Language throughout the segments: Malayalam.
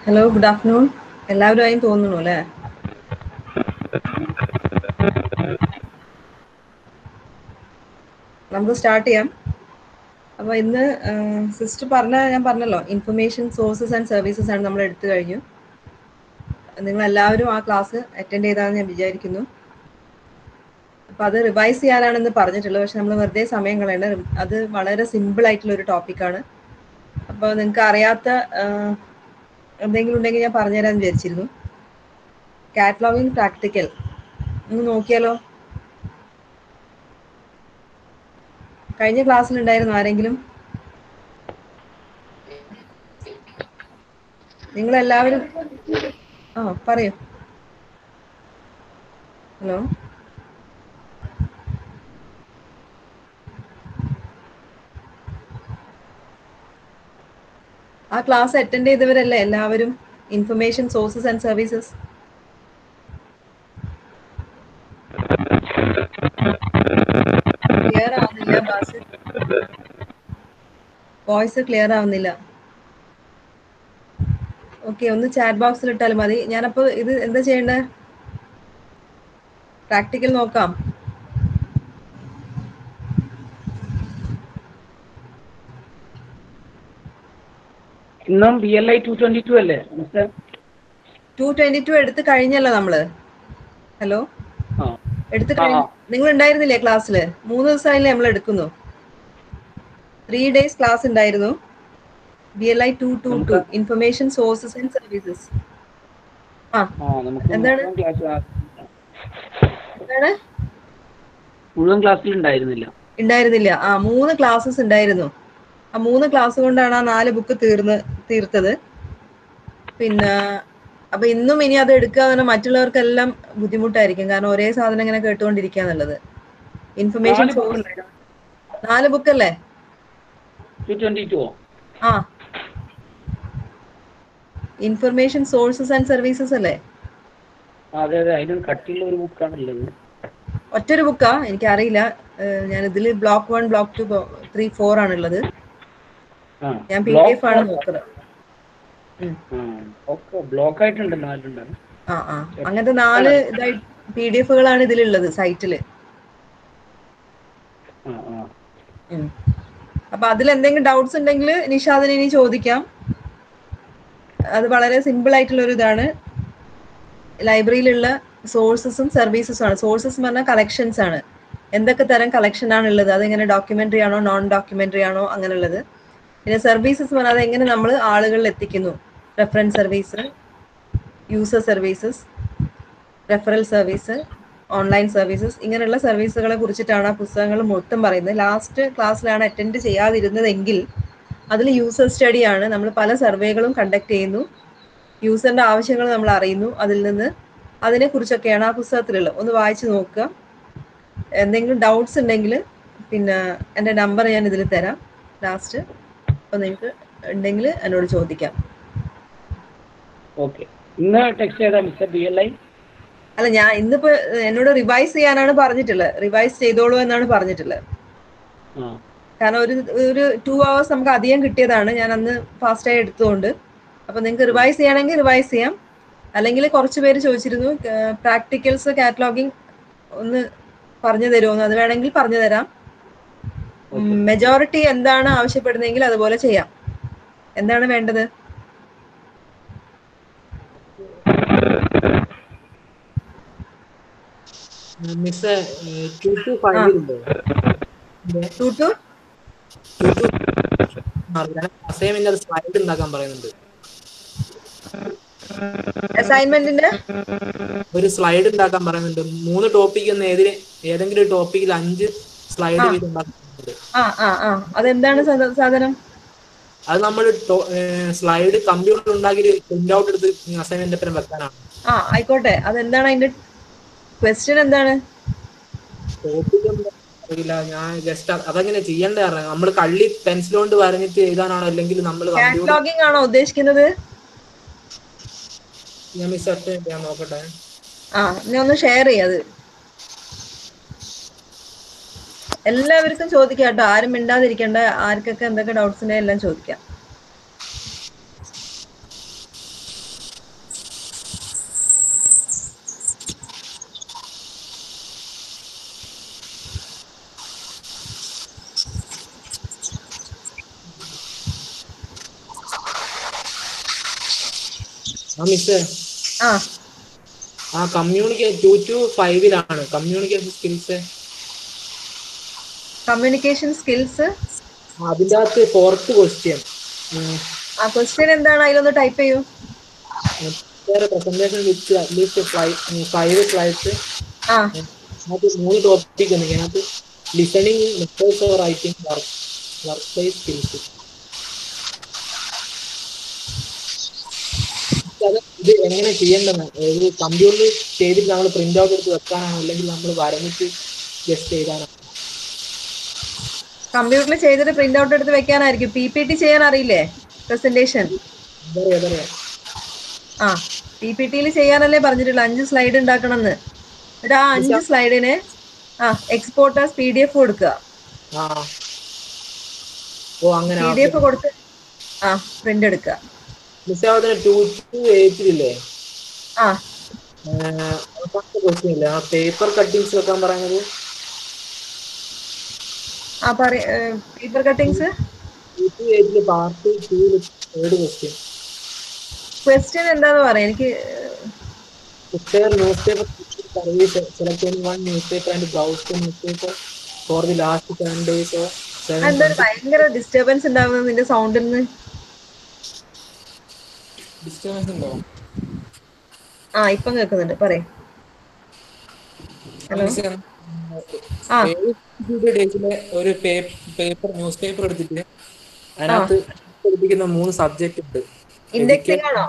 ഹലോ ഗുഡ് ആഫ്റ്റർനൂൺ എല്ലാവരും ആയി തോന്നുന്നു അല്ലേ നമുക്ക് സ്റ്റാർട്ട് ചെയ്യാം അപ്പോൾ ഇന്ന് സിസ്റ്റർ പറഞ്ഞ ഞാൻ പറഞ്ഞല്ലോ ഇൻഫർമേഷൻ സോഴ്സസ് ആൻഡ് സർവീസസ് ആണ് നമ്മൾ എടുത്തു കഴിഞ്ഞു നിങ്ങൾ എല്ലാവരും ആ ക്ലാസ് അറ്റൻഡ് ചെയ്താന്ന് ഞാൻ വിചാരിക്കുന്നു അപ്പോൾ അത് റിവൈസ് ചെയ്യാനാണെന്ന് പറഞ്ഞിട്ടുള്ളത് പക്ഷെ നമ്മൾ വെറുതെ സമയം കളയണ്ട അത് വളരെ സിമ്പിൾ ആയിട്ടുള്ള ഒരു ടോപ്പിക്കാണ് അപ്പോൾ നിങ്ങൾക്ക് അറിയാത്ത ആഹ്, എന്തെങ്കിലും ഉണ്ടെങ്കിൽ ഞാൻ പറഞ്ഞുതരാമെന്ന് വിചാരിച്ചിരുന്നു കാറ്റലോഗിങ് പ്രാക്ടിക്കൽ ഒന്ന് നോക്കിയാലോ കഴിഞ്ഞ ക്ലാസ്സിൽ ഉണ്ടായിരുന്നു ആരെങ്കിലും നിങ്ങൾ എല്ലാവരും ആ പറയൂ ഹലോ ആ ക്ലാസ് അറ്റൻഡ് ചെയ്തവരല്ലേ എല്ലാവരും information sources and services clear ആവുന്നില്ല ബാസ് വോയിസ് ക്ലിയർ ആവുന്നില്ല ഓക്കെ ഒന്ന് ചാറ്റ് ബോക്സിൽ ഇട്ടാലും മതി ഞാനപ്പോൾ ഇത് എന്താ ചെയ്യേണ്ടത് പ്രാക്ടിക്കൽ നോക്കാം ഇന്നും B L I two twenty two അല്ലേ മിസ്റ്റർ ടു ട്വന്റി ടു എടുത്ത് കഴിഞ്ഞല്ലോ നമ്മള് ഹലോ ആ എടുത്ത് ആ, കഴിഞ്ഞു ആ. നിങ്ങൾ ഉണ്ടായിരുന്നില്ലേ ക്ലാസ്സിൽ മൂന്ന് ദിവസമായില്ലേ നമ്മൾ എടുക്കുന്നു ത്രീ ഡേയ്സ് ക്ലാസ് ഉണ്ടായിരുന്നു B L I two two two നമുക്ക് ഇൻഫർമേഷൻ സോഴ്സസ് ആൻഡ് സർവീസസ് ആ ആ നമുക്ക് എന്താണ്? മുഴുവൻ ക്ലാസ് എന്താണ് മുഴുവൻ ക്ലാസ്സിൽ ഉണ്ടായിരുന്നില്ല ഉണ്ടായിരുന്നില്ല ആ മൂന്ന് ക്ലാസ്സസ് ഉണ്ടായിരുന്നു ആ മൂന്ന് ക്ലാസ് കൊണ്ടാണ് ആ നാല് ബുക്ക് തീർന്ന് തീർത്തത് പിന്നെ അപ്പൊ ഇന്നും ഇനി അത് എടുക്കുക എന്ന് പറഞ്ഞാൽ മറ്റുള്ളവർക്കെല്ലാം ബുദ്ധിമുട്ടായിരിക്കും കാരണം ഒരേ സാധനം ഇങ്ങനെ കേട്ടുകൊണ്ടിരിക്കുക എന്നുള്ളത് ഇൻഫർമേഷൻ നാല് ബുക്ക് ഉണ്ടായിരുന്നു നാല് ബുക്കല്ലേ ടു ട്വന്റി ടു ആ ഇൻഫർമേഷൻ സോഴ്സസ് ആൻഡ് സർവീസസ് അല്ലേ അതെ അതെ അതിന് കട്ടിയുള്ള ഒരു ബുക്കാണ് ഉള്ളത് ഒറ്റൊരു ബുക്കാ എനിക്കറിയില്ല ഏഹ് ഞാൻ ഇതിൽ block one block two three four ആണുള്ളത് ആ ഞാൻ പി ഡി എഫ് ആണ് നോക്കുന്നത് ഉം. ഓക്കെ ബ്ലോക്ക് ആയിട്ടുണ്ട് നാലുണ്ട് ആ ആ അങ്ങനത്തെ നാല് ഇതായി പി ഡി എഫുകളാണ് ഇതിലുള്ളത് സൈറ്റില് ആ ആ ഉം. അപ്പൊ അതിൽ എന്തെങ്കിലും ഡൗട്ട്സ് ഉണ്ടെങ്കിൽ നിഷാദിന് ഇനി ചോദിക്കാം അത് വളരെ സിമ്പിൾ ആയിട്ടുള്ള ഒരു ഇതാണ് ലൈബ്രറിയിലുള്ള സോഴ്സസും സർവീസസും ആണ് സോഴ്സസ് എന്ന് പറഞ്ഞാൽ കളക്ഷൻസ് ആണ് എന്തൊക്കെ തരം കളക്ഷൻ ആണ് ഉള്ളത് അതെങ്ങനെ ഡോക്യുമെന്ററി ആണോ നോൺ ഡോക്യുമെന്ററി ആണോ അങ്ങനെയുള്ളത് പിന്നെ സർവീസസ് എന്ന് പറഞ്ഞാൽ അതെങ്ങനെ നമ്മൾ ആളുകളിൽ എത്തിക്കുന്നു reference service user services referral service online services ഇങ്ങനെയുള്ള സർവീസുകളെ കുറിച്ചിട്ടാണ് ആ പുസ്തകങ്ങൾ മൊത്തം പറയുന്നത് ലാസ്റ്റ് ക്ലാസ്സിലാണ് അറ്റൻഡ് ചെയ്യാതിരുന്നതെങ്കിൽ അതിൽ യൂസർ സ്റ്റഡിയാണ് നമ്മൾ പല സർവേകളും കണ്ടക്ട് ചെയ്യുന്നു യൂസറിന്റെ ആവശ്യങ്ങൾ നമ്മൾ അറിയുന്നു അതിൽ നിന്ന് അതിനെക്കുറിച്ചൊക്കെയാണ് ആ പുസ്തകത്തിലുള്ളത് ഒന്ന് വായിച്ചു നോക്കുക എന്തെങ്കിലും ഡൗട്ട്സ് ഉണ്ടെങ്കിൽ പിന്നെ എൻ്റെ നമ്പർ ഞാൻ ഇതിൽ തരാം ലാസ്റ്റ് അപ്പോൾ നിങ്ങൾക്ക് ഉണ്ടെങ്കിൽ എന്നോട് ചോദിക്കാം ഓക്കെ ഇന്ന് ടെക്സ്റ്റ് ചെയ്താ മിസ്റ്റർ ബി എൽ ഐ അല്ല ഞാൻ ഇന്നിപ്പോ എന്നോട് റിവൈസ് ചെയ്യാനാണ് പറഞ്ഞിട്ടുള്ളത് റിവൈസ് ചെയ്തോളൂ എന്നാണ് പറഞ്ഞിട്ടുള്ളത് ആ കാരണം ഒരു ഒരു ടു അവേഴ്സ് നമുക്ക് അധികം കിട്ടിയതാണ് ഞാൻ അന്ന് ഫാസ്റ്റായി എടുത്തതുകൊണ്ട് അപ്പൊ നിങ്ങൾക്ക് റിവൈസ് ചെയ്യണമെങ്കിൽ റിവൈസ് ചെയ്യാം അല്ലെങ്കിൽ കുറച്ച് പേര് ചോദിച്ചിരുന്നു പ്രാക്ടിക്കൽസ് കാറ്റലോഗിങ് ഒന്ന് പറഞ്ഞു തരുമോ അത് വേണമെങ്കിൽ പറഞ്ഞു തരാം മെജോറിറ്റി എന്താണ് ആവശ്യപ്പെടുന്നതെങ്കിൽ അതുപോലെ ചെയ്യാം എന്താണ് വേണ്ടത് മിസ് ടു ടു ഫൈവ് ഉണ്ടോ ടു ടു അസൈൻമെന്റ് അത് സ്ലൈഡ് ഉണ്ടാക്കാൻ പറയുന്നുണ്ട് അസൈൻമെന്റിന്റെ ഒരു സ്ലൈഡ് ഉണ്ടാക്കാൻ പറയുന്നുണ്ട് മൂന്ന് ടോപ്പിക് എന്ന് ഏതിന് ഏതെങ്കിലും ഒരു ടോപ്പിക്കിൽ അഞ്ച് സ്ലൈഡ് വീതം ഉണ്ടാക്കാൻ പറയുന്നുണ്ട് ആ ആ ആ അതെന്താണ് സാധ- സാധനം അത് നമ്മൾ സ്ലൈഡ് കമ്പ്യൂട്ടർ ഉണ്ടാക്കി പ്രിന്റ് ഔട്ട് എടുത്ത് അസൈൻമെന്റ് ഒപ്പം വെക്കാനാണ് ആ ആയിക്കോട്ടെ അതെന്താണ് അതിന്റെ ക്വസ്റ്റ്യൻ എന്താണ് ടോപ്പിക് അറിയില്ല ഞാൻ ജസ്റ്റ് അതെങ്ങനെ ചെയ്യേണ്ട അറിയാം നമ്മൾ കള്ളി പെൻസിൽ കൊണ്ട് വരഞ്ഞിട്ട് എഴുതാനാണോ അല്ലെങ്കിൽ നമ്മൾ കമ്പ്യൂട്ടർ കാറ്റലോഗിംഗ് ആണോ ഉദ്ദേശിക്കുന്നത് ഞാൻ മിസ് അറ്റ ഞാൻ നോക്കട്ടെ ആ നീ ഒന്ന് ഷെയർ ചെയ്യത് എല്ലാവർക്കും ചോദിക്കാം കേട്ടോ ആരും മിണ്ടാതിരിക്കണ്ട ആർക്കൊക്കെ എന്തൊക്കെ ഡൗട്ട്സ് ഉണ്ടെങ്കിൽ എല്ലാം ചോദിക്കാം ആ മിസ്സേ ആ ആ കമ്മ്യൂണിക്കേ ടു ടു ഫൈവിലാണ് കമ്മ്യൂണിക്കേഷൻ സ്കിൽസ് കമ്മ്യൂണിക്കേഷൻ സ്കിൽസ് അതിൻ്റെ അകത്ത് ഫോർത്ത് ക്വസ്റ്റ്യൻ ആ ക്വസ്റ്റ്യൻ എന്താണ് അതിലൊന്ന് ടൈപ്പ് ചെയ്യൂ presentation with at least five slides ആ അതിനകത്ത് മൂന്ന് ടോപ്പിക് ഉണ്ട് ഇതിനകത്ത് listening methods of writing work workplace skills അത് ഇത് എങ്ങനെ ചെയ്യേണ്ടത് ഒരു കമ്പ്യൂട്ടറിൽ ചെയ്തിട്ട് നമ്മൾ പ്രിന്റ് ഔട്ട് എടുത്ത് വെക്കാനാണോ അല്ലെങ്കിൽ നമ്മൾ വരഞ്ഞിട്ട് ജസ്റ്റ് ചെയ്താണോ കമ്പ്യൂട്ടറിൽ ചെയ്തിട്ട് പ്രിന്റ് ഔട്ട് എടുത്ത് വെക്കാനായിരിക്കും പി പി ടി ചെയ്യാൻ അറിയില്ലേ പ്രസന്റേഷൻ അതറിയാം അതറിയാം ആ പി പി ടിയിൽ ചെയ്യാനല്ലേ പറഞ്ഞിട്ടുള്ളൂ അഞ്ച് സ്ലൈഡ് ഉണ്ടാക്കണമെന്ന് എന്നിട്ട് ആ അഞ്ച് സ്ലൈഡിന് ആ എക്സ്പോർട്ടേഴ്സ് പി ഡി എഫ് കൊടുക്കുക ആ ഓ അങ്ങനെ പി ഡി എഫ് കൊടുത്ത് ആ പ്രിന്റ് എടുക്കുക മിസ്സാവത്തിന് ടു ടു എയ്റ്റിലില്ലേ ആ അവസാനത്തെ ക്വസ്റ്റ്യൻ ഇല്ലേ ആ പേപ്പർ കട്ടിങ്സ് വെക്കാൻ പറയുന്നത് ആ പറ പേപ്പർ കട്ടിങ്സ് ടു ടു എയ്റ്റില് പാർട്ട് ടൂല് തേർഡ് ക്വസ്റ്റ്യൻ ക്വസ്റ്റ്യൻ എന്താന്ന് പറയാം എനിക്ക് Prepare newspaper service select any one newspaper and browse the newspaper for the last seven days or seven എന്താ ഒരു ഭയങ്കര ഡിസ്റ്റർബൻസ് ഉണ്ടാവുന്നത് നിന്റെ സൗണ്ടിൽ നിന്ന് ഡിസ്റ്റർബൻസ് ഉണ്ടോ ആ ഇപ്പം കേൾക്കുന്നുണ്ട് പറയേ ഹലോ ആ. ഡേയ്സിലെ ഒരു പേപ്പർ ന്യൂസ് പേപ്പർ എടുത്തിട്ട് അതിനകത്ത് പഠിപ്പിക്കുന്ന മൂന്ന് സബ്ജക്റ്റ് ഉണ്ട് ഇൻഡെക്സിംഗ് ആണോ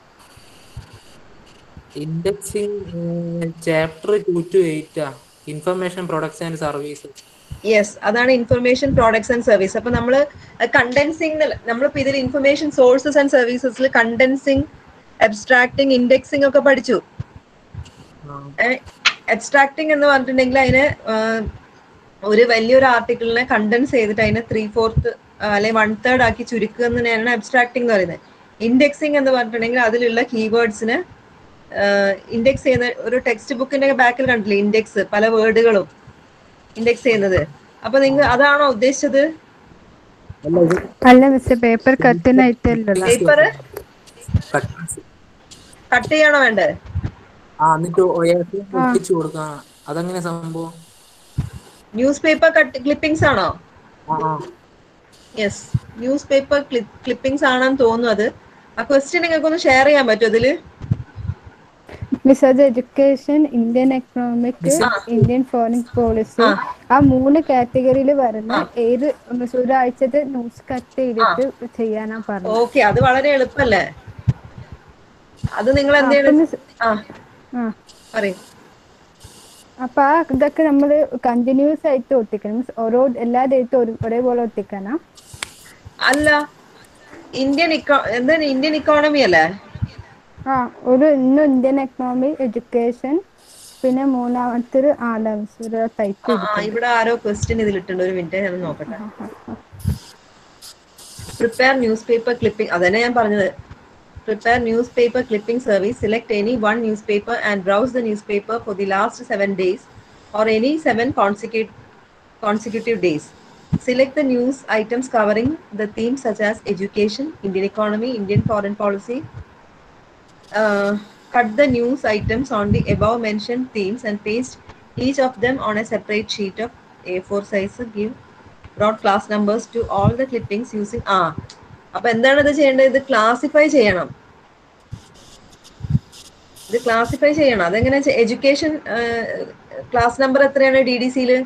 indexing chapter two two eight ആ information products and service yes അതാണ് ഇൻഫർമേഷൻ പ്രോഡക്ട്സ് ആൻഡ് സർവീസ് അപ്പൊ നമ്മൾ കണ്ടൻസിങ് നമ്മളിപ്പോ ഇതിൽ ഇൻഫർമേഷൻ സോഴ്സസ് ആൻഡ് സർവീസസിൽ കണ്ടൻസിങ് അബ്സ്ട്രാക്ടിങ് ഇൻഡെക്സിംഗ് ഒക്കെ പഠിച്ചു അബ്സ്ട്രാക്ടിങ് എന്ന് പറഞ്ഞിട്ടുണ്ടെങ്കിൽ അതിന് ആഹ്, ഒരു വലിയൊരു ആർട്ടിക്കിളിനെ കണ്ടൻസ് ചെയ്തിട്ട് അതിനെ ത്രീ ഫോർത്ത് അല്ലെങ്കിൽ വൺ തേർഡ് ആക്കി ചുരുക്കുക എന്ന് തന്നെയാണ് അബ്സ്ട്രാക്ടിങ് എന്ന് പറയുന്നത് ഇൻഡെക്സിംഗ് എന്ന് പറഞ്ഞിട്ടുണ്ടെങ്കിൽ അതിലുള്ള കീവേഡ്സിന് ഇൻഡെക്സ് ചെയ്യുന്ന ഒരു ടെക്സ്റ്റ് ബുക്കിന്റെ ബാക്കിൽ കണ്ടില്ലേ ഇൻഡെക്സ് പല വേർഡുകളും ഇൻഡെക്സ് ചെയ്യുന്നത് അപ്പൊ നിങ്ങൾ അതാണോ ഉദ്ദേശിച്ചത് അല്ല ഇത് അല്ല മിസ്റ്റർ പേപ്പർ കട്ടിനായിട്ടല്ലോ പേപ്പർ cuttings. കട്ട് ചെയ്യണോ വേണ്ടത് ആ എന്നിട്ട് ഒട്ടിച്ചു കൊടുക്കാം അതെങ്ങനെ സംഭവം ന്യൂസ് പേപ്പർ കട്ട് ക്ലിപ്പിംഗ്സ് ആണോ ആ ആ യെസ് ന്യൂസ് പേപ്പർ ക്ലിപ്പിംഗ്സ് ആണെന്ന് തോന്നുന്നു അത് ആ ക്വസ്റ്റ്യൻ നിങ്ങൾക്ക് ഒന്ന് ഷെയർ ചെയ്യാൻ പറ്റുമോ ഇതില് മിസ്സേജ് education Indian economic Indian foreign policy ആ. ആ മൂന്ന് കാറ്റഗറിയിൽ വരുന്ന ഏത് മിസ് ഒരാഴ്ചത്തെ ന്യൂസ് കട്ട് ചെയ്തിട്ട് ചെയ്യാനാ പറഞ്ഞത് ഓക്കെ അത് വളരെ എളുപ്പല്ലേ അത് നിങ്ങൾ എന്ത് അപ്പൊ ചെയ്യണം മിസ് ആ ആ പറയും അപ്പൊ ആ ഇതൊക്കെ നമ്മൾ കണ്ടിന്യൂസ് ആയിട്ട് ഒട്ടിക്കണം മീൻസ് ഓരോ എല്ലാ ഡേറ്റും ഒരു ഒരേപോലെ ഒട്ടിക്കാനാ അല്ല ഇന്ത്യൻ ഇക്കോ എന്താണ് ഇന്ത്യൻ ഇക്കോണമി അല്ലേ ആ ഒരു ഇന്ന് ഇന്ത്യൻ എക്കണോമി എഡ്യൂക്കേഷൻ പിന്നെ മൂന്നാമത്തെ ആളാ മിസ് ഒരു ടൈപ്പ് ആ, ആ ഇവിടെ ആരോ ക്വസ്റ്റ്യൻ ഇതിലിട്ടുണ്ട് ഒരു മിനിറ്റ് ഞാൻ നോക്കട്ടെ പ്രിപ്പയർ ന്യൂസ് പേപ്പർ ക്ലിപ്പിംഗ് അതന്നെ ഞാൻ പറഞ്ഞത് prepare newspaper clipping service select any one newspaper and browse the newspaper for the last seven days or any seven consecutive days. Select the news items covering the themes such as education, Indian economy, Indian foreign policy. Uh, cut the news items on the above mentioned themes and paste each of them on a separate sheet of A4 size. Give broad class numbers to all the clippings using ആ അപ്പൊ എന്താണ് ഇത് ചെയ്യേണ്ടത് ഇത് ക്ലാസിഫൈ ചെയ്യണം ഇത് ക്ലാസിഫൈ ചെയ്യണം അതെങ്ങനെ എഡ്യൂക്കേഷൻ ക്ലാസ് നമ്പർ എത്രയാണ് ഡി ഡി സിയിൽ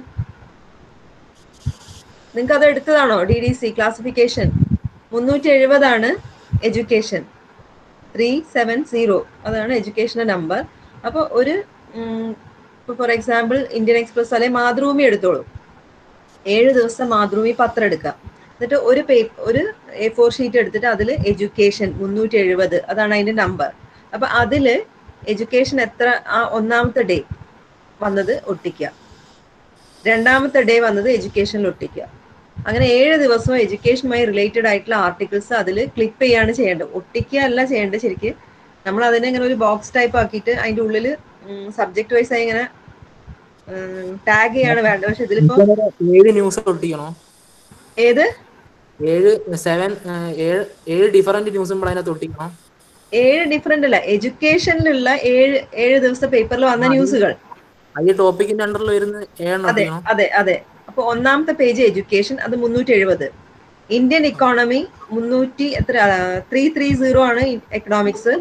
നിങ്ങൾക്ക് അത് എടുത്തതാണോ ഡി ഡി സി ക്ലാസിഫിക്കേഷൻ മുന്നൂറ്റി എഴുപതാണ് എഡ്യൂക്കേഷൻ ത്രീ സെവൻ സീറോ അതാണ് എഡ്യൂക്കേഷൻ്റെ നമ്പർ അപ്പോൾ ഒരു ഇപ്പോൾ ഫോർ എക്സാമ്പിൾ ഇന്ത്യൻ എക്സ്പ്രസ് അല്ലെങ്കിൽ മാതൃഭൂമി എടുത്തോളൂ ഏഴ് ദിവസം മാതൃഭൂമി പത്രം എടുക്കാം എന്നിട്ട് ഒരു പേപ്പർ ഒരു എ ഫോർ ഷീറ്റ് എടുത്തിട്ട് അതിൽ എഡ്യൂക്കേഷൻ മുന്നൂറ്റി എഴുപത് അതാണ് അതിൻ്റെ നമ്പർ അപ്പം അതിൽ എഡ്യൂക്കേഷൻ എത്ര ആ ഒന്നാമത്തെ ഡേ വന്നത് ഒട്ടിക്കുക രണ്ടാമത്തെ ഡേ വന്നത് എഡ്യൂക്കേഷനിൽ ഒട്ടിക്കുക അങ്ങനെ ഏഴ് ദിവസവും എഡ്യൂക്കേഷനുമായി റിലേറ്റഡ് ആയിട്ടുള്ള ആർട്ടിക്കിൾസ് അതിൽ ക്ലിപ്പ് ചെയ്യാണ് ചെയ്യേണ്ടത് ഒട്ടിക്കുക അല്ല ചെയ്യേണ്ടത് ശരിക്ക് നമ്മൾ അതിനെ ഇങ്ങനെ ഒരു ബോക്സ് ടൈപ്പ് ആക്കിയിട്ട് അതിൻ്റെ ഉള്ളിൽ സബ്ജക്ട് വൈസ് ആയി ഇങ്ങനെ ടാഗ് ചെയ്യാണ് വേണ്ടത് പക്ഷെ ഇതിലിപ്പോ ഏഴ് ന്യൂസ് ഒട്ടിക്കണോ ഏത് ഏഴ് സെവൻ ഏഴ് ഏഴ് ഡിഫറെന്റ് ന്യൂസും അതിനകത്ത് ഒട്ടിക്കണം ഏഴ് ഡിഫറെന്റ് അല്ല എഡ്യൂക്കേഷനിലുള്ള ഏഴ് ഏഴ് ദിവസത്തെ പേപ്പറിൽ വന്ന ആ, ഈ- ന്യൂസുകൾ ആ ഈ ടോപ്പിക്കിന്റെ അണ്ടറിൽ വരുന്ന ഏഴെണ്ണം അതെ ഒട്ടിക്കണം അതെ അതെ അപ്പൊ ഒന്നാമത്തെ പേജ് എഡ്യൂക്കേഷൻ അത് മുന്നൂറ്റി എഴുപത് ഇന്ത്യൻ ഇക്കോണമി മുന്നൂറ്റി എത്ര ത്രീ ത്രീ സീറോ ആണ് എക്കണോമിക്സ്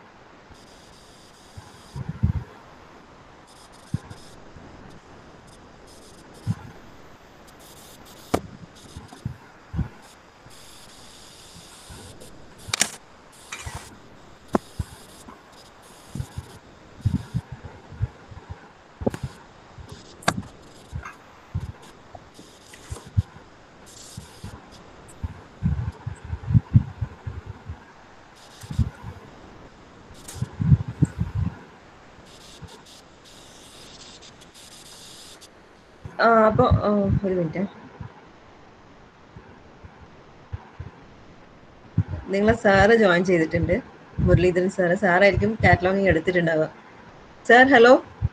ആ അപ്പൊ ആ, ഒരു മിനിറ്റ് നിങ്ങളെ സാറ് ജോയിൻ ചെയ്തിട്ടുണ്ട് മുരളീധരൻ സാറ് സാറായിരിക്കും കാറ്റലോഗിങ് എടുത്തിട്ടുണ്ടാവുക sir hello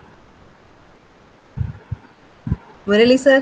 Murali sir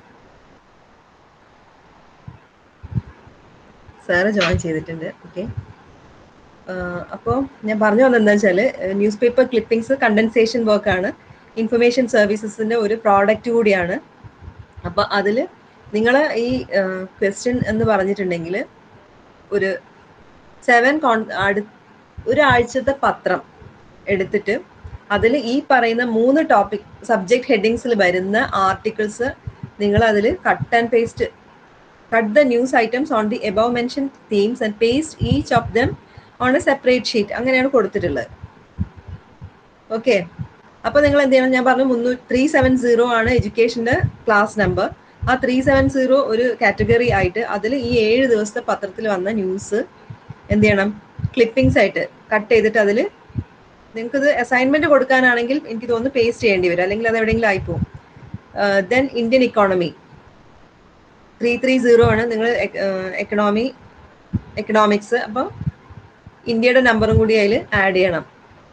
sir join ചെയ്തിട്ടുണ്ട് ഓക്കെ അപ്പോൾ ഞാൻ പറഞ്ഞു വന്നത് എന്താ വെച്ചാൽ ന്യൂസ് പേപ്പർ ക്ലിപ്പിംഗ്സ് കണ്ടൻസേഷൻ വർക്കാണ് ഇൻഫർമേഷൻ സർവീസസിന്റെ ഒരു പ്രോഡക്റ്റ് കൂടിയാണ് അപ്പോൾ അതിൽ നിങ്ങൾ ഈ ക്വസ്റ്റ്യൻ എന്ന് പറഞ്ഞിട്ടുണ്ടെങ്കിൽ ഒരു സെവൻ കോൺ അടു ഒരാഴ്ചത്തെ പത്രം എടുത്തിട്ട് അതിൽ ഈ പറയുന്ന മൂന്ന് ടോപ്പിക് സബ്ജക്ട് ഹെഡിങ്സിൽ വരുന്ന ആർട്ടിക്കിൾസ് നിങ്ങൾ അതിൽ cut and paste cut the news items on the above mention themes and paste each of them on a separate sheet അങ്ങനെയാണ് കൊടുത്തിട്ടുള്ളത് ഓക്കെ അപ്പൊ നിങ്ങൾ എന്ത് ചെയ്യണം ഞാൻ പറഞ്ഞു മുന്നൂ ത്രീ സെവൻ സീറോ ആണ് എഡ്യൂക്കേഷന്റെ ക്ലാസ് നമ്പർ ആ ത്രീ സെവൻ സീറോ ഒരു കാറ്റഗറി ആയിട്ട് അതിൽ ഈ ഏഴ് ദിവസത്തെ പത്രത്തിൽ വന്ന ന്യൂസ് എന്ത് ചെയ്യണം ക്ലിപ്പിംഗ്സ് ആയിട്ട് കട്ട് ചെയ്തിട്ട് അതിൽ നിങ്ങൾക്ക് ഇത് അസൈൻമെന്റ് കൊടുക്കാനാണെങ്കിൽ എനിക്ക് തോന്നുന്നു പേസ്റ്റ് ചെയ്യേണ്ടി വരും അല്ലെങ്കിൽ അത് എവിടെയെങ്കിലും ആയിപ്പോവും then Indian economy three three zero ആണ് നിങ്ങൾ എക്കണോമി എക്കണോമിക്സ് അപ്പോൾ ഇന്ത്യയുടെ നമ്പറും കൂടി അതിൽ ആഡ് ചെയ്യണം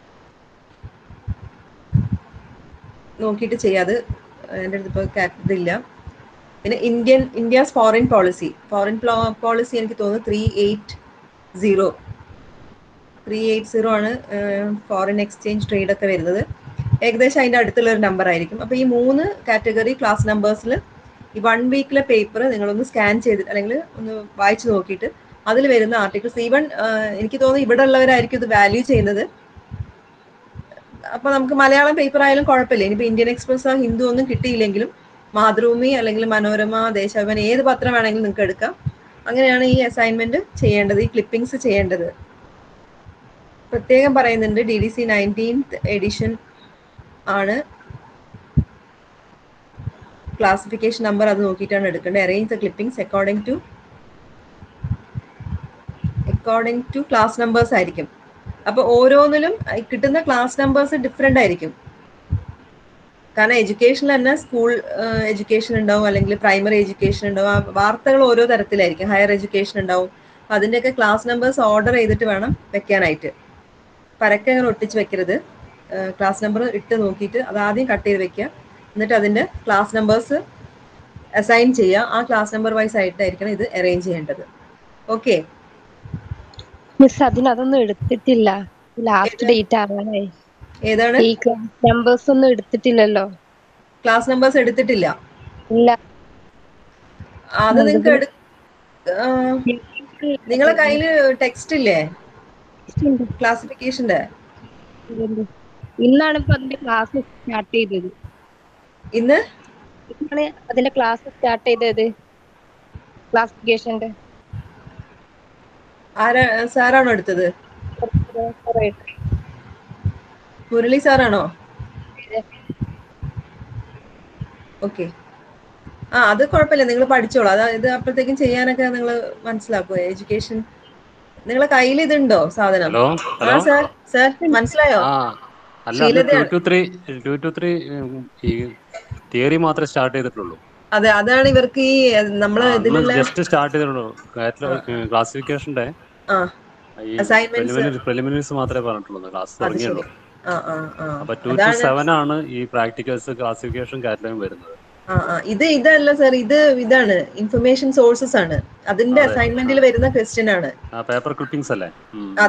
നോക്കിയിട്ട് ചെയ്യാത് എൻ്റെ അടുത്ത് ഇപ്പോൾ ഇതില്ല പിന്നെ Indian India's foreign policy foreign policy എനിക്ക് തോന്നുന്നു three eight zero three eight zero ആണ് ഫോറിൻ എക്സ്ചേഞ്ച് ട്രേഡ് ഒക്കെ വരുന്നത് ഏകദേശം അതിൻ്റെ അടുത്തുള്ള ഒരു നമ്പർ ആയിരിക്കും അപ്പോൾ ഈ മൂന്ന് കാറ്റഗറി ക്ലാസ് നമ്പേഴ്സിൽ ഈ വൺ വീക്കിലെ പേപ്പർ നിങ്ങളൊന്ന് സ്കാൻ ചെയ്തിട്ട് അല്ലെങ്കിൽ ഒന്ന് വായിച്ചു നോക്കിയിട്ട് അതിൽ വരുന്ന ആർട്ടിക്കിൾസ് ഈവൻ എനിക്ക് തോന്നുന്നു ഇവിടെ ഉള്ളവരായിരിക്കും ഇത് വാല്യൂ ചെയ്യുന്നത് അപ്പൊ നമുക്ക് മലയാളം പേപ്പർ ആയാലും കുഴപ്പമില്ല ഇനിയിപ്പോ ഇന്ത്യൻ എക്സ്പ്രസ് ഹിന്ദു ഒന്നും കിട്ടിയില്ലെങ്കിലും മാതൃഭൂമി അല്ലെങ്കിൽ മനോരമ ദേശാഭിമാനി ഏത് പത്രം വേണമെങ്കിലും നിങ്ങൾക്ക് എടുക്കാം അങ്ങനെയാണ് ഈ അസൈൻമെന്റ് ചെയ്യേണ്ടത് ഈ ക്ലിപ്പിംഗ്സ് ചെയ്യേണ്ടത് പ്രത്യേകം പറയുന്നുണ്ട് D D C nineteenth edition ആണ് ക്ലാസിഫിക്കേഷൻ നമ്പർ അത് നോക്കിയിട്ടാണ് എടുക്കേണ്ടത് arrange the clippings according to according to class numbers ആയിരിക്കും അപ്പൊ ഓരോന്നിലും കിട്ടുന്ന ക്ലാസ് നമ്പേഴ്സ് ഡിഫറെന്റ് ആയിരിക്കും കാരണം എഡ്യൂക്കേഷനിൽ തന്നെ സ്കൂൾ എഡ്യൂക്കേഷൻ ഉണ്ടാവും അല്ലെങ്കിൽ പ്രൈമറി എഡ്യൂക്കേഷൻ ഉണ്ടാവും ആ വാർത്തകൾ ഓരോ തരത്തിലായിരിക്കും ഹയർ എഡ്യൂക്കേഷൻ ഉണ്ടാവും അപ്പൊ അതിന്റെയൊക്കെ ക്ലാസ് നമ്പേഴ്സ് ഓർഡർ ചെയ്തിട്ട് വേണം വെക്കാനായിട്ട് പരക്കെ അങ്ങനെ ഒട്ടിച്ച് വെക്കരുത് ക്ലാസ് നമ്പർ ഇട്ട് നോക്കിയിട്ട് അത് ആദ്യം കട്ട് ചെയ്ത് വെക്കുക എന്നിട്ട് അതിന്റെ ക്ലാസ് നമ്പേഴ്സ് അസൈൻ ചെയ്യുക ആ ക്ലാസ് നമ്പർ വൈസ് ആയിട്ടായിരിക്കണം ഇത് അറേഞ്ച് ചെയ്യേണ്ടത് ഓക്കെ മിസ് അതിന് അതൊന്നും എടുത്തിട്ടില്ല ലാസ്റ്റ് ഡേറ്റ് ആവാനായി ഏതാണ് ഈ ക്ലാസ് നമ്പേഴ്സ് ഒന്നും എടുത്തിട്ടില്ലല്ലോ ക്ലാസ് നമ്പേഴ്സ് എടുത്തിട്ടില്ല ഇല്ല അത് നിങ്ങൾക്ക് എടു ആ, നിങ്ങളെ കയ്യില് ടെക്സ്റ്റ് ഇല്ലേ ക്ലാസിഫിക്കേഷന്റെ ഇന്നാണ് ഇപ്പൊ അതിന്റെ ക്ലാസ് സ്റ്റാർട്ട് ചെയ്തത് ഇന്ന് ഇന്നാണ് അതിന്റെ ക്ലാസ് സ്റ്റാർട്ട് ചെയ്തത് ക്ലാസിഫിക്കേഷന്റെ ആരാ സാറാണോ എടുത്തത് മുരളി സാറാണോ ഓക്കെ ആ അത് കുഴപ്പമില്ല നിങ്ങൾ പഠിച്ചോളൂ അതാ ഇത് അപ്പോഴത്തേക്കും ചെയ്യാനൊക്കെ നിങ്ങൾ മനസ്സിലാക്കുക എഡ്യൂക്കേഷൻ നിങ്ങളെ കയ്യിൽ ഇതുണ്ടോ സാധനം ഹലോ ആ ഹലോ സാർ സാർ മനസ്സിലായോ ആ അല്ല അത് ടു ശീലതയാണ്. Two three two two three ഈ തിയറി മാത്രമേ സ്റ്റാർട്ട് ചെയ്തിട്ടുള്ളൂ അതെ അതാണ് ഇവർക്ക് ഈ നമ്മള് ഇതിലുള്ള ജസ്റ്റ് സ്റ്റാർട്ട് ചെയ്തിട്ടുള്ളൂ ക്ലാസിഫിക്കേഷന്റെ ആ ഈ Assignments. പ്രിലിമിനറീസ് മാത്രമേ പറഞ്ഞിട്ടുള്ളൂ ക്ലാസ് അത് ശരി തുടങ്ങിയുള്ളൂ ആ ആ ആ അപ്പൊ ടു ടു അതാണ് സെവൻ ആണ് ഈ പ്രാക്ടിക്കൽസ് ക്ലാസിഫിക്കേഷൻ കാറ്റലോഗും വരുന്നത് ആ ആ ഇത് ഇതല്ല സാർ ഇത് ഇതാണ് ഇൻഫർമേഷൻ സോഴ്സസ് ആണ് അതിന്റെ അതെ. അസൈൻമെന്റിൽ വരുന്ന ക്വസ്റ്റ്യൻ ആണ് ആ പേപ്പർ ക്ലിപ്പിംഗ്സ് അല്ലേ ഉം. അതെ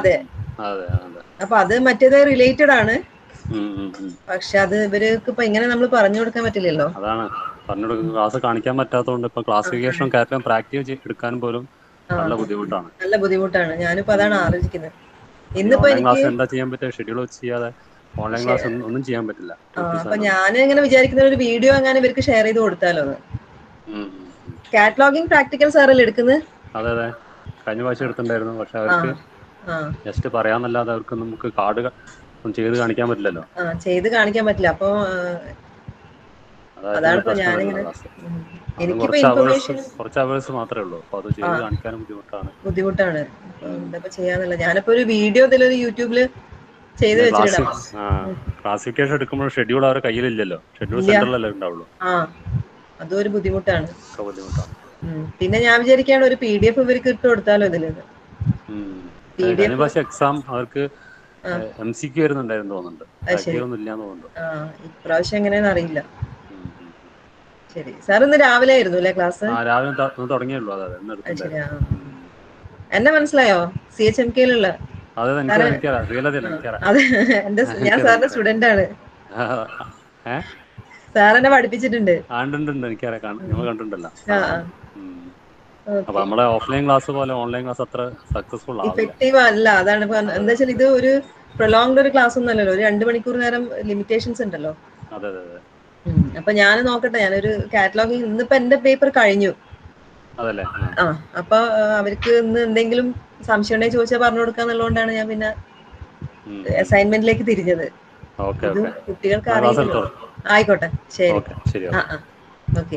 അതെ അതെ അപ്പൊ അത് മറ്റേത് റിലേറ്റഡ് ആണ് ഉം, ഉം, ഉം. പക്ഷെ അത് ഇവർക്ക് ഇപ്പൊ ഇങ്ങനെ നമ്മൾ പറഞ്ഞു കൊടുക്കാൻ പറ്റില്ലല്ലോ അതാണ് പറഞ്ഞു കൊടുക്കുന്ന ക്ലാസ് കാണിക്കാൻ പറ്റാത്തതുകൊണ്ട് ഇപ്പൊ ക്ലാസിഫിക്കേഷനും കാര്യം പ്രാക്ടീസ് എടുക്കാനും പോലും ആ, നല്ല ബുദ്ധിമുട്ടാണ് നല്ല ബുദ്ധിമുട്ടാണ് ഞാനിപ്പോ അതാണ് ആലോചിക്കുന്നത് ഇന്നിപ്പോ ഓൺലൈൻ എനിക്ക് ക്ലാസ് എന്താ ചെയ്യാൻ പറ്റുക ഷെഡ്യൂൾ വെച്ച് ചെയ്യാതെ ഓൺലൈൻ ക്ലാസ് ഒന്നും ഒന്നും ചെയ്യാൻ പറ്റില്ല ആ, അപ്പൊ ഞാൻ ഇങ്ങനെ വിചാരിക്കുന്ന ഒരു വീഡിയോ എങ്ങനെ ഇവർക്ക് ഷെയർ ചെയ്ത് കൊടുത്താലോ എന്ന് ഉം, ഉം, ഉം. കാറ്റലോഗിങ് പ്രാക്ടിക്കൽ സാറല്ലേ എടുക്കുന്നത് അതെ അതെ കഴിഞ്ഞ പ്രാവശ്യം എടുത്തിട്ടുണ്ടായിരുന്നു പക്ഷെ അവർക്ക് ആ ജസ്റ്റ് പറയാന്നല്ലാതെ അവർക്ക് നമുക്ക് കാർഡ് ഒന്നും ചെയ്ത് കാണിക്കാൻ പറ്റില്ലല്ലോ ആ ചെയ്ത് കാണിക്കാൻ പറ്റില്ല അപ്പൊ ആ, അതാണ് അതായത് ഇപ്പൊ പ്രശ്നം ഞാനിങ്ങനെ വരുന്നത് ക്ലാസ് ഉം. അതും എനിക്കിപ്പോ കുറച്ച് അവേഴ്സ് ഇൻഫർമേഷൻ കുറച്ച് അവേഴ്സ് മാത്രമേ ഉള്ളൂ അപ്പൊ അത് ചെയ്ത് കാണിക്കാനും ബുദ്ധിമുട്ടാണ് ബുദ്ധിമുട്ടാണ് അപ്പൊ എന്താ ചെയ്യാന്നുള്ള ഞാനിപ്പോ ഒരു വീഡിയോ ഇതിലൊരു യൂട്യൂബില് ചെയ്ത് ക്ലാസ് വെച്ചിട്ടുണ്ട് ക്ലാസിഫിക്കേഷൻ എടുക്കുമ്പോൾ ഷെഡ്യൂൾ അവരുടെ കയ്യിലില്ലല്ലോ ഷെഡ്യൂൾ ഇല്ല. സെന്ററിലല്ലേ ഉണ്ടാവുള്ളൂ ആ അതും ഒരു ബുദ്ധിമുട്ടാണ് ഒക്കെ ബുദ്ധിമുട്ടാണ് ഉം. പിന്നെ ഞാൻ വിചാരിക്കുകയാണ് ഒരു പി ഡി എഫ് ഇവർക്ക് ഇട്ട് കൊടുത്താലോ ഇതില് ഉം. PDF കഴിഞ്ഞ പ്രാവശ്യം എക്സാം അവർക്ക് എം സി ക്യു വരുന്നുണ്ടായിരുന്നു തോന്നുന്നുണ്ട് പ്രാക്ടിക്കൽ ഒന്നും ഇല്ലാന്ന് തോന്നുന്നുണ്ട് ആ ഇപ്രാവശ്യം എങ്ങനെയാന്ന് അറിയില്ല ഉം, ഉം. ശരി സാർ ഇന്ന് രാവിലെ ആയിരുന്നു അല്ലേ ക്ലാസ് ആ രാവിലെ ത- ഒന്ന് തുടങ്ങിയുള്ളൂ അതെ അതെ ഇന്ന് അത് ശരി എടുത്തിട്ടുണ്ടായിരുന്നു ആ. എന്നെ മനസ്സിലായോ സി എച്ച് എം കെയിലുള്ള അതെ എനിക്ക് എനിക്കറിയാം റിയലതല്ല എനിക്കറിയാം അതെ എന്റെ ഞാൻ സാറിന്റെ സ്റ്റുഡന്റ് ആണ് ഏ സാർ എന്നെ പഠിപ്പിച്ചിട്ടുണ്ട് ആ ഉണ്ട് ഉണ്ട് ഉണ്ട് എനിക്കറിയാം കാണ- നിങ്ങൾ കണ്ടിട്ടുണ്ടല്ലോ ആ ആ ഉം. അപ്പൊ നമ്മളെ ഓഫ്ലൈൻ ക്ലാസ് പോലെ ഓൺലൈൻ ക്ലാസ് അത്ര സക്സസ്ഫുൾ ആവില്ല ഇഫക്റ്റീവ് അല്ല അതാണ് ഇപ്പൊ എന്താ വെച്ചാൽ ഇത് ഒരു പ്രൊലോങ്ഡ് ഒരു ക്ലാസ് ഒന്നും അല്ലല്ലോ ഒരു രണ്ട് മണിക്കൂർ നേരം ലിമിറ്റേഷൻസ് ഉണ്ടല്ലോ അതെ അതെ അതെ ഉം. അപ്പൊ ഞാൻ നോക്കട്ടെ ഞാനൊരു കാറ്റലോഗിങ് ഇന്നിപ്പോ എന്റെ പേപ്പർ കഴിഞ്ഞു അതല്ലേ ആ. ആ അപ്പൊ ആ, അവർക്ക് ഇന്ന് എന്തെങ്കിലും സംശയം ഉണ്ടെങ്കിൽ ചോദിച്ചാൽ പറഞ്ഞു കൊടുക്കാന്നുള്ളതുകൊണ്ടാണ് ഞാൻ പിന്നെ ഉം. അസൈൻമെന്റിലേക്ക് തിരിഞ്ഞത് ഓക്കെ ഇത് ഓക്കെ കുട്ടികൾക്ക് ക്ലാസ് അറിയില്ലല്ലോ എടുത്തോളൂ ആയിക്കോട്ടെ ശരി ഓക്കെ ശരി ആ ആ ഓക്കെ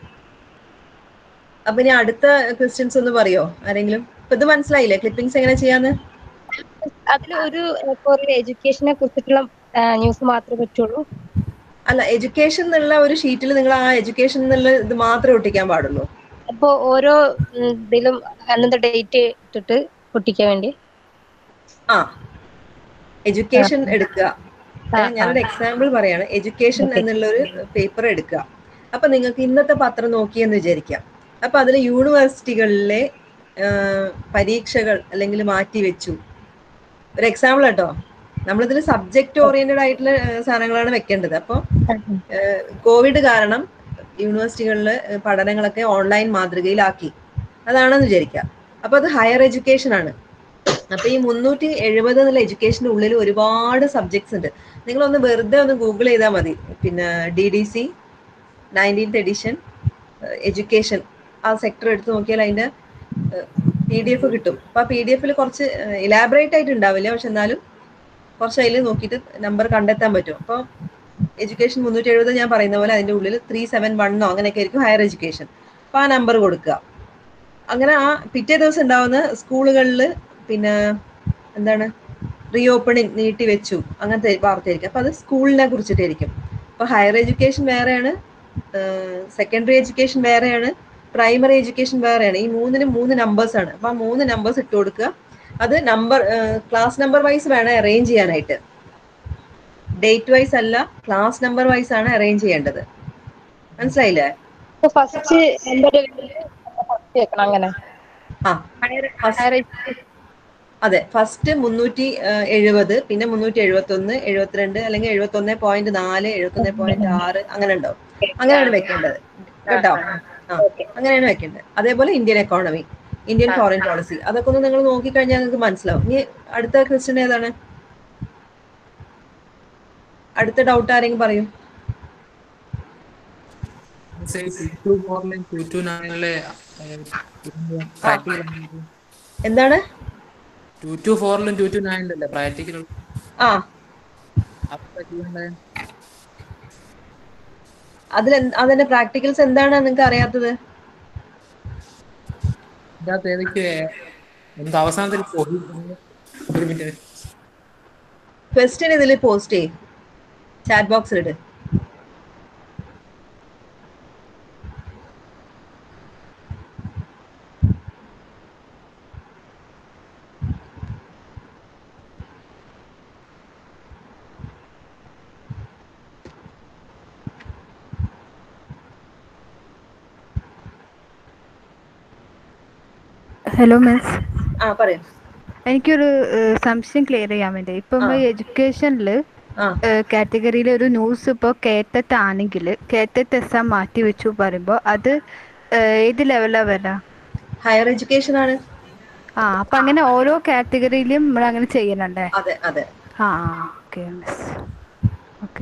അപ്പൊ ഇനി അടുത്ത ക്വസ്റ്റ്യൻസ് ഒന്ന് പറയോ ആരെങ്കിലും ഇപ്പൊ ഇത് മനസ്സിലായില്ലേ ക്ലിപ്പിംഗ്സ് എങ്ങനെ ചെയ്യാന്ന് അതിൽ ഒരു ഫോറിൽ എഡ്യൂക്കേഷനെ കുറിച്ചിട്ടുള്ള ന്യൂസ് മാത്രമേ പറ്റുള്ളൂ അല്ല എഡ്യൂക്കേഷൻ എന്നുള്ള ഒരു ഷീറ്റിൽ നിങ്ങൾ ആ എഡ്യൂക്കേഷൻ എന്നുള്ള ഇത് മാത്രമേ ഒട്ടിക്കാൻ പാടുള്ളൂ അപ്പൊ ഓരോ ഉം, ഇതിലും അന്നത്തെ ഡേറ്റ് ഇട്ടിട്ട് പൊട്ടിക്കാൻ വേണ്ടി ആ എഡ്യൂക്കേഷൻ എടുക്കുക ഏ, ഞാനൊരു എക്സാമ്പിൾ പറയാണ് എഡ്യൂക്കേഷൻ എന്നുള്ള ഒരു പേപ്പർ എടുക്കുക അപ്പൊ നിങ്ങൾക്ക് ഇന്നത്തെ പത്രം നോക്കിയെന്ന് വിചാരിക്കാം അപ്പൊ അതിൽ യൂണിവേഴ്സിറ്റികളിലെ ആ, പരീക്ഷകൾ അല്ലെങ്കിൽ മാറ്റി വെച്ചു ഒരു എക്സാമ്പിൾ കേട്ടോ നമ്മളിതിൽ സബ്ജക്ട് ഓറിയന്റഡ് ആയിട്ടുള്ള ആ, സാധനങ്ങളാണ് വെക്കേണ്ടത് അപ്പോൾ കോവിഡ് കാരണം യൂണിവേഴ്സിറ്റികളിൽ പഠനങ്ങളൊക്കെ ഓൺലൈൻ മാതൃകയിലാക്കി അതാണെന്ന് വിചാരിക്കുക അപ്പൊ അത് ഹയർ എഡ്യൂക്കേഷൻ ആണ് അപ്പൊ ഈ മുന്നൂറ്റി എഴുപത് എന്നുള്ള എഡ്യൂക്കേഷന്റെ ഉള്ളിൽ ഒരുപാട് സബ്ജക്ട്സ് ഉണ്ട് നിങ്ങളൊന്ന് വെറുതെ ഒന്ന് ഗൂഗിൾ ചെയ്താൽ മതി പിന്നെ D D C nineteenth edition education ആ സെക്ടർ എടുത്ത് നോക്കിയാൽ അതിന്റെ പി ഡി എഫ് കിട്ടും അപ്പൊ ആ പി ഡി എഫിൽ കുറച്ച് ഇലാബറേറ്റ് ആയിട്ട് ഉണ്ടാവില്ല പക്ഷെ എന്നാലും കുറച്ച് അതിൽ നോക്കിയിട്ട് നമ്പർ കണ്ടെത്താൻ പറ്റും അപ്പോൾ എഡ്യൂക്കേഷൻ മുന്നൂറ്റി എഴുപത് ഞാൻ പറയുന്ന പോലെ അതിന്റെ ഉള്ളിൽ ത്രീ സെവൻ വണ്ണോ അങ്ങനെയൊക്കെ ആയിരിക്കും ഹയർ എഡ്യൂക്കേഷൻ അപ്പോൾ ആ നമ്പർ കൊടുക്കുക അങ്ങനെ ആ പിറ്റേ ദിവസം ഉണ്ടാവുന്ന സ്കൂളുകളിൽ പിന്നെ എന്താണ് റീ ഓപ്പണിംഗ് നീട്ടി വെച്ചു അങ്ങനത്തെ വാർത്തയായിരിക്കും അപ്പോൾ അത് സ്കൂളിനെ കുറിച്ചിട്ടായിരിക്കും അപ്പോൾ ഹയർ എഡ്യൂക്കേഷൻ വേറെയാണ് സെക്കൻഡറി എഡ്യൂക്കേഷൻ വേറെയാണ് പ്രൈമറി എഡ്യൂക്കേഷൻ വേറെയാണ് ഈ മൂന്നിനും മൂന്ന് നമ്പേഴ്സ് ആണ് അപ്പോൾ ആ മൂന്ന് നമ്പേഴ്സ് ഇട്ട് കൊടുക്കുക അത് നമ്പർ ക്ലാസ് നമ്പർ വൈസ് വേണം അറേഞ്ച് ചെയ്യാനായിട്ട് ഡേറ്റ് വൈസ് അല്ല ക്ലാസ് നമ്പർ വൈസ് ആണ് അറേഞ്ച് ചെയ്യേണ്ടത് മനസ്സിലായില്ലേ ഫസ്റ്റ് നമ്പർ ഫസ്റ്റ് വെക്കണം അങ്ങനെ ആ Higher- higher education. അതെ ഫസ്റ്റ് മുന്നൂറ്റി എഴുപത് പിന്നെ മുന്നൂറ്റി എഴുപത്തി ഒന്ന് എഴുപത്തിരണ്ട് അല്ലെങ്കിൽ എഴുപത്തി ഒന്ന് പോയിന്റ് നാല് എഴുപത്തി ഒന്ന് പോയിന്റ് ആറ് അങ്ങനെ ഉണ്ടാവും അങ്ങനെയാണ് വെക്കേണ്ടത് കേട്ടോ ആ അങ്ങനെയാണ് വെക്കേണ്ടത് അതേപോലെ Indian economy Indian foreign policy അതൊക്കെ ഒന്ന് നിങ്ങൾ നോക്കിക്കഴിഞ്ഞാൽ നിങ്ങൾക്ക് മനസ്സിലാവും ഇനി അടുത്ത ക്വസ്റ്റ്യൻ ഏതാണ് അടുത്ത ഡൗട്ട് ആരെങ്കിലും പറയൂ ടു ഫോറിലും ടു ടു നയനിലെ പ്രാക്ടിക്കൽ എന്താണ് ടു ടു ഫോറിലും ടു ടു നയനിലല്ലേ പ്രാക്ടിക്കൽ ആ അപ്പൊ ചെയ്യണ്ടേ അതിൽ അതിന്റെ പ്രാക്ടിക്കൽസ് എന്താണ് നിങ്ങൾക്ക് അറിയാത്തത് ഇതിനകത്ത് ഏതൊക്കെ എന്ത് അവസാനത്തിൽ പോയി ഒരു മിനിറ്റ് ക്വസ്റ്റ്യൻ ഇതിൽ പോസ്റ്റ് ചെയ്യും ചാറ്റ് ബോക്സിൽ ഇട് ഹലോ മിസ് ആ പറയൂ എനിക്കൊരു ഏഹ്, സംശയം ക്ലിയർ ചെയ്യാൻ വേണ്ടി ഇപ്പം ആ. ഈ എഡ്യൂക്കേഷനിൽ ആ കാറ്റഗറിയിൽ ഒരു ന്യൂസ് ഇപ്പോൾ കേട്ടറ്റ് ആണെങ്കിൽ കേട്ടറ്റ് എസ് എം മാറ്റി വെച്ചു പറയുമ്പോൾ അത് ഏഹ്, ഏത് ലെവലാണ് വരാ ഹയർ എഡ്യൂക്കേഷൻ ആണ് ആ അപ്പം അങ്ങനെ ഓരോ കാറ്റഗറിയിലും നമ്മൾ അങ്ങനെ ചെയ്യണല്ലേ അതെ അതെ ആ okay miss okay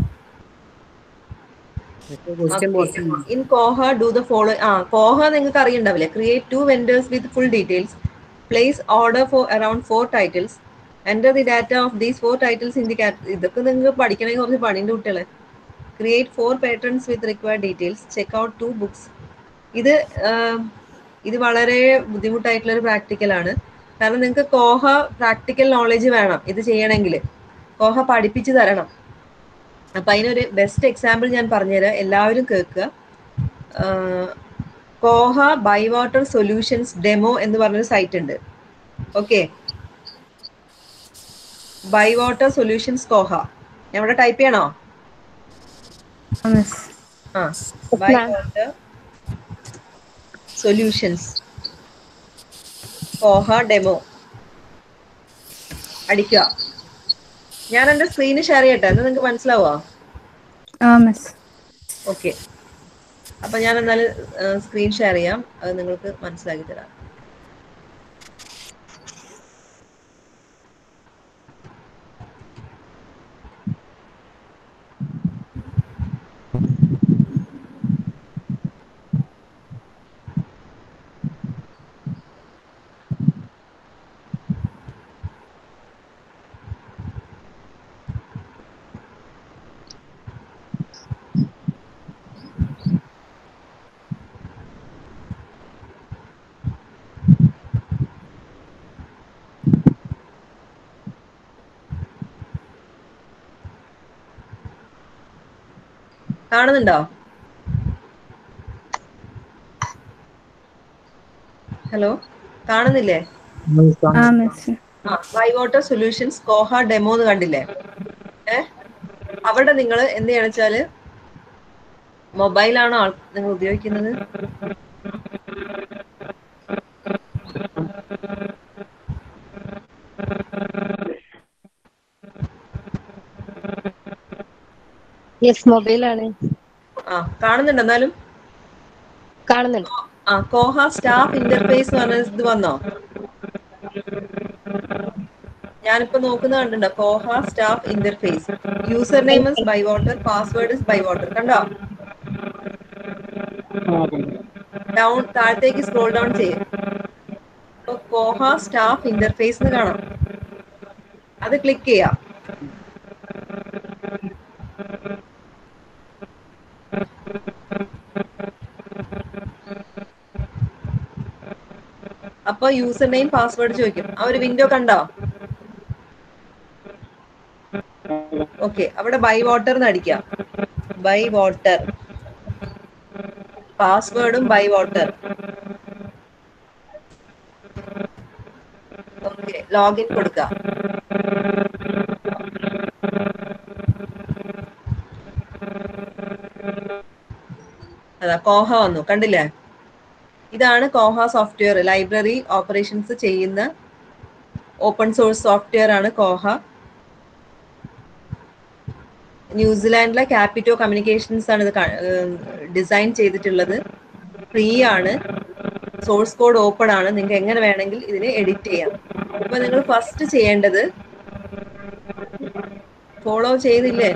question box in Koha do the follow ആ കോഹ നിങ്ങൾക്ക് അറിയണ്ടാവില്ലേ create two vendors with full details place order for around four titles enter the data of these four titles in the ഇതൊക്കെ നിങ്ങൾക്ക് പഠിക്കണമെങ്കിൽ കുറച്ച് പണിൻ്റെ കുട്ടികളെ create four patterns with required details check out two books ഇത് ആം, ഇത് വളരെ ബുദ്ധിമുട്ടായിട്ടുള്ള ഒരു പ്രാക്ടിക്കലാണ് കാരണം നിങ്ങൾക്ക് കോഹ പ്രാക്ടിക്കൽ നോളജ് വേണം ഇത് ചെയ്യണമെങ്കിൽ കോഹ പഠിപ്പിച്ചു തരണം അപ്പൊ അതിനൊരു ബെസ്റ്റ് എക്സാമ്പിൾ ഞാൻ പറഞ്ഞുതരാം എല്ലാവരും കേൾക്കുക ആഹ് Koha by water solutions demo എന്ന് പറഞ്ഞൊരു സൈറ്റ് ഉണ്ട് okay by water solutions Koha ഞാൻ ഇവിടെ ടൈപ്പ് ചെയ്യണോ മിസ് ആ by water solutions Koha demo അടിക്കുക ഞാൻ എൻ്റെ സ്ക്രീന് ഷെയർ ചെയ്യട്ടെ എന്ന് നിങ്ങൾക്ക് മനസ്സിലാവോ ആ മിസ് ഓക്കെ അപ്പൊ ഞാൻ എന്നാലും സ്ക്രീൻ ഷെയർ ചെയ്യാം അത് നിങ്ങൾക്ക് മനസ്സിലാക്കി തരാം കാണുന്നുണ്ടോ ഹലോ കാണുന്നില്ലേ ആ miss by water solutions Koha demo എന്ന് കണ്ടില്ലേ ഏ അവിടെ നിങ്ങൾ എന്ത് ചെയ്യണം വെച്ചാല് മൊബൈലാണോ ആൾ നിങ്ങൾ ഉപയോഗിക്കുന്നത് യെസ് മൊബൈലാണ് ആ കാണുന്നുണ്ടോ എന്നാലും കാണുന്നുണ്ട് ആ കോഹ സ്റ്റാഫ് ഇന്റർഫേസ് എന്ന് പറഞ്ഞ ഇത് വന്നോ ഞാനിപ്പോ നോക്കുന്ന കണ്ടുണ്ടോ Koha staff interface username is by water password is by water കണ്ടോ ഡൗൺ താഴത്തേക്ക് സ്ക്രോൾ ഡൗൺ ചെയ്യും അപ്പൊ കോഹ സ്റ്റാഫ് ഇന്റർഫേസ് എന്ന് കാണാം അത് ക്ലിക്ക് ചെയ്യാം അപ്പൊ യൂസർ നെയിം പാസ്വേഡ് ചോദിക്കും ആ ഒരു വിൻഡോ കണ്ടോ ഓക്കെ അവിടെ ബൈ വാട്ടർ എന്ന് അടിക്കാം ബൈ വാട്ടർ പാസ്വേഡും ബൈ വാട്ടർ ഓക്കെ ലോഗിൻ കൊടുക്കാം അതാ കോഹ വന്നു കണ്ടില്ലേ ഇതാണ് കോഹ സോഫ്റ്റ്വെയർ ലൈബ്രറി ഓപ്പറേഷൻസ് ചെയ്യുന്ന ഓപ്പൺ സോഴ്സ് സോഫ്റ്റ്വെയർ ആണ് കോഹ ന്യൂസിലാൻഡിലെ ക്യാപിറ്റോ കമ്മ്യൂണിക്കേഷൻസ് ആണ് ഇത് ഡിസൈൻ ചെയ്തിട്ടുള്ളത് ഫ്രീ ആണ് സോഴ്സ് കോഡ് ഓപ്പൺ ആണ് നിങ്ങൾക്ക് എങ്ങനെ വേണമെങ്കിൽ ഇതിനെ എഡിറ്റ് ചെയ്യാം അപ്പൊ നിങ്ങൾ ഫസ്റ്റ് ചെയ്യേണ്ടത് ഫോളോ ചെയ്തില്ലേ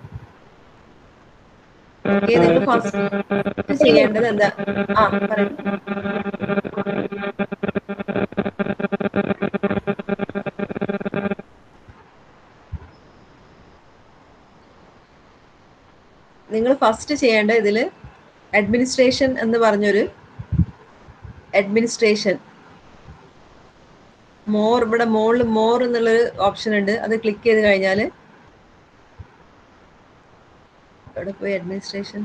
ഓക്കെ നിങ്ങൾ ഫസ്റ്റ് ചെയ്യേണ്ടത് എന്താ ആ പറയൂ നിങ്ങൾ ഫസ്റ്റ് ചെയ്യേണ്ട ഇതിൽ അഡ്മിനിസ്ട്രേഷൻ എന്ന് പറഞ്ഞൊരു അഡ്മിനിസ്ട്രേഷൻ മോർ ഇവിടെ മോളിൽ മോർ എന്നുള്ളൊരു ഓപ്ഷൻ ഉണ്ട് അത് ക്ലിക്ക് ചെയ്ത് കഴിഞ്ഞാൽ എവിടെ പോയി അഡ്മിനിസ്ട്രേഷൻ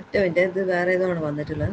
ഒറ്റ മിനിറ്റ് ഇത് വേറെ ഏതോ ആണ് വന്നിട്ടുള്ളത്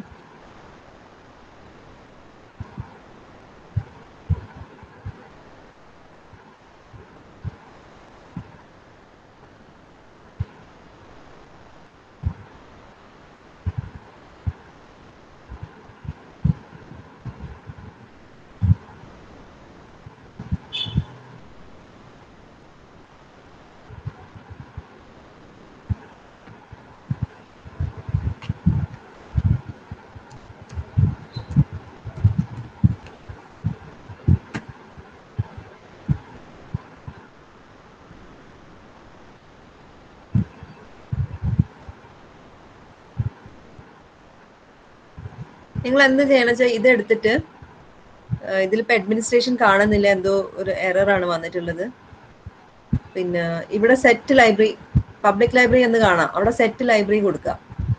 നിങ്ങൾ എന്ത് ചെയ്യണം വെച്ചാൽ ഇത് എടുത്തിട്ട് ഇതിലിപ്പോ അഡ്മിനിസ്ട്രേഷൻ കാണുന്നില്ല എന്തോ ഒരു എറർ ആണ് വന്നിട്ടുള്ളത് പിന്നെ ഇവിടെ സെറ്റ് ലൈബ്രറി പബ്ലിക് ലൈബ്രറി എന്ന് കാണാം അവിടെ സെറ്റ് ലൈബ്രറി കൊടുക്കുക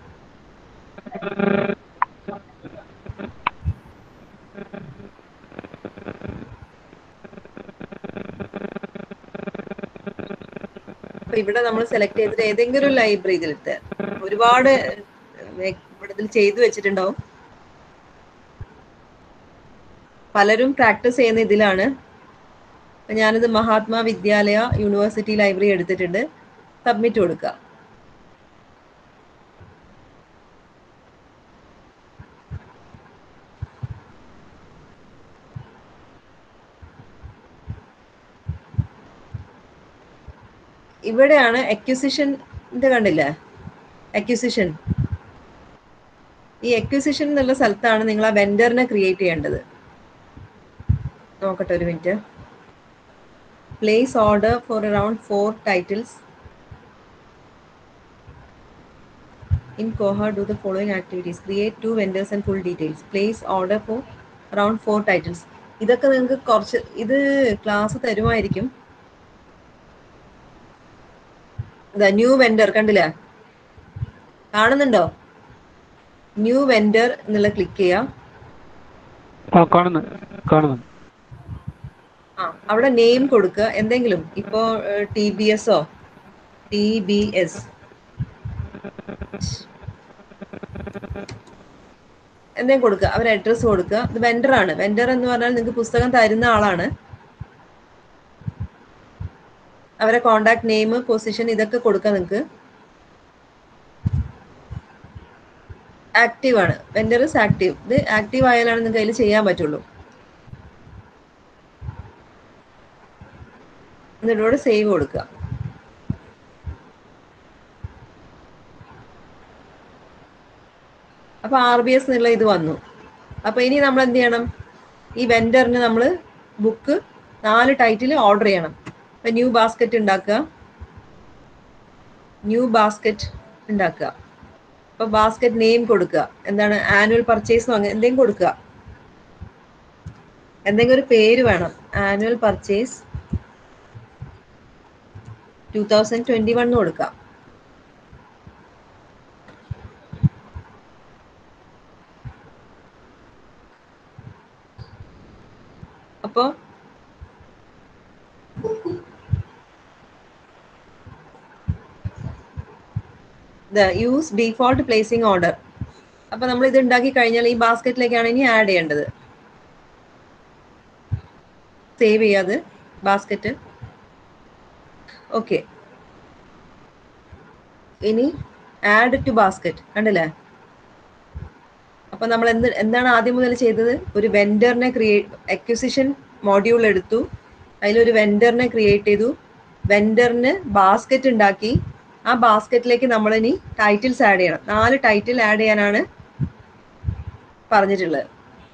അപ്പൊ ഇവിടെ നമ്മൾ സെലക്ട് ചെയ്തിട്ട് ഏതെങ്കിലും ഒരു ലൈബ്രറി ഇതിലെടുത്ത് ഒരുപാട് ഏർ ഇവിടെ ഇതിൽ ചെയ്തു വെച്ചിട്ടുണ്ടാവും പലരും പ്രാക്ടീസ് ചെയ്യുന്ന ഇതിലാണ് അപ്പൊ ഞാനിത് മഹാത്മാ വിദ്യാലയ യൂണിവേഴ്സിറ്റി ലൈബ്രറി എടുത്തിട്ടുണ്ട് സബ്മിറ്റ് കൊടുക്കുക ഇവിടെയാണ് അക്യൂസിഷന്റെ കണ്ടില്ലേ അക്യൂസിഷൻ ഈ അക്യൂസിഷൻ എന്നുള്ള സ്ഥലത്താണ് നിങ്ങൾ ആ വെൻഡറിനെ ക്രിയേറ്റ് ചെയ്യേണ്ടത് നോക്കട്ടെ ഒരു minute place order for around four titles in Koha do the following activities create two vendors and full details place order for around four titles ഇതൊക്കെ നിങ്ങൾക്ക് കുറച്ച് ഇത് ക്ലാസ് തരുമായിരിക്കും ന്യൂ വെൻഡർ കണ്ടില്ലേ കാണുന്നുണ്ടോ ന്യൂ വെൻഡർ എന്നുള്ള ക്ലിക്ക് ചെയ്യാം ആ കാണുന്നു കാണുന്നു ആ അവിടെ നെയിം കൊടുക്കുക എന്തെങ്കിലും ഇപ്പോ ടി ബി എസോ ടി ബി എസ് എന്തെങ്കിലും കൊടുക്കുക അവർ അഡ്രസ്സ് കൊടുക്കുക ഇത് വെൻഡർ ആണ് വെൻഡർ എന്ന് പറഞ്ഞാൽ നിങ്ങൾക്ക് പുസ്തകം തരുന്ന ആളാണ് അവരെ കോണ്ടാക്ട് നെയിം പൊസിഷൻ ഇതൊക്കെ കൊടുക്കുക നിങ്ങൾക്ക് ആക്റ്റീവ് ആണ് വെൻഡർ ഇസ് ആക്റ്റീവ് ഇത് ആക്റ്റീവ് ആയാലാണ് നിങ്ങൾക്ക് അതിൽ ചെയ്യാൻ പറ്റുള്ളൂ എന്നിട്ട് ഇവിടെ സേവ് കൊടുക്കുക അപ്പൊ ആർ ബി എസ് എന്നുള്ള ഇത് വന്നു അപ്പൊ ഇനി നമ്മൾ എന്ത് ചെയ്യണം ഈ വെൻഡറിന് നമ്മൾ ബുക്ക് നാല് ടൈറ്റിൽ ഓർഡർ ചെയ്യണം ഇപ്പൊ ന്യൂ ബാസ്ക്കറ്റ് ഉണ്ടാക്കുക ന്യൂ ബാസ്ക്കറ്റ് ഉണ്ടാക്കുക അപ്പൊ ബാസ്ക്കറ്റ് നെയിം കൊടുക്കുക എന്താണ് ആനുവൽ പർച്ചേസ് അങ്ങനെ എന്തെങ്കിലും കൊടുക്കുക എന്തെങ്കിലും ഒരു പേര് വേണം annual purchase two thousand twenty one കൊടുക്കാം അപ്പോ യൂസ് ഡീഫോൾട്ട് പ്ലേസിംഗ് ഓർഡർ അപ്പൊ നമ്മൾ ഇത് ഉണ്ടാക്കി കഴിഞ്ഞാൽ ഈ ബാസ്ക്കറ്റിലേക്കാണ് ഇനി ആഡ് ചെയ്യേണ്ടത് സേവ് ചെയ്യാത് ബാസ്ക്കറ്റ് ഓക്കെ ഇനി ആഡ് ടു ബാസ്ക്കറ്റ് കണ്ടില്ലേ അപ്പൊ നമ്മൾ എന്ത് എന്താണ് ആദ്യം മുതൽ ചെയ്തത് ഒരു വെൻഡറിനെ ക്രിയേറ്റ് അക്വിസിഷൻ മോഡ്യൂൾ എടുത്തു അതിലൊരു വെൻഡറിനെ ക്രിയേറ്റ് ചെയ്തു വെൻഡറിന് ബാസ്ക്കറ്റ് ഉണ്ടാക്കി ആ ബാസ്ക്കറ്റിലേക്ക് നമ്മൾ ഇനി ടൈറ്റിൽസ് ആഡ് ചെയ്യണം നാല് ടൈറ്റിൽ ആഡ് ചെയ്യാനാണ് പറഞ്ഞിട്ടുള്ളത്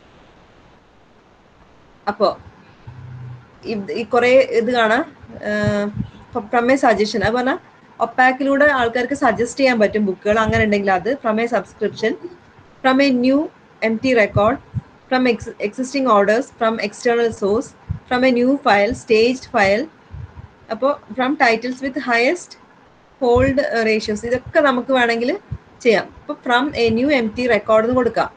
അപ്പോ ഇത് ഈ കുറെ ഇത് കാണാം ഫ്രം എ സജഷൻ അത് പറഞ്ഞാൽ ഒപ്പാക്കിലൂടെ ആൾക്കാർക്ക് സജസ്റ്റ് ചെയ്യാൻ പറ്റും ബുക്കുകൾ അങ്ങനെ ഉണ്ടെങ്കിൽ അത് from a subscription from a new empty record from existing orders from external source from a new file staged file അപ്പോൾ from titles with highest hold ratios ഇതൊക്കെ നമുക്ക് വേണമെങ്കിൽ ചെയ്യാം അപ്പോൾ from a new empty record എന്ന് കൊടുക്കാം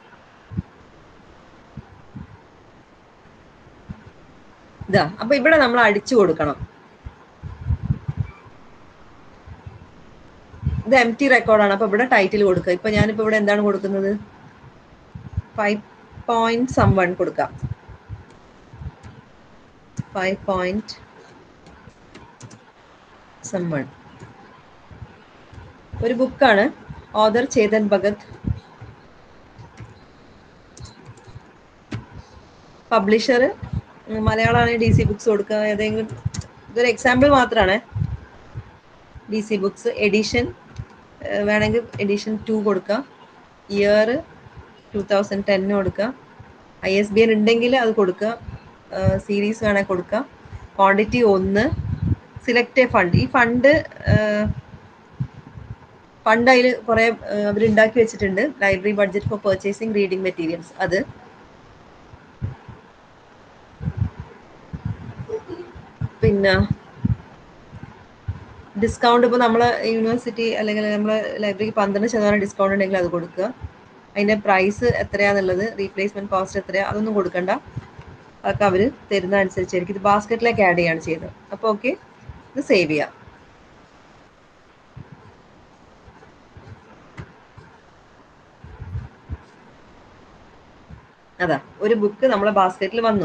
ഇതാ അപ്പൊ ഇവിടെ നമ്മൾ അടിച്ചു കൊടുക്കണം ഇത് എം ടി റെക്കോർഡാണ് അപ്പൊ ഇവിടെ ടൈറ്റിൽ കൊടുക്കുക ഇപ്പൊ ഞാനിപ്പോ ഇവിടെ എന്താണ് കൊടുക്കുന്നത് ഫൈവ് പോയിന്റ് സം വൺ കൊടുക്കാം ഫൈവ് പോയിന്റ് സം വൺ ഒരു ബുക്കാണ് ഓദർ ചേതൻ ഭഗത് പബ്ലിഷർ മലയാളമാണ് ഡി സി ബുക്സ് കൊടുക്കുക ഏതെങ്കിലും ഇതൊരു എക്സാമ്പിൾ മാത്രമാണ് ഡി സി ബുക്സ് എഡിഷൻ വേണമെങ്കിൽ എഡിഷൻ ടു കൊടുക്കുക ഇയർ ടു തൗസൻഡ് ടെന്ന് കൊടുക്കുക ഐ എസ് ബി എൻ ഉണ്ടെങ്കിൽ അത് കൊടുക്കുക സീരീസ് വേണമെങ്കിൽ കൊടുക്കുക ക്വാണ്ടിറ്റി ഒന്ന് സിലക്ട് എ ഫണ്ട് ഈ ഫണ്ട് ഫണ്ട് അതിൽ കുറേ അവരുണ്ടാക്കി വെച്ചിട്ടുണ്ട് library budget for purchasing reading materials അത് പിന്നെ ഡിസ്കൗണ്ട് ഇപ്പോൾ നമ്മളെ യൂണിവേഴ്സിറ്റി അല്ലെങ്കിൽ നമ്മളെ ലൈബ്രറിക്ക് പന്ത്രണ്ട് ശതമാനം ഡിസ്കൗണ്ട് ഉണ്ടെങ്കിൽ അത് കൊടുക്കുക അതിൻ്റെ പ്രൈസ് എത്രയാന്നുള്ളത് റീപ്ലേസ്മെന്റ് കോസ്റ്റ് എത്രയാ അതൊന്നും കൊടുക്കണ്ട അതൊക്കെ അവർ തരുന്ന അനുസരിച്ചായിരിക്കും ഇത് ബാസ്ക്കറ്റിലേക്ക് ആഡ് ചെയ്യാണ് ചെയ്യുന്നത് അപ്പോൾ ഓക്കെ ഇത് സേവ് ചെയ്യാം അതാ ഒരു ബുക്ക് നമ്മളെ ബാസ്ക്കറ്റിൽ വന്നു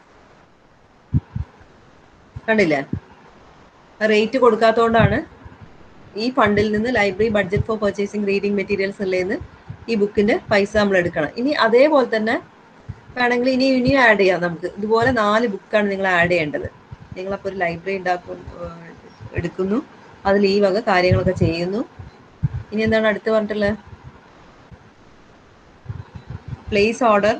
കണ്ടില്ലേ റേറ്റ് കൊടുക്കാത്തതുകൊണ്ടാണ് ഈ ഫണ്ടിൽ നിന്ന് library budget for purchasing reading materials ഉള്ളതെന്ന് ഈ ബുക്കിന്റെ പൈസ നമ്മൾ എടുക്കണം ഇനി അതേപോലെ തന്നെ വേണമെങ്കിൽ ഇനി ഇനിയും ആഡ് ചെയ്യാം നമുക്ക് ഇതുപോലെ നാല് ബുക്കാണ് നിങ്ങൾ ആഡ് ചെയ്യേണ്ടത് നിങ്ങളപ്പോൾ ഒരു ലൈബ്രറി ഉണ്ടാക്കും എടുക്കുന്നു അതിൽ ഈ വക കാര്യങ്ങളൊക്കെ ചെയ്യുന്നു ഇനി എന്താണ് അടുത്ത് പറഞ്ഞിട്ടുള്ളത് പ്ലേസ് ഓർഡർ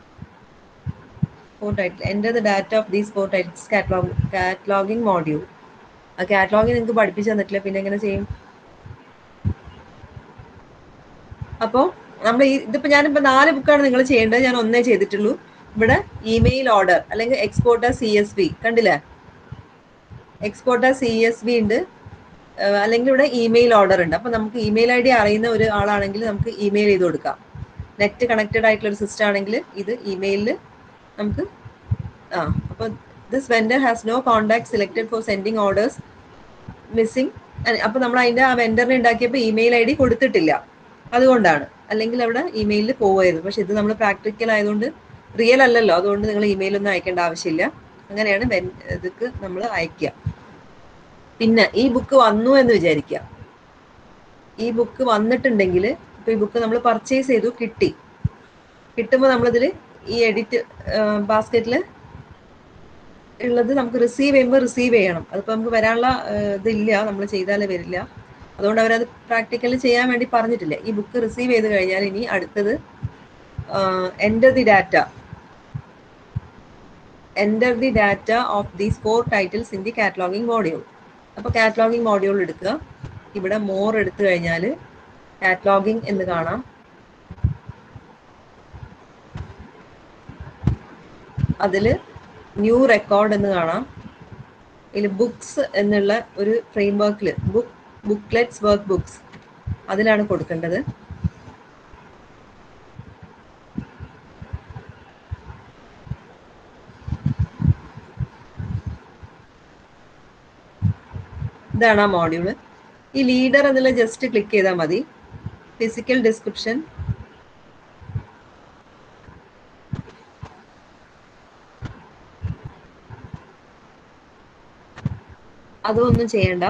ഫോർ ടൈറ്റിൽ എൻ്റെ the data of these four titles catalogue cataloguing module ആ കാറ്റലോഗിങ് നിങ്ങൾക്ക് പഠിപ്പിച്ചു തന്നിട്ടില്ല പിന്നെ എങ്ങനെ ചെയ്യും അപ്പോൾ നമ്മൾ ഈ ഇതിപ്പോൾ ഞാനിപ്പോൾ നാല് ബുക്കാണ് നിങ്ങൾ ചെയ്യേണ്ടത് ഞാൻ ഒന്നേ ചെയ്തിട്ടുള്ളൂ ഇവിടെ ഇമെയിൽ ഓർഡർ അല്ലെങ്കിൽ എക്സ്പോർട്ടർ സി എസ് ബി കണ്ടില്ലേ എക്സ്പോർട്ടർ സി എസ് ബി ഉണ്ട് അല്ലെങ്കിൽ ഇവിടെ ഇമെയിൽ ഓർഡർ ഉണ്ട് അപ്പോൾ നമുക്ക് ഇമെയിൽ ഐ ഡി അറിയുന്ന ഒരു ആളാണെങ്കിൽ നമുക്ക് ഇമെയിൽ ചെയ്ത് കൊടുക്കാം നെറ്റ് കണക്റ്റഡ് ആയിട്ടുള്ള ഒരു സിസ്റ്റം ആണെങ്കിൽ ഇത് ഇമെയിലിൽ നമുക്ക് ആ അപ്പോൾ this vendor has no contact selected for sending orders missing അപ്പോൾ നമ്മൾ അതിൻ്റെ ആ വെൻഡറിനെ ഉണ്ടാക്കിയപ്പോൾ ഇമെയിൽ ഐ ഡി കൊടുത്തിട്ടില്ല അതുകൊണ്ടാണ് അല്ലെങ്കിൽ അവിടെ ഇമെയിലിൽ പോവായിരുന്നു പക്ഷെ ഇത് നമ്മൾ പ്രാക്ടിക്കൽ ആയതുകൊണ്ട് റിയൽ അല്ലല്ലോ അതുകൊണ്ട് നിങ്ങൾ ഇമെയിൽ ഒന്നും അയക്കേണ്ട ആവശ്യമില്ല അങ്ങനെയാണ് വെൻ ഇതൊക്കെ നമ്മൾ അയക്കുക പിന്നെ ഈ ബുക്ക് വന്നു എന്ന് വിചാരിക്കുക ഈ ബുക്ക് വന്നിട്ടുണ്ടെങ്കിൽ ഇപ്പൊ ഈ ബുക്ക് നമ്മൾ പർച്ചേസ് ചെയ്തു കിട്ടി കിട്ടുമ്പോൾ നമ്മളിതിൽ ഈ എഡിറ്റ് ബാസ്ക്കറ്റിൽ ഉള്ളത് നമുക്ക് റിസീവ് ചെയ്യുമ്പോൾ റിസീവ് ചെയ്യണം അതിപ്പോൾ നമുക്ക് വരാനുള്ള ഇതില്ല നമ്മൾ ചെയ്താലേ വരില്ല അതുകൊണ്ട് അവരത് പ്രാക്ടിക്കലി ചെയ്യാൻ വേണ്ടി പറഞ്ഞിട്ടില്ല ഈ ബുക്ക് റിസീവ് ചെയ്ത് കഴിഞ്ഞാൽ ഇനി അടുത്തത് enter the data enter the data of these four titles in the cataloguing module അപ്പോൾ കാറ്റലോഗിങ് മോഡ്യൂൾ എടുക്കുക ഇവിടെ മോർ എടുത്തു കഴിഞ്ഞാൽ കാറ്റലോഗിങ് എന്ന് കാണാം അതിൽ ന്യൂ റെക്കോർഡ് എന്ന് കാണാം ഇതിൽ ബുക്സ് എന്നുള്ള ഒരു ഫ്രെയിം വർക്കിൽ ബുക്ക് ബുക്ക്ലെറ്റ്സ് വർക്ക് ബുക്സ് അതിലാണ് കൊടുക്കേണ്ടത് ഇതാണ് ആ മോഡ്യൂള് ഈ ലീഡർ എന്നുള്ള ജസ്റ്റ് ക്ലിക്ക് ചെയ്താൽ മതി ഫിസിക്കൽ ഡിസ്ക്രിപ്ഷൻ അതൊന്നും ചെയ്യണ്ട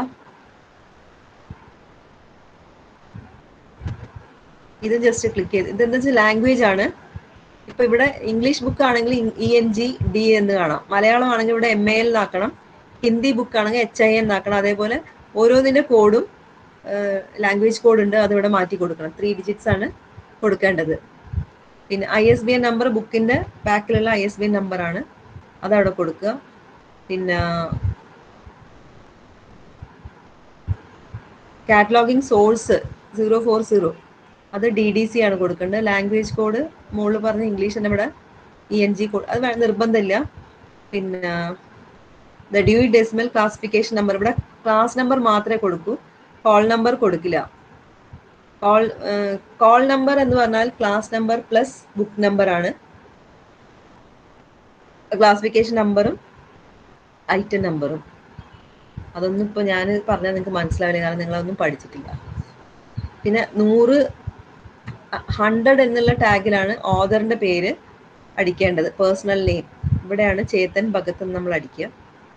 ഇത് ജസ്റ്റ് ക്ലിക്ക് ചെയ്ത് ഇതെന്താ വെച്ചാൽ ലാംഗ്വേജ് ആണ് ഇപ്പൊ ഇവിടെ ഇംഗ്ലീഷ് ബുക്ക് ആണെങ്കിൽ ഇ എൻ ജി ഡി എന്ന് കാണാം മലയാളം ആണെങ്കിൽ ഇവിടെ എം എ എൽ എന്നാക്കണം ഹിന്ദി ബുക്ക് ആണെങ്കിൽ എച്ച് ഐ എൻ എന്നാക്കണം അതേപോലെ ഓരോന്നിന്റെ കോഡും ലാംഗ്വേജ് കോഡ് ഉണ്ട് അത് ഇവിടെ മാറ്റി കൊടുക്കണം ത്രീ ഡിജിറ്റ്സ് ആണ് കൊടുക്കേണ്ടത് പിന്നെ I S B N number ബുക്കിന്റെ ബാക്കിലുള്ള I S B N number ആണ് അതവിടെ കൊടുക്കുക പിന്നെ cataloguing source zero four zero അത് ഡി ഡി സി ആണ് കൊടുക്കേണ്ടത് ലാംഗ്വേജ് കോഡ് മുകളിൽ പറഞ്ഞ ഇംഗ്ലീഷ് തന്നെ ഇവിടെ ഇ എൻ ജി കോഡ് അത് വേ- നിർബന്ധമില്ല പിന്നെ the Dewey decimal classification number ഇവിടെ ക്ലാസ് നമ്പർ മാത്രമേ കൊടുക്കൂ കോൾ നമ്പർ കൊടുക്കില്ല കോൾ കോൾ നമ്പർ എന്ന് പറഞ്ഞാൽ class number plus book number ആണ് ക്ലാസിഫിക്കേഷൻ നമ്പറും ഐറ്റം നമ്പറും അതൊന്നും ഇപ്പോൾ ഞാൻ പറഞ്ഞാൽ നിങ്ങൾക്ക് മനസ്സിലാവില്ല കാരണം നിങ്ങളതൊന്നും പഠിച്ചിട്ടില്ല പിന്നെ നൂറ് ഹൺഡ്രഡ് എന്നുള്ള ടാഗിലാണ് ഓദറിന്റെ പേര് അടിക്കേണ്ടത് പേഴ്സണൽ നെയിം ഇവിടെയാണ് ചേതൻ ഭഗത് എന്ന് നമ്മൾ അടിക്കുക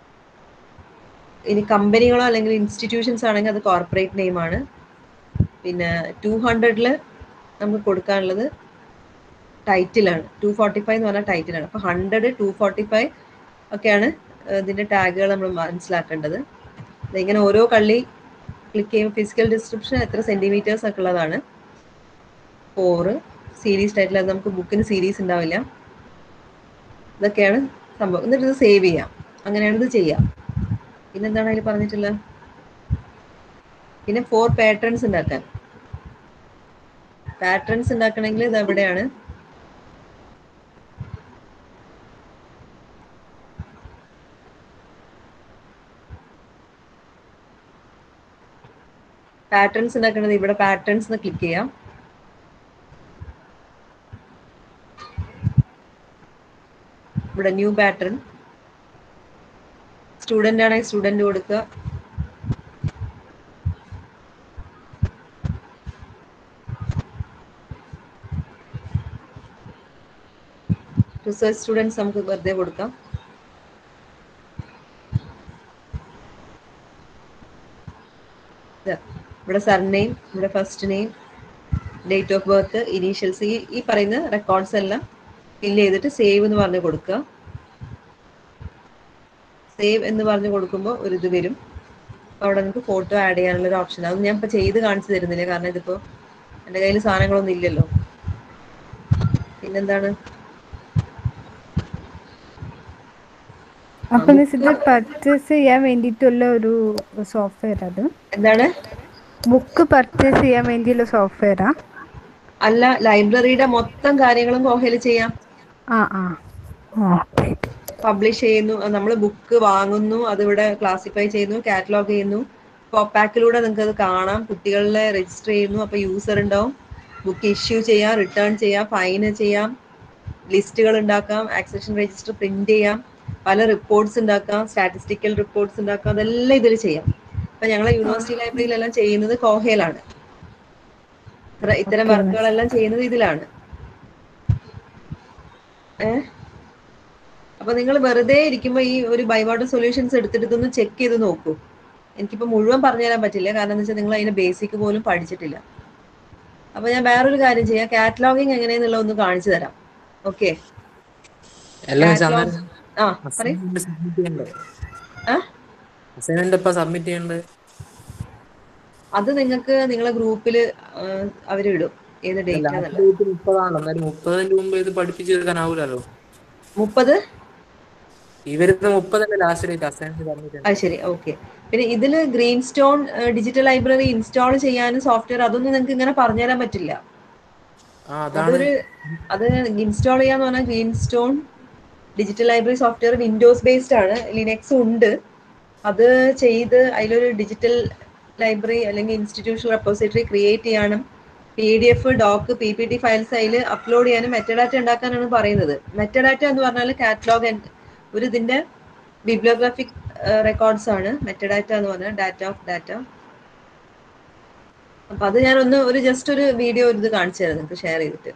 ഇനി കമ്പനികളോ അല്ലെങ്കിൽ ഇൻസ്റ്റിറ്റ്യൂഷൻസ് ആണെങ്കിൽ അത് കോർപ്പറേറ്റ് നെയിമാണ് പിന്നെ ടു ഹൺഡ്രഡിൽ നമുക്ക് കൊടുക്കാനുള്ളത് ടൈറ്റിലാണ് ടു ഫോർട്ടി ഫൈവ് എന്ന് പറഞ്ഞാൽ ടൈറ്റിലാണ് അപ്പോൾ ഹൺഡ്രഡ് ടു ഫോർട്ടി ഫൈവ് ഒക്കെയാണ് ഇതിൻ്റെ ടാഗുകൾ നമ്മൾ മനസ്സിലാക്കേണ്ടത് ഇങ്ങനെ ഓരോ കള്ളി ക്ലിക്ക് ചെയ്യുമ്പോൾ ഫിസിക്കൽ ഡിസ്ക്രിപ്ഷൻ എത്ര സെൻറ്റിമീറ്റേഴ്സ് ഒക്കെ ഉള്ളതാണ് ഫോറ് സീരീസ് ടൈറ്റിൽ അത് നമുക്ക് ബുക്കിന് സീരീസ് ഉണ്ടാവില്ല ഇതൊക്കെയാണ് സംഭവം എന്നിട്ട് ഇത് സേവ് ചെയ്യാം അങ്ങനെയാണ് ഇത് ചെയ്യാം പിന്നെന്താണ് അതിൽ പറഞ്ഞിട്ടുള്ളത് പിന്നെ ഫോർ പാറ്റേൺസ് ഉണ്ടാക്കാൻ പാറ്റേൺസ് ഉണ്ടാക്കണമെങ്കിൽ ഇത് എവിടെയാണ് പാറ്റേൺസ് ഉണ്ടാക്കുന്നത് ഇവിടെ പാറ്റേൺസ് എന്ന് ക്ലിക്ക് ചെയ്യാം ഇവിടെ ന്യൂ പാറ്റേൺ സ്റ്റുഡൻ്റ് ആണെങ്കിൽ സ്റ്റുഡൻറ് കൊടുക്കുക റിസർച്ച് സ്റ്റുഡൻസ് നമുക്ക് വെറുതെ കൊടുക്കാം ഇവിടെ സർനെയിം ഇവിടെ first name date of birth initials ഈ ഈ പറയുന്ന റെക്കോർഡ്സ് എല്ലാം ഫില്ല് ചെയ്തിട്ട് സേവ് എന്ന് പറഞ്ഞ് കൊടുക്കുക സേവ് എന്ന് പറഞ്ഞ് കൊടുക്കുമ്പോൾ ഒരു ഇത് വരും അവിടെ നിങ്ങൾക്ക് ഫോട്ടോ ആഡ് ചെയ്യാനുള്ള ഒരു ഓപ്ഷൻ അത് ഞാൻ ഇപ്പോൾ ചെയ്ത് കാണിച്ചു തരുന്നില്ല കാരണം ഇതിപ്പോൾ എൻ്റെ കയ്യിൽ സാധനങ്ങളൊന്നും ഇല്ലല്ലോ പിന്നെന്താണ് അപ്പൊ മിസ് ഇത് പർച്ചേസ് ചെയ്യാൻ വേണ്ടിയിട്ടുള്ള ഒരു സോഫ്റ്റ്വെയർ അത് എന്താണ് ബുക്ക് പർച്ചേസ് ചെയ്യാൻ വേണ്ടിയുള്ള സോഫ്റ്റ്വെയറാ അല്ല ലൈബ്രറിയുടെ മൊത്തം കാര്യങ്ങളും കോഹയിൽ ചെയ്യാം ആ ആ ഓക്കെ പബ്ലിഷ് ചെയ്യുന്നു നമ്മൾ ബുക്ക് വാങ്ങുന്നു അതിവിടെ ക്ലാസിഫൈ ചെയ്യുന്നു കാറ്റലോഗ് ചെയ്യുന്നു പോപ്പാക്കിലൂടെ നിങ്ങൾക്ക് അത് കാണാം കുട്ടികളെ രജിസ്റ്റർ ചെയ്യുന്നു അപ്പോൾ യൂസർ ഉണ്ടാവും ബുക്ക് ഇഷ്യൂ ചെയ്യാം റിട്ടേൺ ചെയ്യാം ഫൈന് ചെയ്യാം ലിസ്റ്റുകൾ ഉണ്ടാക്കാം ആക്സഷൻ രജിസ്റ്റർ പ്രിന്റ് ചെയ്യാം പല റിപ്പോർട്ട്സ് ഉണ്ടാക്കാം സ്റ്റാറ്റിസ്റ്റിക്കൽ റിപ്പോർട്ട്സ് ഉണ്ടാക്കാം അതെല്ലാം ഇതിൽ ചെയ്യാം അപ്പൊ ഞങ്ങളെ യൂണിവേഴ്സിറ്റി ലൈബ്രറിയിലെല്ലാം ചെയ്യുന്നത് കോഹയിലാണ് ഇത്ര- ഇത്തരം വർക്കുകളെല്ലാം ചെയ്യുന്നത് ഇതിലാണ് ഏഹ് അപ്പൊ നിങ്ങൾ വെറുതെ ഇരിക്കുമ്പോൾ ഈ ഒരു ബൈവാട്ടർ സൊല്യൂഷൻസ് എടുത്തിട്ട് ഇതൊന്ന് ചെക്ക് ചെയ്ത് നോക്കൂ എനിക്കിപ്പോ മുഴുവൻ പറഞ്ഞു തരാൻ പറ്റില്ല കാരണം എന്താ വെച്ചാൽ നിങ്ങൾ അതിന്റെ ബേസിക് പോലും പഠിച്ചിട്ടില്ല അപ്പൊ ഞാൻ വേറൊരു കാര്യം ചെയ്യാം കാറ്റലോഗിങ് എങ്ങനെയെന്നുള്ള ഒന്ന് കാണിച്ചു തരാം ഓക്കെ എല്ലാം Catalog- ആ പറയൂ സബ്മിറ്റ് ചെയ്യണ്ടേ ആ അസൈൻമെന്റ് ഇപ്പൊ സബ്മിറ്റ് ചെയ്യണ്ടേ അത് നിങ്ങൾക്ക് നിങ്ങളെ ഗ്രൂപ്പിൽ അവർ ഇടും ഏത് ഡേറ്റ് ലാസ്റ്റ് ഡേറ്റ് മുപ്പതാണല്ലോ എന്നാലും മുപ്പതിന് മുമ്പ് ഇത് പഠിപ്പിച്ചു തീർക്കാനാവൂലല്ലോ മുപ്പത് ഈ വരുന്ന മുപ്പതല്ലേ ലാസ്റ്റ് ഡേറ്റ് അസൈൻമെന്റ് സബ്മിറ്റ് അത് ശരി ഓക്കെ പിന്നെ ഇതിൽ Greenstone digital library install ചെയ്യാനും സോഫ്റ്റ്വെയർ അതൊന്നും നിങ്ങൾക്ക് ഇങ്ങനെ പറഞ്ഞുതരാൻ പറ്റില്ല ആ അതാണ് അതൊരു അത് ഇൻസ്റ്റാൾ ചെയ്യാന്ന് പറഞ്ഞാൽ Greenstone digital library software Windows based ആണ് ലിനക്സും ഉണ്ട് അത് ചെയ്ത് അതിലൊരു ഡിജിറ്റൽ ലൈബ്രറി അല്ലെങ്കിൽ ഇൻസ്റ്റിറ്റ്യൂഷണൽ റെപ്പോസിറ്ററി ക്രിയേറ്റ് ചെയ്യാനും P D F doc P P T files അതിൽ അപ്ലോഡ് ചെയ്യാനും മെറ്റഡാറ്റ ഉണ്ടാക്കാനാണ് പറയുന്നത് മെറ്റഡാറ്റ എന്ന് പറഞ്ഞാൽ കാറ്റലോഗ് ഒരു ഇതിന്റെ ബിബ്ലിയോഗ്രാഫിക് റെക്കോർഡ്സ് ആണ് മെറ്റഡാറ്റ എന്ന് പറഞ്ഞാൽ ഡാറ്റ ഓഫ് ഡാറ്റ അപ്പൊ അത് ഞാൻ ഒന്ന് ഒരു ജസ്റ്റ് ഒരു വീഡിയോ ഒരു ഇത് കാണിച്ചു തരാം നിങ്ങൾക്ക് ഷെയർ ചെയ്തിട്ട്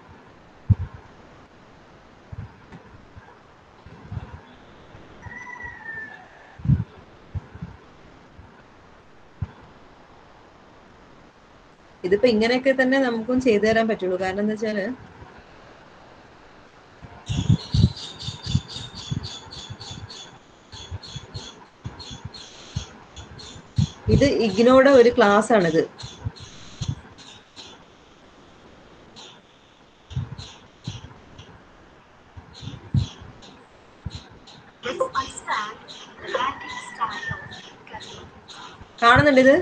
ഇതിപ്പോ ഇങ്ങനെയൊക്കെ തന്നെ നമുക്കും ചെയ്തു തരാൻ പറ്റുള്ളൂ കാരണം എന്താ വെച്ചാല് ഇത് ഇഗ്നോയുടെ ഒരു ക്ലാസ് ആണിത് കാണുന്നുണ്ട് ഇത്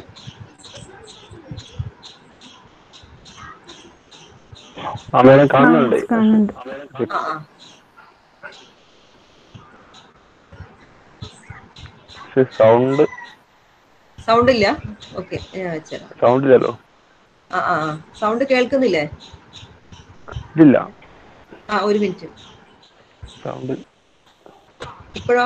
ആ മേഡം കാണുന്നുണ്ട് കാണുന്നുണ്ട് ആ ആ പക്ഷെ സൗണ്ട് സൗണ്ട് ഇല്ല ഓക്കെ ഞാൻ വെച്ചുതരാം സൗണ്ട് ഇല്ലല്ലോ ആ ആ സൗണ്ട് കേൾക്കുന്നില്ലേ ഇതില്ല ആ ഒരു മിനിറ്റ് സൗണ്ട് ഇപ്പോഴോ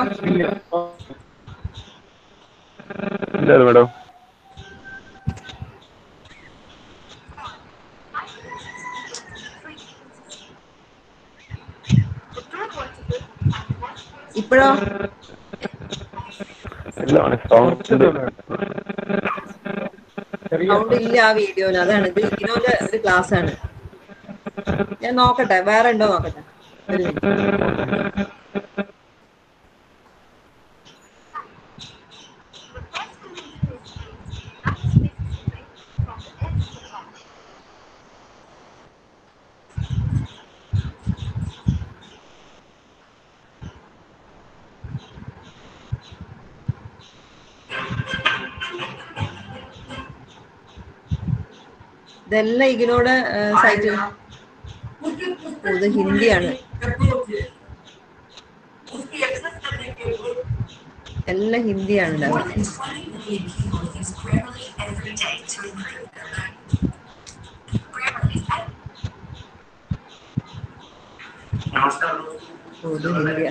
ഇല്ലല്ലോ മേഡം ഇപ്പോഴോ ഇല്ല സൗണ്ട് ചെറിയ സൗണ്ട് ഇല്ല ആ വീഡിയോയിൽ അതാണ് ഇത് ഇഗ്നോന്റെ ഒരു ക്ലാസ് ആണ് ഞാൻ നോക്കട്ടെ വേറെ ഉണ്ടോ നോക്കട്ടെ ഒരു minute. ഇതെല്ലാം ഇഗ്നോയുടെ സൈറ്റ് ഇത് ഹിന്ദിയാണ് എല്ലാം ഹിന്ദിയാണ് ഉണ്ടാവുക ഓ, ഇത് ഹിന്ദിയാ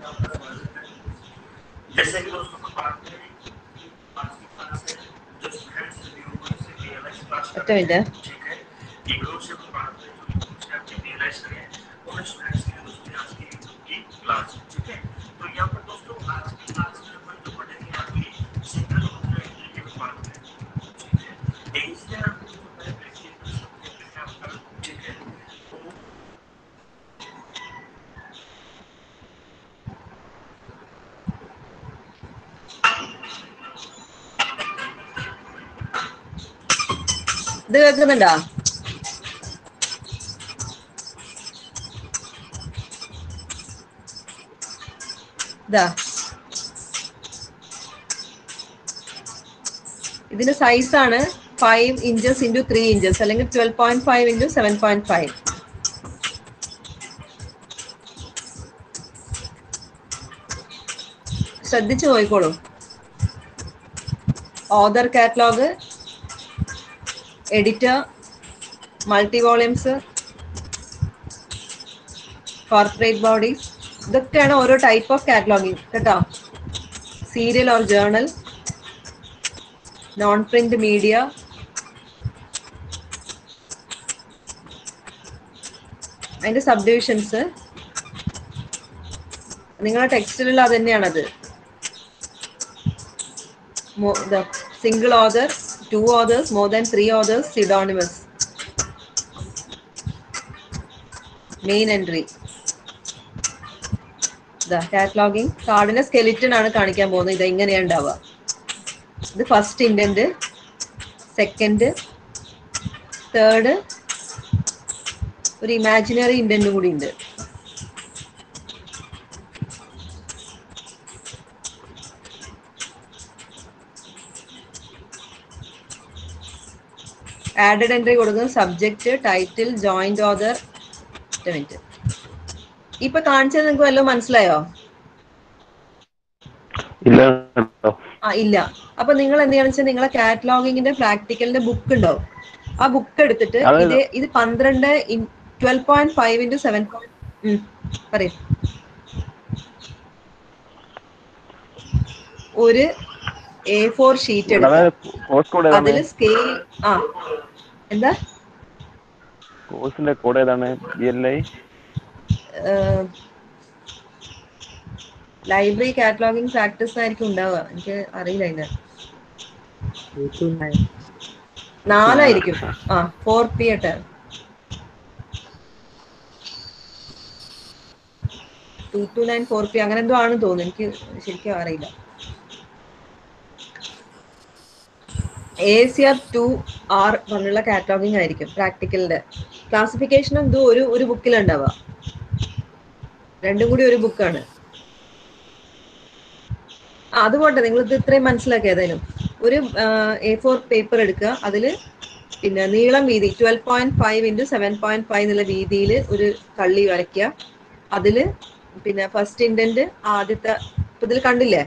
ഒറ്റ മിനിറ്റ് ഇത് കേൾക്കുന്നുണ്ടോ ഇതാ ഇതിന്റെ സൈസ് ആണ് five inches into three inches അല്ലെങ്കിൽ twelve point five into seven point five ശ്രദ്ധിച്ചു നോക്കിക്കോളൂ author catalogue editor multi volumes corporate bodies ഇതൊക്കെയാണ് ഓരോ ടൈപ്പ് ഓഫ് കാറ്റലോഗിങ് കേട്ടോ serial or journal non print media അതിന്റെ സബ് ഡിവിഷൻസ് നിങ്ങളുടെ ടെക്സ്റ്റിലുള്ള അത് തന്നെയാണത് single author two authors more than three authors pseudonymous main entry ഇതാ കാറ്റലോഗിങ് കാർഡിന്റെ സ്കെലിറ്റൺ ആണ് കാണിക്കാൻ പോകുന്നത് ഇത് എങ്ങനെയാ ഉണ്ടാവുക ഇത് ഫസ്റ്റ് ഇൻഡന്റ് സെക്കൻഡ് തേർഡ് ഒരു ഇമാജിനറി ഇൻഡന്റും കൂടി ഉണ്ട് ആഡഡ് എൻട്രി കൊടുക്കുന്നത് subject title joint author minute ഇപ്പൊ കാണിച്ചത് നിങ്ങൾക്ക് വല്ലതും മനസ്സിലായോ ഇല്ല കേട്ടോ ആ ഇല്ല അപ്പൊ നിങ്ങൾ എന്തെയാണെന്ന് വെച്ചാൽ നിങ്ങളെ കാറ്റലോഗിങ്ങിന്റെ പ്രാക്ടിക്കലിന്റെ ബുക്ക് ഉണ്ടാവും ആ ബുക്ക് എടുത്തിട്ട് അതെ. ഇത് ഇത് പന്ത്രണ്ട് twelve point five into seven point പറയും ഒരു എ ഫോർ ഷീറ്റ് എടുക്കുക കോഴ്സ് കോഡ് ഏതാണ് അതിൽ സ്കെയിൽ ആ എന്താ കോഴ്സിന്റെ കോഡ് ഏതാണ് B L I library cataloguing practice ആയിരിക്കും ഉണ്ടാവുക എനിക്ക് അറിയില്ല അതിന്റെ നാലായിരിക്കും ആ ഫോർ പി എട്ട് two two nine four P അങ്ങനെ എന്തോ ആണെന്ന് തോന്നുന്നു എനിക്ക് ശരിക്കും അറിയില്ല A C R two R പറഞ്ഞുള്ള കാറ്റലോഗിങ് ആയിരിക്കും പ്രാക്ടിക്കലിന്റെ ക്ലാസിഫിക്കേഷനും ഇതും ഒരു ഒരു ബുക്കിലുണ്ടാവുക രണ്ടും കൂടി ഒരു ബുക്കാണ് ആ അത് പോട്ടെ നിങ്ങൾ ഇത് ഇത്രയും മനസ്സിലാക്കി ഏതായാലും ഒരു എ ഫോർ പേപ്പർ എടുക്കുക അതിൽ പിന്നെ നീളം വീതി twelve point five into seven point five എന്നുള്ള വീതിയിൽ ഒരു കള്ളി വരയ്ക്കുക അതിൽ പിന്നെ ഫസ്റ്റ് ഇൻഡന്റ് ആദ്യത്തെ ഇപ്പൊ ഇതിൽ കണ്ടില്ലേ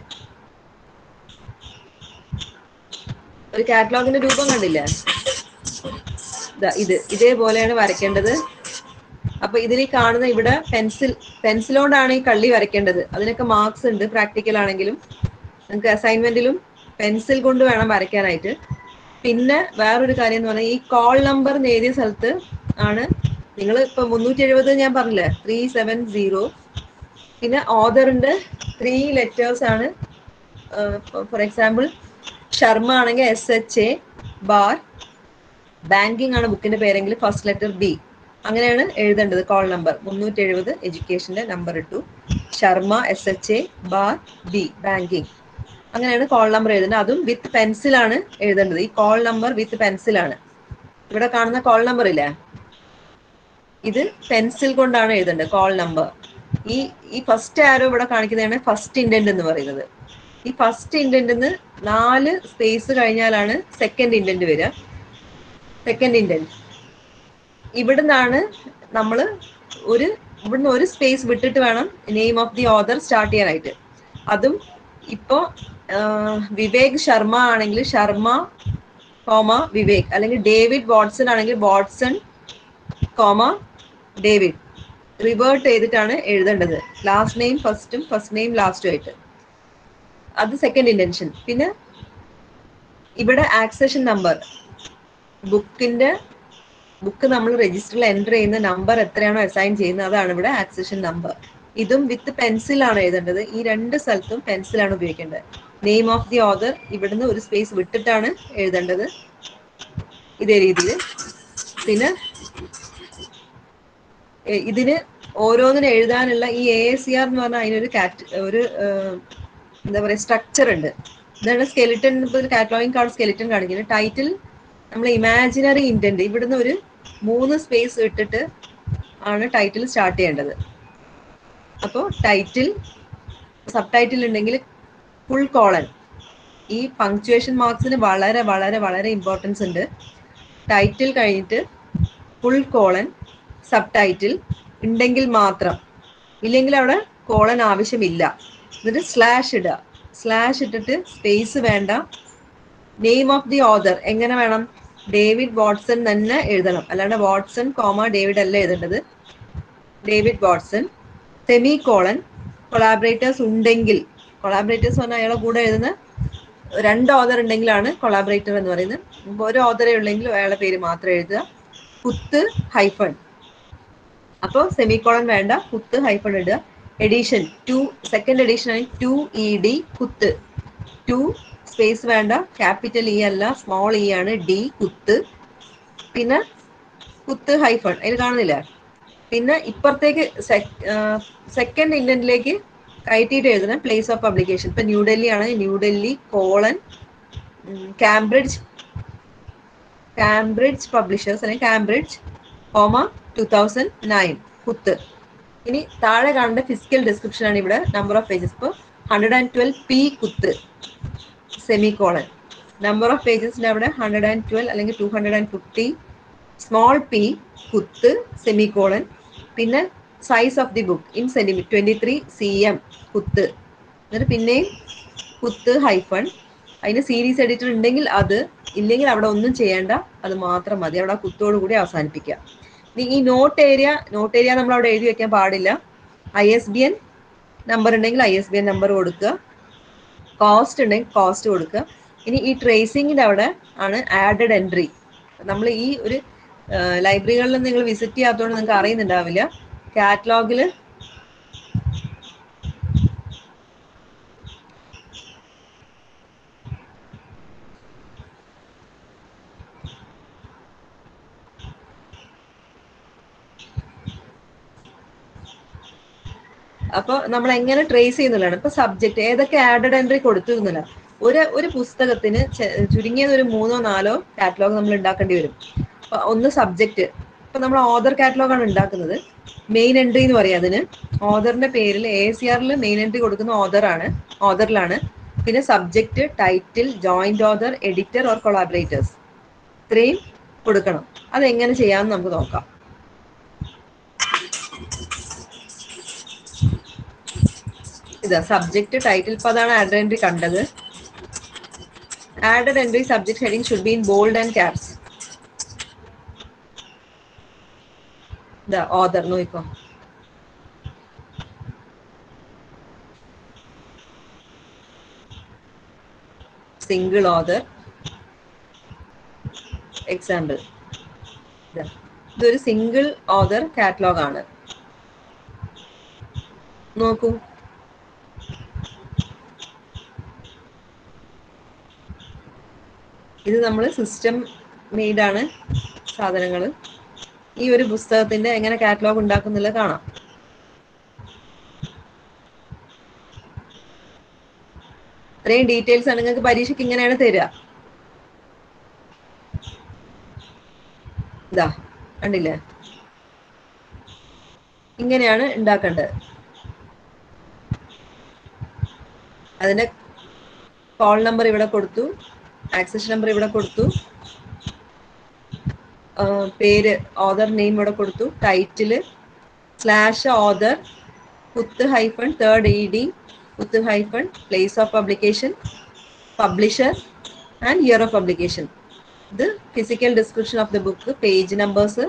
ഒരു കാറ്റലോഗിന്റെ രൂപം കണ്ടില്ലേ ദാ ഇത് ഇതേപോലെയാണ് വരയ്ക്കേണ്ടത് അപ്പൊ ഇതിൽ ഈ കാണുന്ന ഇവിടെ പെൻസിൽ പെൻസിലോണ്ടാണ് ഈ കള്ളി വരയ്ക്കേണ്ടത് അതിനൊക്കെ മാർക്സ് ഉണ്ട് പ്രാക്ടിക്കൽ ആണെങ്കിലും നിങ്ങൾക്ക് അസൈൻമെന്റിലും പെൻസിൽ കൊണ്ട് വേണം വരയ്ക്കാനായിട്ട് പിന്നെ വേറൊരു കാര്യം എന്ന് പറഞ്ഞാൽ ഈ കോൾ നമ്പർ എന്ന് എഴുതിയ സ്ഥലത്ത് ആണ് നിങ്ങൾ ഇപ്പൊ മുന്നൂറ്റി എഴുപത് ഞാൻ പറഞ്ഞില്ലേ ത്രീ സെവൻ സീറോ പിന്നെ ഓദറിന്റെ ത്രീ ലെറ്റേഴ്സ് ആണ് ഫോർ എക്സാമ്പിൾ ശർമ്മ ആണെങ്കിൽ S H A bar banking ആണ് ബുക്കിന്റെ പേരെങ്കിൽ ഫസ്റ്റ് ലെറ്റർ ബി അങ്ങനെയാണ് എഴുതേണ്ടത് കോൾ നമ്പർ മുന്നൂറ്റി എഴുപത് എഡ്യൂക്കേഷന്റെ നമ്പർ ഇട്ടു Sharma S H A bar B banking അങ്ങനെയാണ് കോൾ നമ്പർ എഴുതേണ്ടത് അതും വിത്ത് പെൻസിലാണ് എഴുതേണ്ടത് ഈ കോൾ നമ്പർ വിത്ത് പെൻസിലാണ് ഇവിടെ കാണുന്ന കോൾ നമ്പർ ഇല്ലേ ഇത് പെൻസിൽ കൊണ്ടാണ് എഴുതേണ്ടത് കോൾ നമ്പർ ഈ ഈ ഫസ്റ്റ് ആരോ ഇവിടെ കാണിക്കുന്നതാണ് ഫസ്റ്റ് ഇൻഡന്റ് എന്ന് പറയുന്നത് ഈ ഫസ്റ്റ് ഇൻഡന്റിന്ന് നാല് സ്പേസ് കഴിഞ്ഞാലാണ് സെക്കൻഡ് ഇൻഡന്റ് വരിക സെക്കൻഡ് ഇൻഡന്റ് ഇവിടുന്നാണ് നമ്മൾ ഒരു ഇവിടുന്ന് ഒരു സ്പേസ് വിട്ടിട്ട് വേണം name of the author start ചെയ്യാനായിട്ട് അതും ഇപ്പോ ആഹ്, വിവേക് ശർമ്മ ആണെങ്കിൽ ശർമ്മ കോമ വിവേക് അല്ലെങ്കിൽ ഡേവിഡ് വാട്സൺ ആണെങ്കിൽ വാട്സൺ കോമ ഡേവിഡ് റിവേർട്ട് ചെയ്തിട്ടാണ് എഴുതേണ്ടത് ലാസ്റ്റ് നെയിം ഫസ്റ്റും ഫസ്റ്റ് നെയിം ലാസ്റ്റും ആയിട്ട് അത് സെക്കൻഡ് ഇന്റൻഷൻ പിന്നെ ഇവിടെ ആക്സഷൻ നമ്പർ ബുക്കിന്റെ ബുക്ക് നമ്മൾ രജിസ്റ്ററിൽ എൻ്റർ ചെയ്യുന്ന നമ്പർ എത്രയാണോ അസൈൻ ചെയ്യുന്നത് അതാണ് ഇവിടെ ആക്സഷൻ നമ്പർ ഇതും വിത്ത് പെൻസിലാണ് എഴുതേണ്ടത് ഈ രണ്ട് സ്ഥലത്തും പെൻസിലാണ് ഉപയോഗിക്കേണ്ടത് നെയിം ഓഫ് ദി ഓദർ ഇവിടുന്ന് ഒരു സ്പേസ് വിട്ടിട്ടാണ് എഴുതേണ്ടത് ഇതേ രീതിയിൽ പിന്നെ എ, ഇതിന് ഓരോന്നിനും എഴുതാനുള്ള ഈ എ സി ആർ എന്ന് പറഞ്ഞാൽ അതിനൊരു കാറ്റ് ഒരു ഏഹ്, എന്താ പറയുക സ്ട്രക്ചർ ഉണ്ട് ഇതാണ് സ്കെലിറ്റൻ ഇപ്പോൾ കാറ്റലോഗിങ് കാർഡ് സ്കെലിറ്റൻ കാണിക്കുന്നത് ടൈറ്റിൽ നമ്മൾ ഇമാജിനറി ഇന്റന്റ് ഇവിടുന്ന് ഒരു മൂന്ന് സ്പേസ് ഇട്ടിട്ട് ആണ് ടൈറ്റിൽ സ്റ്റാർട്ട് ചെയ്യേണ്ടത് അപ്പോൾ ടൈറ്റിൽ സബ് ടൈറ്റിൽ ഉണ്ടെങ്കിൽ ഫുൾ കോളൻ ഈ പങ്ക്ച്വേഷൻ മാർക്സിന് വളരെ വളരെ വളരെ ഇമ്പോർട്ടൻസ് ഉണ്ട് ടൈറ്റിൽ കഴിഞ്ഞിട്ട് ഫുൾ കോളൻ സബ് ടൈറ്റിൽ ഉണ്ടെങ്കിൽ മാത്രം ഇല്ലെങ്കിൽ അവിടെ കോളൻ ആവശ്യമില്ല എന്നിട്ട് സ്ലാഷ് ഇടുക സ്ലാഷ് ഇട്ടിട്ട് സ്പേസ് വേണ്ട നെയിം ഓഫ് ദി ഓദർ എങ്ങനെ വേണം ഡേവിഡ് വാട്സൺ തന്നെ എഴുതണം അല്ലാണ്ട് വാട്സൺ കോമ ഡേവിഡ് അല്ല എഴുതേണ്ടത് David Watson semicolon collaborators ഉണ്ടെങ്കിൽ കൊളാബറേറ്റേഴ്സ് പറഞ്ഞാൽ അയാളെ കൂടെ എഴുതുന്ന രണ്ട് ഓദർ ഉണ്ടെങ്കിലാണ് കൊളാബറേറ്റർ എന്ന് പറയുന്നത് ഇപ്പൊ ഒരു ഓദറേ ഉള്ളെങ്കിൽ അയാളുടെ പേര് മാത്രം എഴുതുക കുത്ത് ഹൈഫൺ അപ്പോൾ സെമിക്കോളൻ വേണ്ട കുത്ത് ഹൈഫൺ ഇടുക എഡീഷൻ ടു സെക്കൻഡ് എഡീഷൻ ആണ് ടു ഇ ഡി കുത്ത് ടു സ്പേസ് വേണ്ട ക്യാപിറ്റൽ ഇ അല്ല സ്മോൾ ഇ ആണ് ഡി കുത്ത് പിന്നെ കുത്ത് ഹൈഫൺ അതിൽ കാണുന്നില്ല പിന്നെ ഇപ്പുറത്തേക്ക് സെക്കൻഡ് ഇൻഡന്റിലേക്ക് കയറ്റിയിട്ട് എഴുതണം പ്ലേസ് ഓഫ് പബ്ലിക്കേഷൻ ഇപ്പൊ ന്യൂഡൽഹി ആണ് New Delhi colon Cambridge Cambridge publishers അല്ലെങ്കിൽ Cambridge comma two thousand nine കുത്ത് ഇനി താഴെ കാണേണ്ട ഫിസിക്കൽ ഡിസ്ക്രിപ്ഷൻ ആണ് ഇവിടെ നമ്പർ ഓഫ് പേജസ് ഇപ്പോൾ ഹൺഡ്രഡ് ആൻഡ് ട്വൽവ് പി കുത്ത് സെമി കോളൻ നമ്പർ ഓഫ് പേജസിന്റെ അവിടെ ഹൺഡ്രഡ് ആൻഡ് ട്വൽവ് അല്ലെങ്കിൽ two hundred and fifty small P കുത്ത് സെമി കോളൻ പിന്നെ size of the book in centimetre twenty three C M കുത്ത് എന്നിട്ട് പിന്നെയും കുത്ത് ഹൈഫൺ അതിന് സീരീസ് എഡിറ്റർ ഉണ്ടെങ്കിൽ അത് ഇല്ലെങ്കിൽ അവിടെ ഒന്നും ചെയ്യേണ്ട അത് മാത്രം മതി അവിടെ ആ കുത്തോട് കൂടി അവസാനിപ്പിക്കുക ഇനി ഈ നോട്ട് ഏരിയ നോട്ട് ഏരിയ നമ്മൾ അവിടെ എഴുതി വെക്കാൻ പാടില്ല I S B N number ഉണ്ടെങ്കിൽ I S B N number കൊടുക്കുക കോസ്റ്റ് ഉണ്ടെങ്കിൽ കോസ്റ്റ് കൊടുക്കുക ഇനി ഈ ട്രേസിങ്ങിന്റെ അവിടെ ആണ് ആഡഡ് എൻട്രി നമ്മൾ ഈ ഒരു ലൈബ്രറികളിൽ നിങ്ങൾ വിസിറ്റ് ചെയ്യാത്തതുകൊണ്ട് നിങ്ങൾക്ക് അറിയുന്നുണ്ടാവില്ല കാറ്റലോഗിൽ അപ്പൊ നമ്മൾ എങ്ങനെ ട്രേസ് ചെയ്യുന്നുള്ളതാണ് ഇപ്പൊ സബ്ജക്ട് ഏതൊക്കെ ആഡഡ് എൻട്രി കൊടുത്തിരുന്നില്ല ഒരു ഒരു പുസ്തകത്തിന് ചെ- ചുരുങ്ങിയത് ഒരു മൂന്നോ നാലോ കാറ്റലോഗ് നമ്മൾ ഉണ്ടാക്കേണ്ടി വരും അപ്പൊ ഒന്ന് സബ്ജക്ട് ഇപ്പൊ നമ്മൾ ഓദർ കാറ്റലോഗ് ആണ് ഉണ്ടാക്കുന്നത് മെയിൻ എൻട്രി എന്ന് പറയാം അതിന് ഓദറിന്റെ പേരിൽ എ സി ആറിൽ മെയിൻ എൻട്രി കൊടുക്കുന്ന ഓദർ ആണ് ഓദറിലാണ് പിന്നെ subject title joint author editor or collaborators ഇത്രയും കൊടുക്കണം അതെങ്ങനെ ചെയ്യാമെന്ന് നമുക്ക് നോക്കാം ഇതാ സബ്ജക്ട് ടൈറ്റിൽ പദമാണ് ആഡഡ് എൻട്രി കണ്ടത് added entry subject heading should be in bold and caps ഇതാ ഓദർ നോക്കോ സിംഗിൾ ഓദർ എക്സാമ്പിൾ ഇതൊരു സിംഗിൾ ഓദർ കാറ്റലോഗ് ആണ് നോക്കൂ ഇത് നമ്മൾ സിസ്റ്റം മെയ്ഡാണ് സാധനങ്ങൾ ഈ ഒരു പുസ്തകത്തിന്റെ എങ്ങനെ കാറ്റലോഗ് ഉണ്ടാക്കുന്നില്ല കാണാം ഇത്രയും ഡീറ്റെയിൽസ് ആണ് നിങ്ങൾക്ക് പരീക്ഷയ്ക്ക് ഇങ്ങനെയാണ് തരിക ഇതാ കണ്ടില്ലേ ഇങ്ങനെയാണ് ഉണ്ടാക്കേണ്ടത് അതിന്റെ കോൾ നമ്പർ ഇവിടെ കൊടുത്തു ആക്സസ് നമ്പർ ഇവിടെ കൊടുത്തു ആ, പേര് ഓദർ നെയിം ഇവിടെ കൊടുത്തു ടൈറ്റില് സ്ലാഷ് ഓദർ കുത്ത് ഹൈഫൺ തേർഡ് ഇ ഡി കുത്ത് hyphen place of publication publisher and year of publication ഇത് physical description of the book page numbers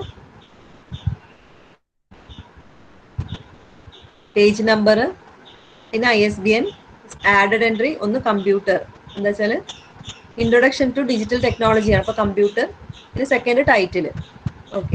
page number പിന്നെ I S B N added entry ഒന്ന് കമ്പ്യൂട്ടർ എന്താ വെച്ചാൽ ഇൻട്രൊഡക്ഷൻ ടു ഡിജിറ്റൽ ടെക്നോളജിയാണ് അപ്പോൾ കമ്പ്യൂട്ടർ പിന്നെ second title okay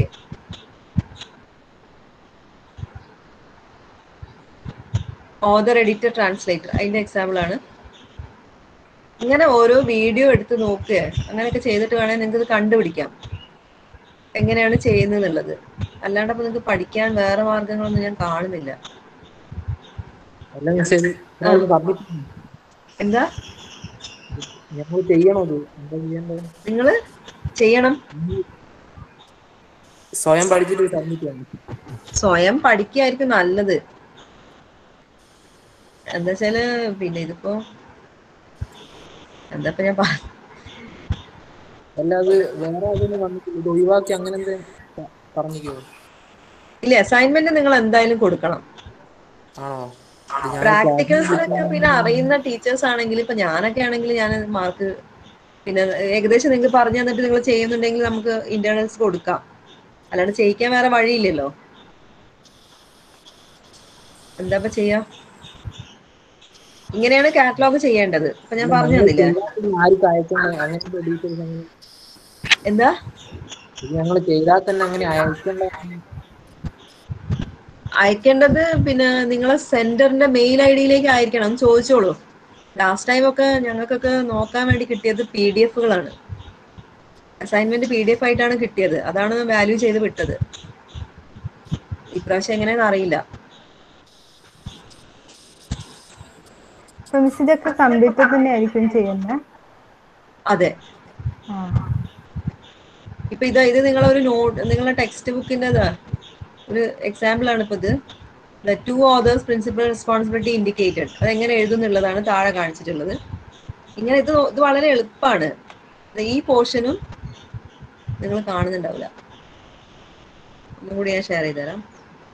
author editor translator അതിന്റെ എക്സാമ്പിൾ ആണ് ഇങ്ങനെ ഓരോ വീഡിയോ എടുത്ത് നോക്കുക അങ്ങനെയൊക്കെ ചെയ്തിട്ട് വേണമെങ്കിൽ നിങ്ങൾക്ക് ഇത് കണ്ടുപിടിക്കാം എങ്ങനെയാണ് ചെയ്യുന്നത് എന്നുള്ളത് അല്ലാണ്ട് അപ്പൊ നിങ്ങൾക്ക് പഠിക്കാൻ വേറെ മാർഗങ്ങളൊന്നും ഞാൻ കാണുന്നില്ല എല്ലാം ശരി സബ്മിറ്റ് എന്താ ഞങ്ങൾ ചെയ്യണോ ഇത് എന്താ ചെയ്യേണ്ടത് നിങ്ങൾ ചെയ്യണം സ്വയം പഠിച്ചിട്ട് സബ്മിറ്റ് ചെയ്യണം സ്വയം പഠിക്കായിരിക്കും നല്ലത് എന്താ വെച്ചാല് പിന്നെ ഇതിപ്പോ എന്താ ഇപ്പൊ ഞാൻ പറ- അല്ല അത് വേറെ അതൊന്നും വന്നിട്ടില്ല ഇത് ഒഴിവാക്കി അങ്ങനെ എന്തെങ്കിലും പറഞ്ഞിക്കോ ഇല്ല അസൈൻമെന്റ് നിങ്ങൾ എന്തായാലും കൊടുക്കണം ആണോ ഇത് ഞാൻ പ്രാക്ടിക്കൽസിനൊക്കെ പിന്നെ അറിയുന്ന ടീച്ചേഴ്സ് ആണെങ്കിൽ ഇപ്പൊ ഞാനൊക്കെ ആണെങ്കിൽ ഞാൻ മാർക്ക് പിന്നെ ഏകദേശം നിങ്ങൾക്ക് പറഞ്ഞു തന്നിട്ട് നിങ്ങൾ ചെയ്യുന്നുണ്ടെങ്കിൽ നമുക്ക് ഇന്റേണൽസ് കൊടുക്കാം അല്ലാണ്ട് ചെയ്യിക്കാൻ വേറെ വഴിയില്ലല്ലോ എന്താ ഇപ്പൊ ചെയ്യാ ഇങ്ങനെയാണ് കാറ്റലോഗ് ചെയ്യേണ്ടത് ഇപ്പൊ ഞാൻ പറഞ്ഞു തന്നില്ലേ ആർക്കും അയക്കണ്ട അങ്ങനത്തെ ഡീറ്റെയിൽസ് അങ്ങനെ എന്താ ഇത് ഞങ്ങൾ ചെയ്താൽ തന്നെ അങ്ങനെ അയക്കണ്ട അയക്കേണ്ടത് പിന്നെ നിങ്ങളെ സെന്ററിന്റെ മെയിൽ ഐ ഡിയിലേക്ക് അയക്കണം ചോദിച്ചോളൂ ലാസ്റ്റ് ടൈം ഒക്കെ ഞങ്ങൾക്കൊക്കെ നോക്കാൻ വേണ്ടി കിട്ടിയത് പി ഡി എഫുകളാണ് അസൈൻമെന്റ് പി ഡി എഫ് ആയിട്ടാണ് കിട്ടിയത് അതാണ് വാല്യൂ ചെയ്ത് വിട്ടത് ഇപ്രാവശ്യം എങ്ങനെയാന്ന് അറിയില്ല അപ്പൊ മിസ് ഇതൊക്കെ കമ്പ്യൂട്ടർ തന്നെ ആയിരിക്കും ചെയ്യുന്നത് അതെ ആ ഇപ്പൊ ഇതാ ഇത് നിങ്ങളൊരു നോട്ട് നിങ്ങളെ ടെക്സ്റ്റ് ബുക്കിന്റെ ഒരു എക്സാമ്പിൾ ആണ് ഇപ്പൊ ഇത് the two authors principal responsibility indicated അത് എങ്ങനെ എഴുതുന്നുള്ളതാണ് താഴെ കാണിച്ചിട്ടുള്ളത് ഇങ്ങനെ ഇത് നോ- ഇത് വളരെ എളുപ്പമാണ് ദേ ഈ പോർഷനും നിങ്ങൾ കാണുന്നുണ്ടാവില്ല ഒന്നും കൂടി ഞാൻ ഷെയർ ചെയ്ത് തരാം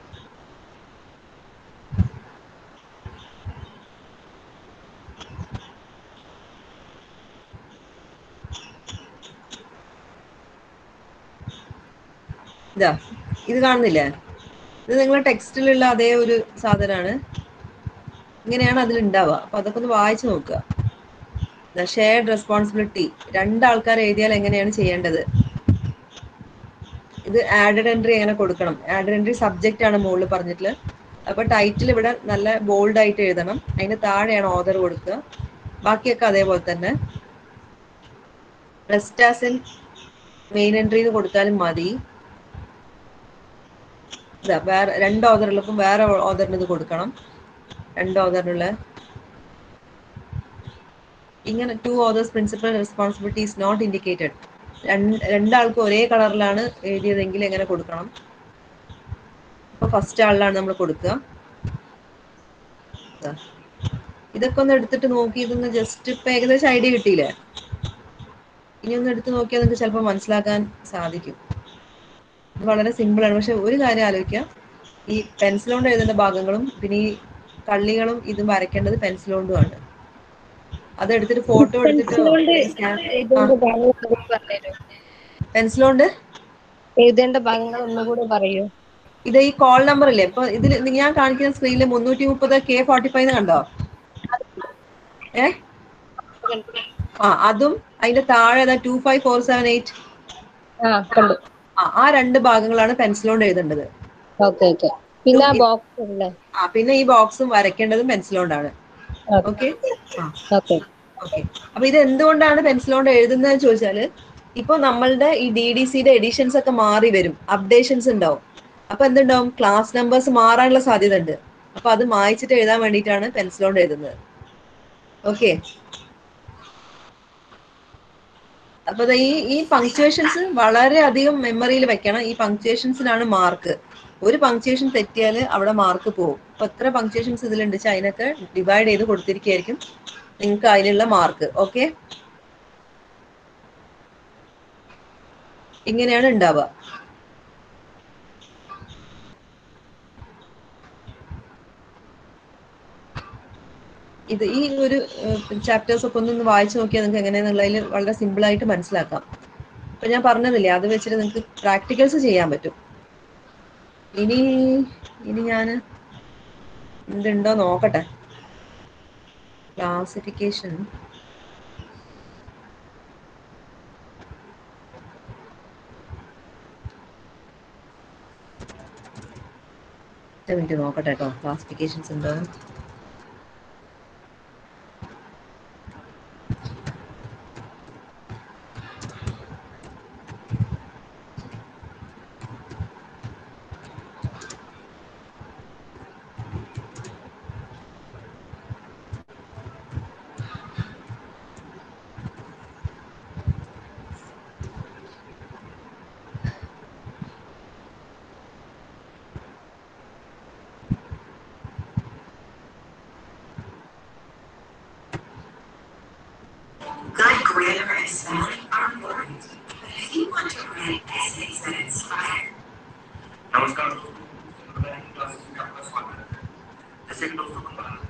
ഇതാ ഇത് കാണുന്നില്ലേ ഇത് നിങ്ങളെ ടെക്സ്റ്റിലുള്ള അതേ ഒരു സാധനമാണ് ഇങ്ങനെയാണ് അതിൽ ഉണ്ടാവുക അപ്പൊ അതൊക്കെ ഒന്ന് വായിച്ചു നോക്കുക ഷെയർഡ് റെസ്പോൺസിബിലിറ്റി രണ്ടാൾക്കാർ എഴുതിയാൽ എങ്ങനെയാണ് ചെയ്യേണ്ടത് ഇത് ആഡഡ് എൻട്രി എങ്ങനെ കൊടുക്കണം ആഡഡ് എൻട്രി സബ്ജക്റ്റ് ആണ് മുകളിൽ പറഞ്ഞിട്ടുള്ളത് അപ്പൊ ടൈറ്റിൽ ഇവിടെ നല്ല ബോൾഡ് ആയിട്ട് എഴുതണം അതിന് താഴെയാണ് ഓർഡർ കൊടുക്കുക ബാക്കിയൊക്കെ അതേപോലെ തന്നെ റെസ്റ്റാസിൻ മെയിൻ എൻട്രി എന്ന് കൊടുത്താലും മതി ഇതാ വേറെ രണ്ട് ഓർഡറുള്ളപ്പം വേറെ ഓർഡറിന് ഇത് കൊടുക്കണം രണ്ട് ഓർഡറിനുള്ള ഇങ്ങനെ two authors principal responsibility is not indicated രണ്ടാൾക്കും ഒരേ കളറിലാണ് എഴുതിയതെങ്കിൽ എങ്ങനെ കൊടുക്കണം അപ്പൊ ഫസ്റ്റ് ആളിലാണ് നമ്മൾ കൊടുക്കുക ദാ. ഇതൊക്കെ ഒന്ന് എടുത്തിട്ട് നോക്കി ഇതൊന്ന് ജസ്റ്റ് ഇപ്പൊ ഏകദേശം ഐഡിയ കിട്ടിയില്ലേ ഇനി ഒന്ന് എടുത്ത് നോക്കിയാൽ നിങ്ങൾക്ക് ചിലപ്പോൾ മനസ്സിലാക്കാൻ സാധിക്കും ഇത് വളരെ സിമ്പിൾ ആണ് പക്ഷെ ഒരു കാര്യം ആലോചിക്കുക ഈ പെൻസിൽ കൊണ്ട് എഴുതേണ്ട ഭാഗങ്ങളും പിന്നെ ഈ കള്ളികളും ഇതും വരയ്ക്കേണ്ടത് പെൻസിൽ കൊണ്ടുമാണ് അത് എടുത്തിട്ട് ഫോട്ടോ എടുത്തിട്ട് എഴുതേണ്ട ഭാഗങ്ങൾ ഒന്നുകൂടി പറഞ്ഞുതരോ പെൻസിൽ കൊണ്ട് എഴുതേണ്ട ഭാഗങ്ങൾ ഒന്നുകൂടി പറയൂ ഇത് ഈ കോൾ നമ്പർ ഇല്ലേ ഇപ്പൊ ഇതിൽ ഞാൻ കാണിക്കുന്ന സ്ക്രീനിൽ മുന്നൂറ്റി മുപ്പത് കെ ഫോർട്ടി ഫൈവ് കണ്ടോ ഏ ആ അതും അതിന്റെ താഴെ two five four seven eight ആ കണ്ടു ആ ആ രണ്ട് ഭാഗങ്ങളാണ് പെൻസിൽ കൊണ്ട് എഴുതേണ്ടത് ഓക്കെ ഓക്കെ പിന്നെ ആ ബോക്സ് അല്ലേ ആ പിന്നെ ഈ ബോക്സും വരയ്ക്കേണ്ടതും പെൻസിൽ കൊണ്ടാണ് ഓക്കെ ആ ഓക്കെ ഓക്കെ അപ്പൊ ഇത് എന്തുകൊണ്ടാണ് പെൻസിൽ കൊണ്ട് എഴുതുന്നത് ചോദിച്ചാല് ഇപ്പൊ നമ്മളുടെ ഈ ഡി ഡി സിയുടെ എഡിഷൻസ് ഒക്കെ മാറി വരും അപ്ഡേഷൻസ് ഉണ്ടാവും അപ്പൊ എന്തുണ്ടാവും ക്ലാസ് നമ്പേഴ്സ് മാറാനുള്ള സാധ്യത ഉണ്ട് അപ്പൊ അത് മായ്ച്ചിട്ട് എഴുതാൻ വേണ്ടിയിട്ടാണ് പെൻസിൽ കൊണ്ട് എഴുതുന്നത് ഓക്കെ അപ്പൊ ദാ ഈ ഈ പങ്ക്ച്വേഷൻസ് വളരെ അധികം മെമ്മറിയിൽ വെക്കണം ഈ പങ്ക്ച്വേഷൻസിനാണ് മാർക്ക് ഒരു പങ്ക്ച്വേഷൻ തെറ്റിയാൽ അവിടെ മാർക്ക് പോകും അപ്പൊ എത്ര പങ്ക്ച്വേഷൻസ് ഇതിലുണ്ട് വെച്ചാൽ അതിനൊക്കെ ഡിവൈഡ് ചെയ്ത് കൊടുത്തിരിക്കുകയായിരിക്കും നിങ്ങൾക്ക് അതിനുള്ള മാർക്ക് ഓക്കെ ഇങ്ങനെയാണ് ഉണ്ടാവുക ഇത് ഈ ഒരു ചാപ്റ്റേഴ്സ് ഒക്കെ ഒന്ന് വായിച്ചു നോക്കിയാൽ നിങ്ങൾക്ക് എങ്ങനെയാണെന്നുള്ളതിൽ വളരെ സിമ്പിൾ ആയിട്ട് മനസ്സിലാക്കാം അപ്പൊ ഞാൻ പറഞ്ഞതില്ലേ അത് വെച്ചിട്ട് നിങ്ങൾക്ക് പ്രാക്ടിക്കൽസ് ചെയ്യാൻ പറ്റും ഇനി ഇനി ഞാൻ എന്തുണ്ടോ നോക്കട്ടെ ക്ലാസിഫിക്കേഷൻ മിനിറ്റ് നോക്കട്ടെ കേട്ടോ ക്ലാസിഫിക്കേഷൻസ് ഉണ്ടോ Good grammar and spelling are important, but if you want to write essays that inspire, नमस्कार दोस्तों ऑनलाइन क्लासेस में आपका स्वागत है जैसे कि दोस्तों हम बात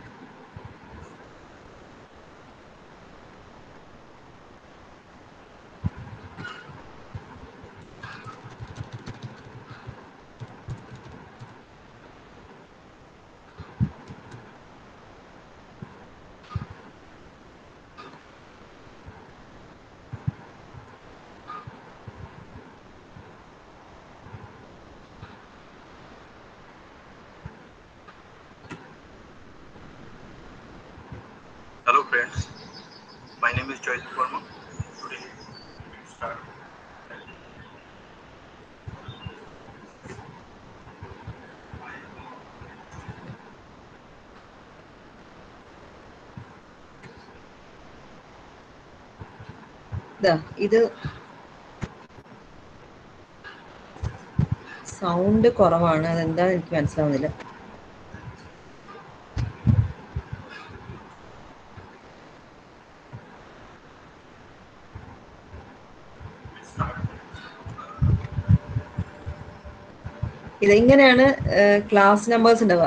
Hello friends, my name is Joyce Verma. Today we start ഇതാ ഇത് സൗണ്ട് കുറവാണ് അതെന്താ എനിക്ക് മനസ്സിലാവുന്നില്ല ഇത് ഇങ്ങനെയാണ് ക്ലാസ് നമ്പേഴ്സ് ഉണ്ടാവുക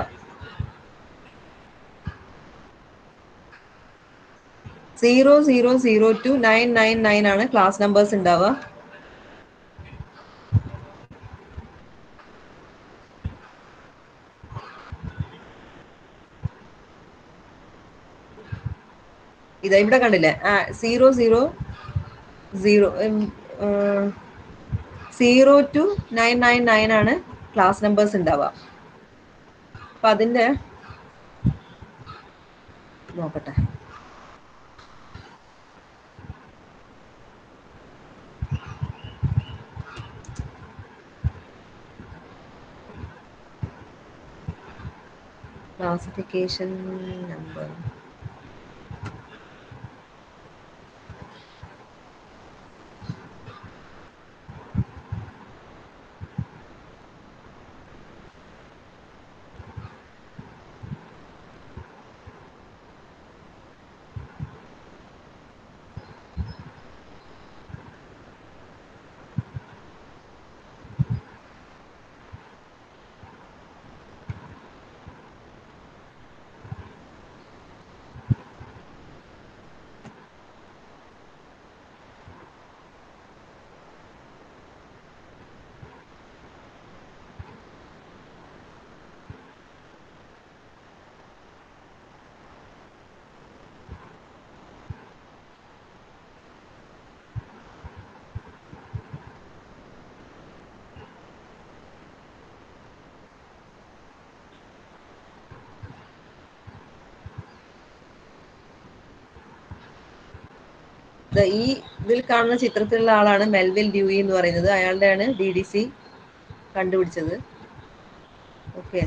zero zero zero two nine nine nine ആണ് ക്ലാസ് നമ്പേഴ്സ് ഉണ്ടാവുക ഇതാ ഇവിടെ കണ്ടില്ലേ ആ zero zero zero zero two nine nine nine ആണ് ക്ലാസ് നമ്പേഴ്സ് ഉണ്ടാവുക അപ്പൊ അതിന്റെ നോക്കട്ടെ ക്ലാസിഫിക്കേഷൻ നമ്പർ ദാ ഈ ഇതിൽ കാണുന്ന ചിത്രത്തിലുള്ള ആളാണ് മെൽവിൽ ഡ്യൂയി എന്ന് പറയുന്നത് അയാളുടെയാണ് ഡി ഡി സി കണ്ടുപിടിച്ചത് ഓക്കെ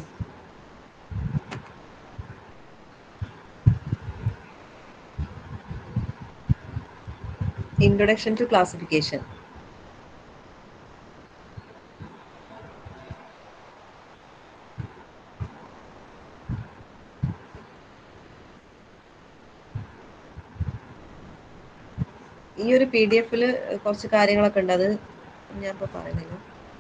ഇൻട്രൊഡക്ഷൻ ടു ക്ലാസിഫിക്കേഷൻ ഈ ഒരു പി ഡി എഫിൽ കുറച്ച് കാര്യങ്ങളൊക്കെ ഉണ്ട് അത് ഞാൻ ഇപ്പോൾ പറയുന്നില്ല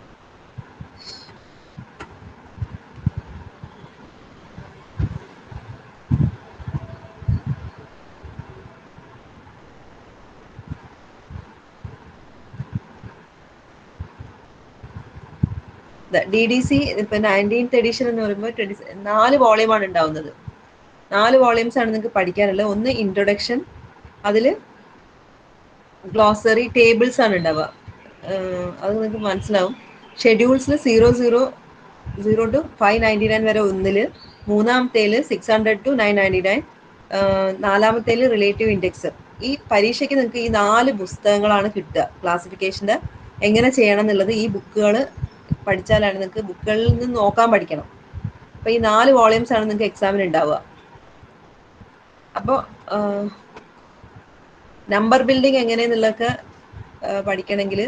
ഡി ഡി സി ഇപ്പൊ നയൻറ്റീൻത്ത് എഡിഷൻ എന്ന് പറയുമ്പോൾ ട്വന്റി നാല് വോളിയമാണ് ഉണ്ടാവുന്നത് നാല് വോളിയംസ് ആണ് നിങ്ങൾക്ക് പഠിക്കാനുള്ളത് ഒന്ന് ഇൻട്രൊഡക്ഷൻ അതിൽ ഗ്ലോസറി ടേബിൾസ് ആണ് ഉണ്ടാവുക ഏഹ് അത് നിങ്ങൾക്ക് മനസ്സിലാവും ഷെഡ്യൂൾസിൽ zero zero zero two five ninety nine വരെ ഒന്നില് മൂന്നാമത്തേല് six hundred two nine ninety nine നാലാമത്തേല് റിലേറ്റീവ് ഇൻഡെക്സ് ഈ പരീക്ഷയ്ക്ക് നിങ്ങൾക്ക് ഈ നാല് പുസ്തകങ്ങളാണ് കിട്ടുക ക്ലാസിഫിക്കേഷൻ്റെ എങ്ങനെ ചെയ്യണം എന്നുള്ളത് ഈ ബുക്കുകൾ പഠിച്ചാലാണ് നിങ്ങൾക്ക് ബുക്കുകളിൽ നിന്ന് നോക്കാൻ പഠിക്കണം അപ്പോൾ ഈ നാല് വോളിയംസ് ആണ് നിങ്ങൾക്ക് എക്സാമിന് ഉണ്ടാവുക അപ്പോൾ നമ്പർ ബിൽഡിംഗ് എങ്ങനെയെന്നുള്ളതൊക്കെ പഠിക്കണമെങ്കിൽ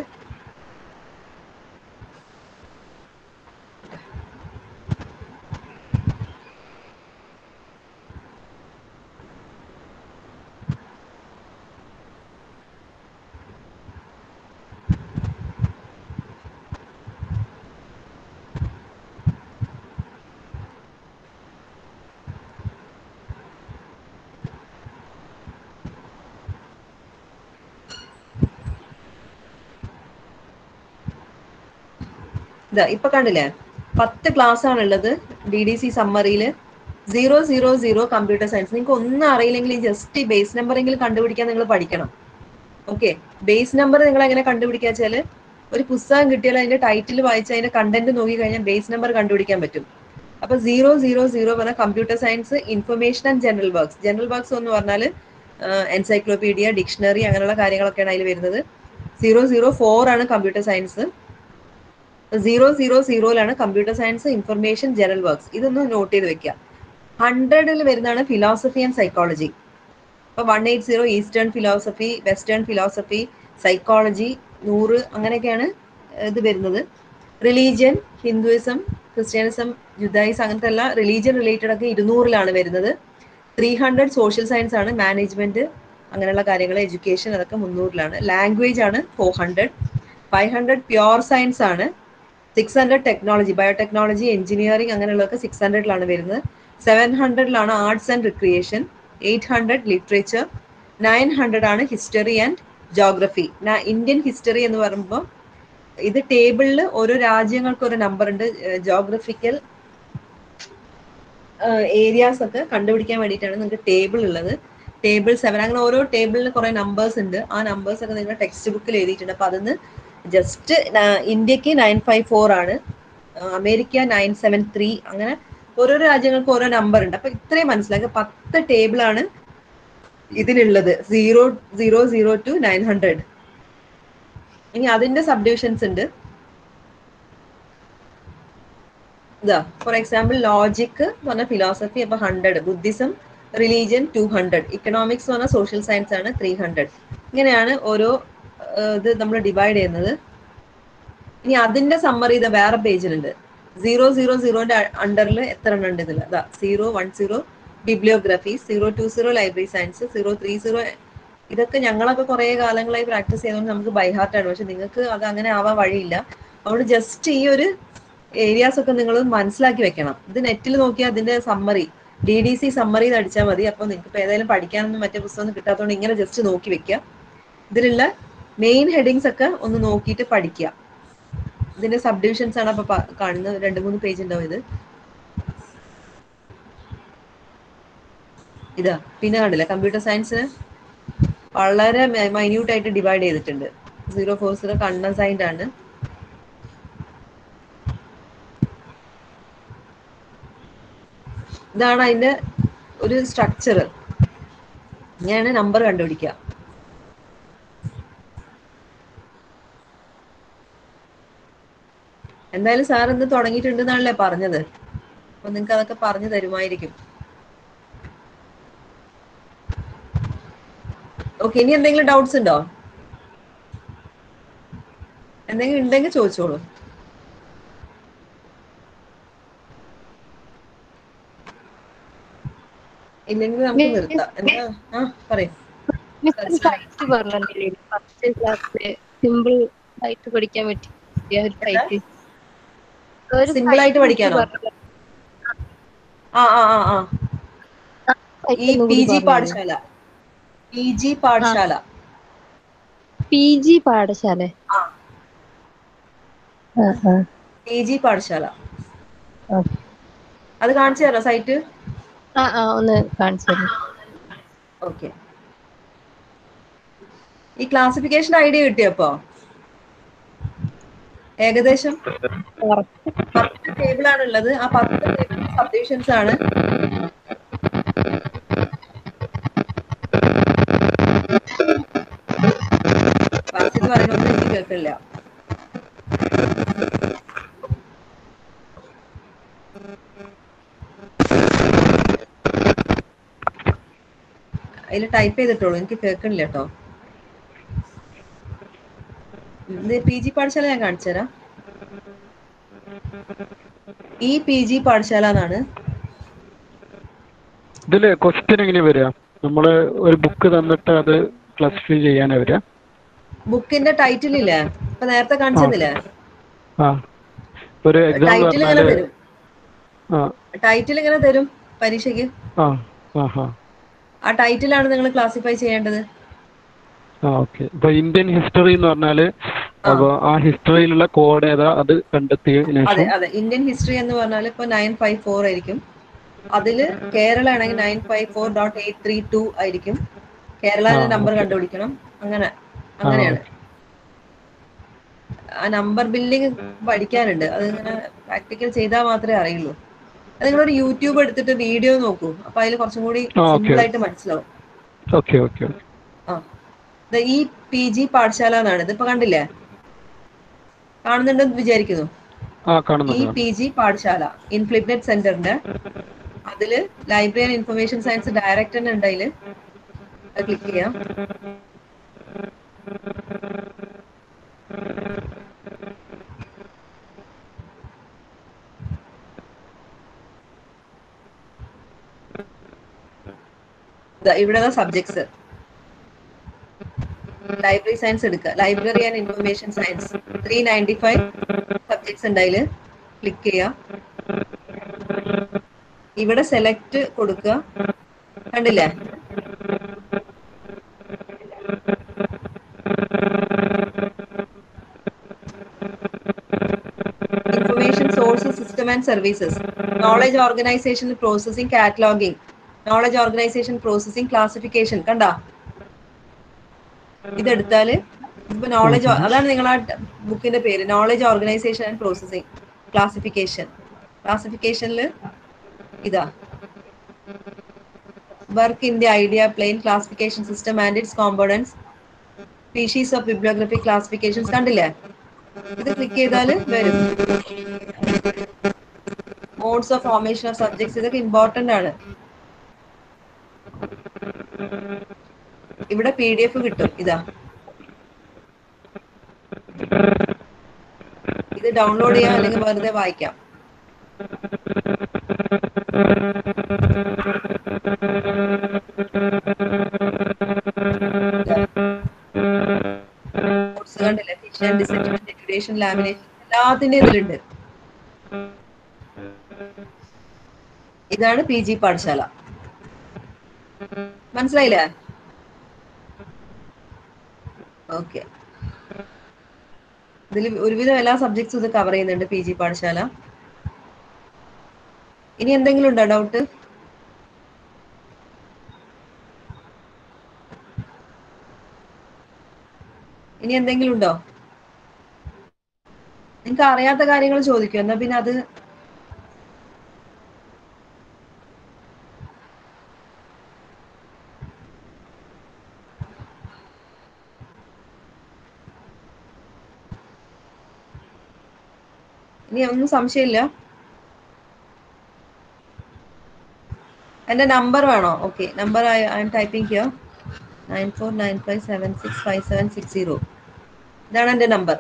ഇതാ ഇപ്പൊ കണ്ടില്ലേ പത്ത് ക്ലാസ് ആണുള്ളത് ഡി ഡി സി സമ്മറിയിൽ zero zero zero computer science നിങ്ങൾക്ക് ഒന്നും അറിയില്ലെങ്കിൽ ജസ്റ്റ് ഈ ബേസ് നമ്പർ എങ്കിലും കണ്ടുപിടിക്കാൻ നിങ്ങൾ പഠിക്കണം ഓക്കെ ബേസ് നമ്പർ നിങ്ങൾ എങ്ങനെ കണ്ടുപിടിക്കുക വെച്ചാൽ ഒരു പുസ്തകം കിട്ടിയാൽ അതിന്റെ ടൈറ്റിൽ വായിച്ച് അതിന്റെ കണ്ടന്റ് നോക്കി കഴിഞ്ഞാൽ ബേസ് നമ്പർ കണ്ടുപിടിക്കാൻ പറ്റും അപ്പൊ സീറോ സീറോ സീറോ പറഞ്ഞാൽ computer science information and general works general works എന്ന് പറഞ്ഞാൽ എൻസൈക്ലോപീഡിയ ഡിക്ഷണറി അങ്ങനെയുള്ള കാര്യങ്ങളൊക്കെയാണ് അതിൽ വരുന്നത് സീറോ സീറോ ഫോർ ആണ് കമ്പ്യൂട്ടർ സയൻസ് സീറോ സീറോ സീറോയിലാണ് computer science information general works ഇതൊന്ന് നോട്ട് ചെയ്ത് വെക്കുക ഹൺഡ്രഡിൽ വരുന്നതാണ് ഫിലോസഫി ആൻഡ് സൈക്കോളജി ഇപ്പൊ one eight zero eastern philosophy western philosophy psychology നൂറ് അങ്ങനെയൊക്കെയാണ് ഇത് വരുന്നത് റിലീജിയൻ ഹിന്ദുയിസം ക്രിസ്ത്യാനിസം ജുദായിസം അങ്ങനത്തെ എല്ലാ റിലീജിയൻ റിലേറ്റഡ് ഒക്കെ ഇരുന്നൂറിലാണ് വരുന്നത് ത്രീ ഹൺഡ്രഡ് സോഷ്യൽ സയൻസ് ആണ് മാനേജ്മെന്റ് അങ്ങനെയുള്ള കാര്യങ്ങൾ എഡ്യൂക്കേഷൻ അതൊക്കെ മുന്നൂറിലാണ് ലാംഗ്വേജ് ആണ് four hundred five hundred pure science ആണ് six hundred technology biotechnology engineering അങ്ങനെയുള്ളതൊക്കെ സിക്സ് ഹൺഡ്രഡിലാണ് വരുന്നത് സെവൻ ഹൺഡ്രഡിലാണ് arts and recreation eight hundred literature nine hundred ആണ് history and geography Indian history എന്ന് പറയുമ്പോൾ ഇത് ടേബിളിൽ ഓരോ രാജ്യങ്ങൾക്ക് ഒരു നമ്പർ ഉണ്ട് ജോഗ്രഫിക്കൽ ഏരിയാസ് ഒക്കെ കണ്ടുപിടിക്കാൻ വേണ്ടിയിട്ടാണ് നിങ്ങൾക്ക് ടേബിൾ ഉള്ളത് ടേബിൾ സെവൻ അങ്ങനെ ഓരോ ടേബിളിൽ കുറെ നമ്പേഴ്സ് ഉണ്ട് ആ നമ്പേഴ്സ് ഒക്കെ നിങ്ങൾ ടെക്സ്റ്റ് ബുക്കിൽ എഴുതിയിട്ടുണ്ട് അപ്പൊ അതിന്ന് ജസ്റ്റ് ഇന്ത്യക്ക് നയൻ ഫൈവ് ഫോർ ആണ് അമേരിക്ക നയൻ സെവൻ ത്രീ അങ്ങനെ ഓരോ രാജ്യങ്ങൾക്ക് ഓരോ നമ്പർ ഉണ്ട് അപ്പൊ ഇത്രയും മനസ്സിലാക്കുക പത്ത് ടേബിൾ ആണ് ഇതിലുള്ളത് zero zero zero two nine hundred ഇനി അതിന്റെ സബ് ഡിവിഷൻസ് ഉണ്ട് ഇതാ ഫോർ എക്സാമ്പിൾ ലോജിക് എന്ന് പറഞ്ഞ ഫിലോസഫി അപ്പൊ hundred Buddhism religion two hundred economics എന്ന് പറഞ്ഞാൽ സോഷ്യൽ സയൻസ് ആണ് ത്രീ ഹൺഡ്രഡ് ഇങ്ങനെയാണ് ഓരോ ഇത് നമ്മൾ ഡിവൈഡ് ചെയ്യുന്നത് ഇനി അതിന്റെ സമ്മറി ഇത് വേറെ പേജിലുണ്ട് സീറോ സീറോ സീറോന്റെ അണ്ടറിൽ എത്ര എണ്ണം ഉണ്ട് ഇതിൽ അതാ zero one zero bibliography zero two zero library science zero three zero ഇതൊക്കെ ഞങ്ങളൊക്കെ കുറെ കാലങ്ങളായി പ്രാക്ടീസ് ചെയ്തുകൊണ്ട് നമുക്ക് ബൈ ഹാർട്ടാണ് പക്ഷെ നിങ്ങൾക്ക് അത് അങ്ങനെ ആവാൻ വഴിയില്ല അതുകൊണ്ട് ജസ്റ്റ് ഈ ഒരു ഏരിയാസ് ഒക്കെ നിങ്ങൾ മനസ്സിലാക്കി വെക്കണം ഇത് നെറ്റിൽ നോക്കിയാൽ അതിന്റെ summary D D C summary അടിച്ചാൽ മതി അപ്പോൾ നിങ്ങൾക്ക് ഇപ്പോൾ ഏതായാലും പഠിക്കാനൊന്നും മറ്റേ പുസ്തകം കിട്ടാത്തതുകൊണ്ട് ഇങ്ങനെ ജസ്റ്റ് നോക്കി വെക്കുക ഇതിലുള്ള മെയിൻ ഹെഡിങ്സ് ഒക്കെ ഒന്ന് നോക്കിയിട്ട് പഠിക്കുക ഇതിന്റെ സബ് ഡിവിഷൻസ് ആണ് അപ്പൊ കാണുന്നത് രണ്ട് മൂന്ന് പേജ് ഉണ്ടാവും ഇത് ഇതാ പിന്നെ കണ്ടില്ല കമ്പ്യൂട്ടർ സയൻസിന് വളരെ മൈന്യൂട്ട് ആയിട്ട് ഡിവൈഡ് ചെയ്തിട്ടുണ്ട് സീറോ ഫോർ സീറോ കണ്ണസൈൻഡ് ആണ് ഇതാണ് അതിന്റെ ഒരു സ്ട്രക്ചർ ഇങ്ങനെയാണ് നമ്പർ കണ്ടുപിടിക്കുക എന്തായാലും സാർ ഇന്ന് തുടങ്ങിയിട്ടുണ്ടെന്നാണല്ലേ പറഞ്ഞത് അപ്പൊ നിങ്ങൾക്ക് അതൊക്കെ പറഞ്ഞു തരുമായിരിക്കും ഓക്കെ ഇനി എന്തെങ്കിലും ഡൗട്ട്സ് ഉണ്ടോ എന്തെങ്കിലും ഉണ്ടെങ്കിൽ ചോദിച്ചോളൂ ഇല്ലെങ്കിൽ നമുക്ക് നിർത്താം എന്താ ആ പറയും മിസ്റ്റർ സൈറ്റ് പറഞ്ഞില്ലേ ഫസ്റ്റ് ക്ലാസ്സില് സിമ്പിൾ ആയിട്ട് പഠിക്കാൻ പറ്റിയ ഒരു സൈറ്റ് ഒരു Simple ആയിട്ട് site പഠിക്കാനോ? പറഞ്ഞില്ലേ? ആ ആ ആ ആ site ഈ ഒന്നും പി കൂടി ജി പറഞ്ഞുതരുമോ? പാഠശാല പി ജി പാഠശാല പി ജി പാഠശാല ആ ആ ആ പി ജി പാഠശാല ആ. അത് കാണിച്ചു തരാം സൈറ്റ് ആ ആ ഒന്ന് കാണിച്ചു തരൂ ഓക്കെ ഈ ക്ലാസിഫിക്കേഷൻ ഐഡിയ കിട്ടിയപ്പോ ഏകദേശം പത്ത് ടേബിൾ ആണ് ഉള്ളത് ആ പത്ത് ടേബിൾ സബ്ഡിവിഷൻസ് ആണ് ഫസ്റ്റ് പറയുന്നൊന്നും എനിക്ക് കേൾക്കില്ല അതിൽ ടൈപ്പ് ചെയ്തിട്ടുള്ളൂ എനിക്ക് കേൾക്കണില്ല കേട്ടോ ഇത് പി ജി പാഠശാല ഞാൻ കാണിച്ചു തരാം ഈ പി ജി പാഠശാല എന്നാണ് ഇതില് ക്വസ്റ്റ്യൻ എങ്ങനെയാ വരിക നമ്മള് ഒരു ബുക്ക് തന്നിട്ട് അത് ക്ലാസിഫൈ ചെയ്യാനാ വരിക ബുക്കിന്റെ ടൈറ്റിൽ ഇല്ലേ ഇപ്പൊ നേരത്തെ കാണിച്ചതില്ലേ ആ ഒരു എക്സാമ്പിൾ ടൈറ്റിൽ ഇങ്ങനെ പറഞ്ഞാല് തരും ആ ടൈറ്റിൽ ഇങ്ങനെ തരും പരീക്ഷയ്ക്ക് ആ ആ ആ ആ ടൈറ്റിലാണ് നിങ്ങൾ ക്ലാസിഫൈ ചെയ്യേണ്ടത് ആ ഓക്കെ ഇപ്പൊ ഇന്ത്യൻ ഹിസ്റ്ററി എന്ന് പറഞ്ഞാല് അപ്പൊ ആ ഹിസ്റ്ററിയിലുള്ള കോഡ് ഏതാ അത് കണ്ടെത്തിയതിനു അതെ ശേഷം അതെ ഇന്ത്യൻ ഹിസ്റ്ററി എന്ന് പറഞ്ഞാൽ ഇപ്പൊ നയൻ ഫൈവ് ഫോർ ആയിരിക്കും അതില് കേരള ആണെങ്കിൽ nine five four dot eight three two ആയിരിക്കും കേരള ആ, നമ്പർ okay. കണ്ടുപിടിക്കണം അങ്ങനെ അങ്ങനെയാണ് ആ നമ്പർ ബില്ലിംഗ് പഠിക്കാനുണ്ട് അത് ഇങ്ങനെ പ്രാക്ടിക്കൽ ചെയ്താൽ മാത്രമേ അറിയുള്ളൂ അത് നിങ്ങളൊരു യൂട്യൂബ് എടുത്തിട്ട് വീഡിയോ നോക്കൂ അപ്പൊ അതിൽ കുറച്ചും കൂടി ആ, okay. സിമ്പിൾ ആയിട്ട് മനസ്സിലാവും ഓക്കെ ഓക്കെ ഓക്കെ ആ ദേ ഈ പി ജി പാഠശാല എന്നാണ് ഇതിപ്പോ കണ്ടില്ലേ കാണുന്നുണ്ടെന്ന് വിചാരിക്കുന്നു ആ ഈ കാണുന്നുണ്ട് P G Pathshala INFLIBNET സെന്ററിന്റെ അതില് library and information science director ഉണ്ട് അതില് അത് ക്ലിക്ക് ചെയ്യാം ദാ ഇവിടെ സബ്ജക്ട്സ് ലൈബ്രറി സയൻസ് എടുക്കുക library and information science three ninety five subjects ഉണ്ട് അതിൽ ക്ലിക്ക് ചെയ്യുക ഇവിടെ സെലക്ട് കൊടുക്കുക കണ്ടില്ലേ information sources system and services knowledge organisation processing cataloguing knowledge organisation processing classification കണ്ട ഇതെടുത്താല് ഇപ്പൊ നോളജ് അതാണ് നിങ്ങളാ ബുക്കിന്റെ പേര് knowledge organisation and processing classification ക്ലാസിഫിക്കേഷനിൽ ഇതാ work in the idea plane classification system and its components species of bibliography classifications കണ്ടില്ലേ ഇത് ക്ലിക്ക് ചെയ്താൽ വരും modes of formation of subjects ഇതൊക്കെ ഇമ്പോർട്ടന്റ് ആണ് ഇവിടെ പി ഡി എഫ് കിട്ടും ഇതാ ഇത് ഡൗൺലോഡ് ചെയ്യാം അല്ലെങ്കിൽ വെറുതെ വായിക്കാം Notes കണ്ടില്ലേ ഫിഷൻ ഡിസെന്റിമെന്റ് ഡെക്കറേഷൻ ലാമിനേഷൻ എല്ലാത്തിന്റെ ഇതിലുണ്ട് ഇതാണ് പി ജി പാഠശാല മനസ്സിലായില്ലേ ഓക്കെ ഇതിൽ ഒരുവിധം എല്ലാ സബ്ജക്ട്സും ഇത് കവർ ചെയ്യുന്നുണ്ട് പി ജി പാഠശാല ഇനി എന്തെങ്കിലും ഉണ്ടോ ഡൗട്ട് ഇനി എന്തെങ്കിലും ഉണ്ടോ നിങ്ങൾക്ക് അറിയാത്ത കാര്യങ്ങൾ ചോദിക്കും എന്നാ പിന്നെ അത് ഇനി ഒന്നും സംശയമില്ല എൻ്റെ നമ്പർ വേണോ okay number I I'm typing here nine four nine five seven six five seven six zero ഇതാണ് എൻ്റെ നമ്പർ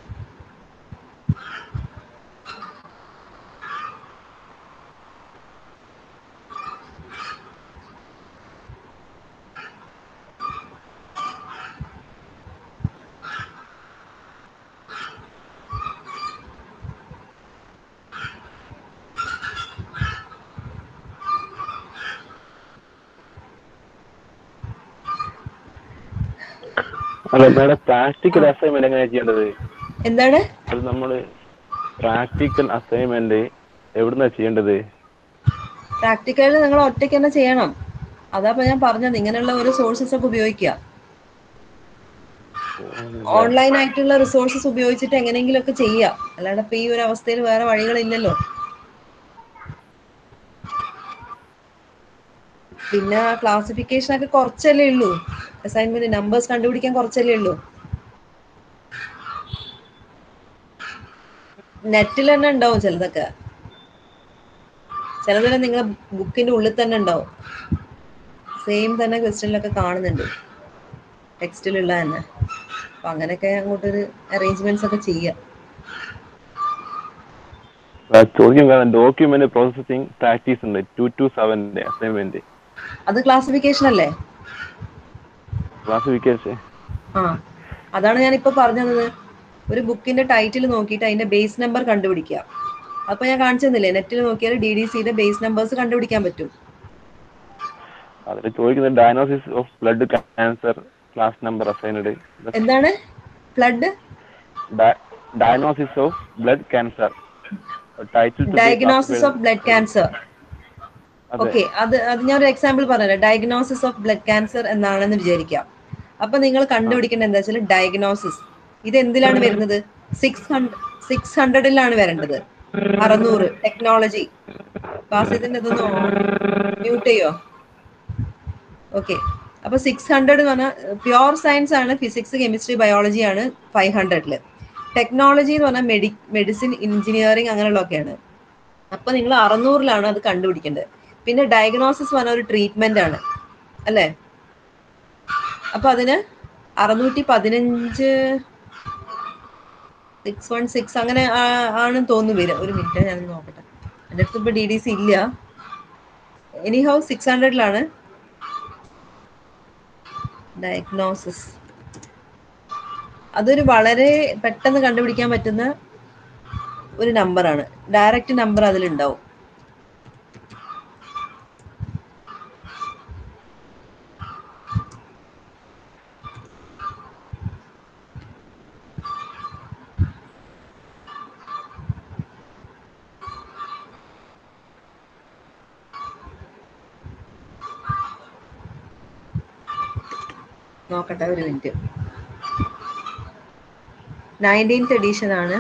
അല്ല മേഡം പ്രാക്ടിക്കൽ അസൈൻമെന്റ് എങ്ങനെയാ ചെയ്യേണ്ടത് എന്താണ് അത് നമ്മള് പ്രാക്ടിക്കൽ അസൈൻമെന്റ് എവിടുന്നാ ചെയ്യേണ്ടത് പ്രാക്ടിക്കലിൽ നിങ്ങൾ ഒറ്റയ്ക്ക് തന്നെ ചെയ്യണം അതാ ഇപ്പൊ ഞാൻ പറഞ്ഞത് ഇങ്ങനെയുള്ള ഒരു സോഴ്സസ് ഒക്കെ ഉപയോഗിക്കുക ഓൺലൈൻ ആയിട്ടുള്ള റിസോഴ്സസ് ഉപയോഗിച്ചിട്ട് എങ്ങനെയെങ്കിലും ഒക്കെ ചെയ്യുക അല്ലാണ്ട് ഇപ്പൊ ഈ ഒരു അവസ്ഥയിൽ വേറെ വഴികളില്ലല്ലോ പിന്നെ ക്ലാസിഫിക്കേഷൻ ഒക്കെ കുറച്ചല്ലേ ഉള്ളൂ അസൈൻമെന്റ് നമ്പേഴ്സ് കണ്ടുപിടിക്കാൻ കുറച്ചല്ലേ ഉള്ളൂ നെറ്റിൽ തന്നെ ഉണ്ടാവും ചിലതൊക്കെ ചിലതെല്ലാം നിങ്ങളെ ബുക്കിന്റെ ഉള്ളിൽ തന്നെ ഉണ്ടാവും സെയിം തന്നെ ക്വസ്റ്റ്യനിലൊക്കെ കാണുന്നുണ്ട് ടെക്സ്റ്റിലുള്ള തന്നെ അപ്പൊ അങ്ങനെയൊക്കെ അങ്ങോട്ടൊരു അറേഞ്ച്മെന്റ്സ് ഒക്കെ ചെയ്യാം ചോദിക്കും കാരണം ഡോക്യുമെന്റ് പ്രോസസിങ് പ്രാക്ടീസ് ഉണ്ട് ടു ടു സെവന്റെ അസൈൻമെന്റ് അത് ക്ലാസിഫിക്കേഷൻ അല്ലേ ക്ലാസിഫിക്കേഷൻ ആ അതാണ് ഞാൻ ഇപ്പൊ പറഞ്ഞത് ഒരു ബുക്കിന്റെ ടൈറ്റിൽ നോക്കിയിട്ട് അതിന്റെ ബേസ് നമ്പർ കണ്ടുപിടിക്കുക അപ്പൊ ഞാൻ കാണിച്ചു തന്നില്ലേ നെറ്റിൽ നോക്കിയാൽ ഡി ഡി സിയുടെ ബേസ് നമ്പേഴ്സ് കണ്ടുപിടിക്കാൻ പറ്റും അതിൽ ചോദിക്കുന്നത് diagnosis of blood cancer class number assigned എന്താണ് flood diagnosis of blood cancer title diagnosis of blood cancer അതെ. ഓക്കെ അത് അത് ഞാൻ ഒരു എക്സാമ്പിൾ പറഞ്ഞല്ലോ ഡയഗ്നോസിസ് ഓഫ് ബ്ലഡ് ക്യാൻസർ എന്നാണെന്ന് വിചാരിക്കാം അപ്പൊ നിങ്ങൾ കണ്ടുപിടിക്കേണ്ടത് എന്താ വെച്ചാൽ ഡയഗ്നോസിസ് ഇത് എന്തിലാണ് വരുന്നത് സിക്സ് ഹൺഡ്രഡ് സിക്സ് ഹൺഡ്രഡിലാണ് വരേണ്ടത് അറുന്നൂറ് ടെക്നോളജി ബാസിതിന്റെ ഇതൊന്ന് മ്യൂട്ട് ചെയ്യോ ഓക്കെ അപ്പൊ സിക്സ് ഹൺഡ്രഡ് എന്ന് പറഞ്ഞാൽ പ്യുവർ സയൻസ് ആണ് ഫിസിക്സ് കെമിസ്ട്രി ബയോളജി ആണ് ഫൈവ് ഹൺഡ്രഡില് ടെക്നോളജി എന്ന് പറഞ്ഞാൽ മെഡി മെഡിസിൻ എഞ്ചിനീയറിംഗ് അങ്ങനെയുള്ളതൊക്കെയാണ് അപ്പൊ നിങ്ങൾ അറുന്നൂറിലാണ് അത് കണ്ടുപിടിക്കേണ്ടത് പിന്നെ ഡയഗ്നോസിസ് പറഞ്ഞ ഒരു ട്രീറ്റ്മെന്റ് ആണ് അല്ലേ അപ്പൊ അതിന് അറുന്നൂറ്റി പതിനഞ്ച് സിക്സ് വൺ സിക്സ് അങ്ങനെ ആ- ആണെന്ന് തോന്നുന്നു വരിക ഒരു മിനിറ്റ് ഞാൻ നോക്കട്ടെ എൻ്റെ അടുത്ത് ഇപ്പൊ ഡി ഡി സി ഇല്ല എനി ഹൗ സിക്സ് ഹൺഡ്രഡിലാണ് ഡയഗ്നോസിസ് അതൊരു വളരെ പെട്ടെന്ന് കണ്ടുപിടിക്കാൻ പറ്റുന്ന ഒരു നമ്പറാണ് ഡയറക്റ്റ് നമ്പർ അതിലുണ്ടാവും നോക്കട്ടെ ഒരു മിനിറ്റ് നയൻറ്റീൻത്ത് എഡീഷൻ ആണ്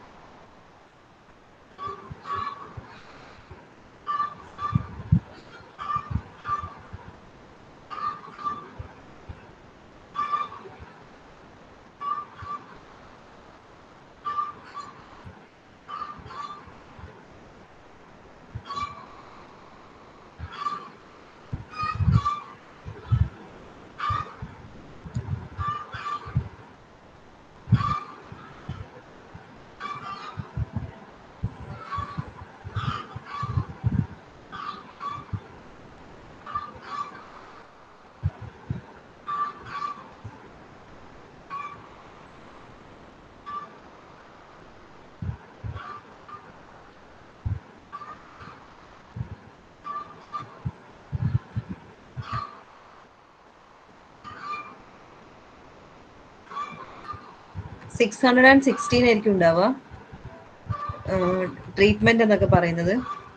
സിക്സ് ഹൺഡ്രഡ് ആൻഡ് സിക്സ്റ്റീൻ ആയിരിക്കും ഉണ്ടാവുക ട്രീറ്റ്മെന്റ് എന്നൊക്കെ പറയുന്നത്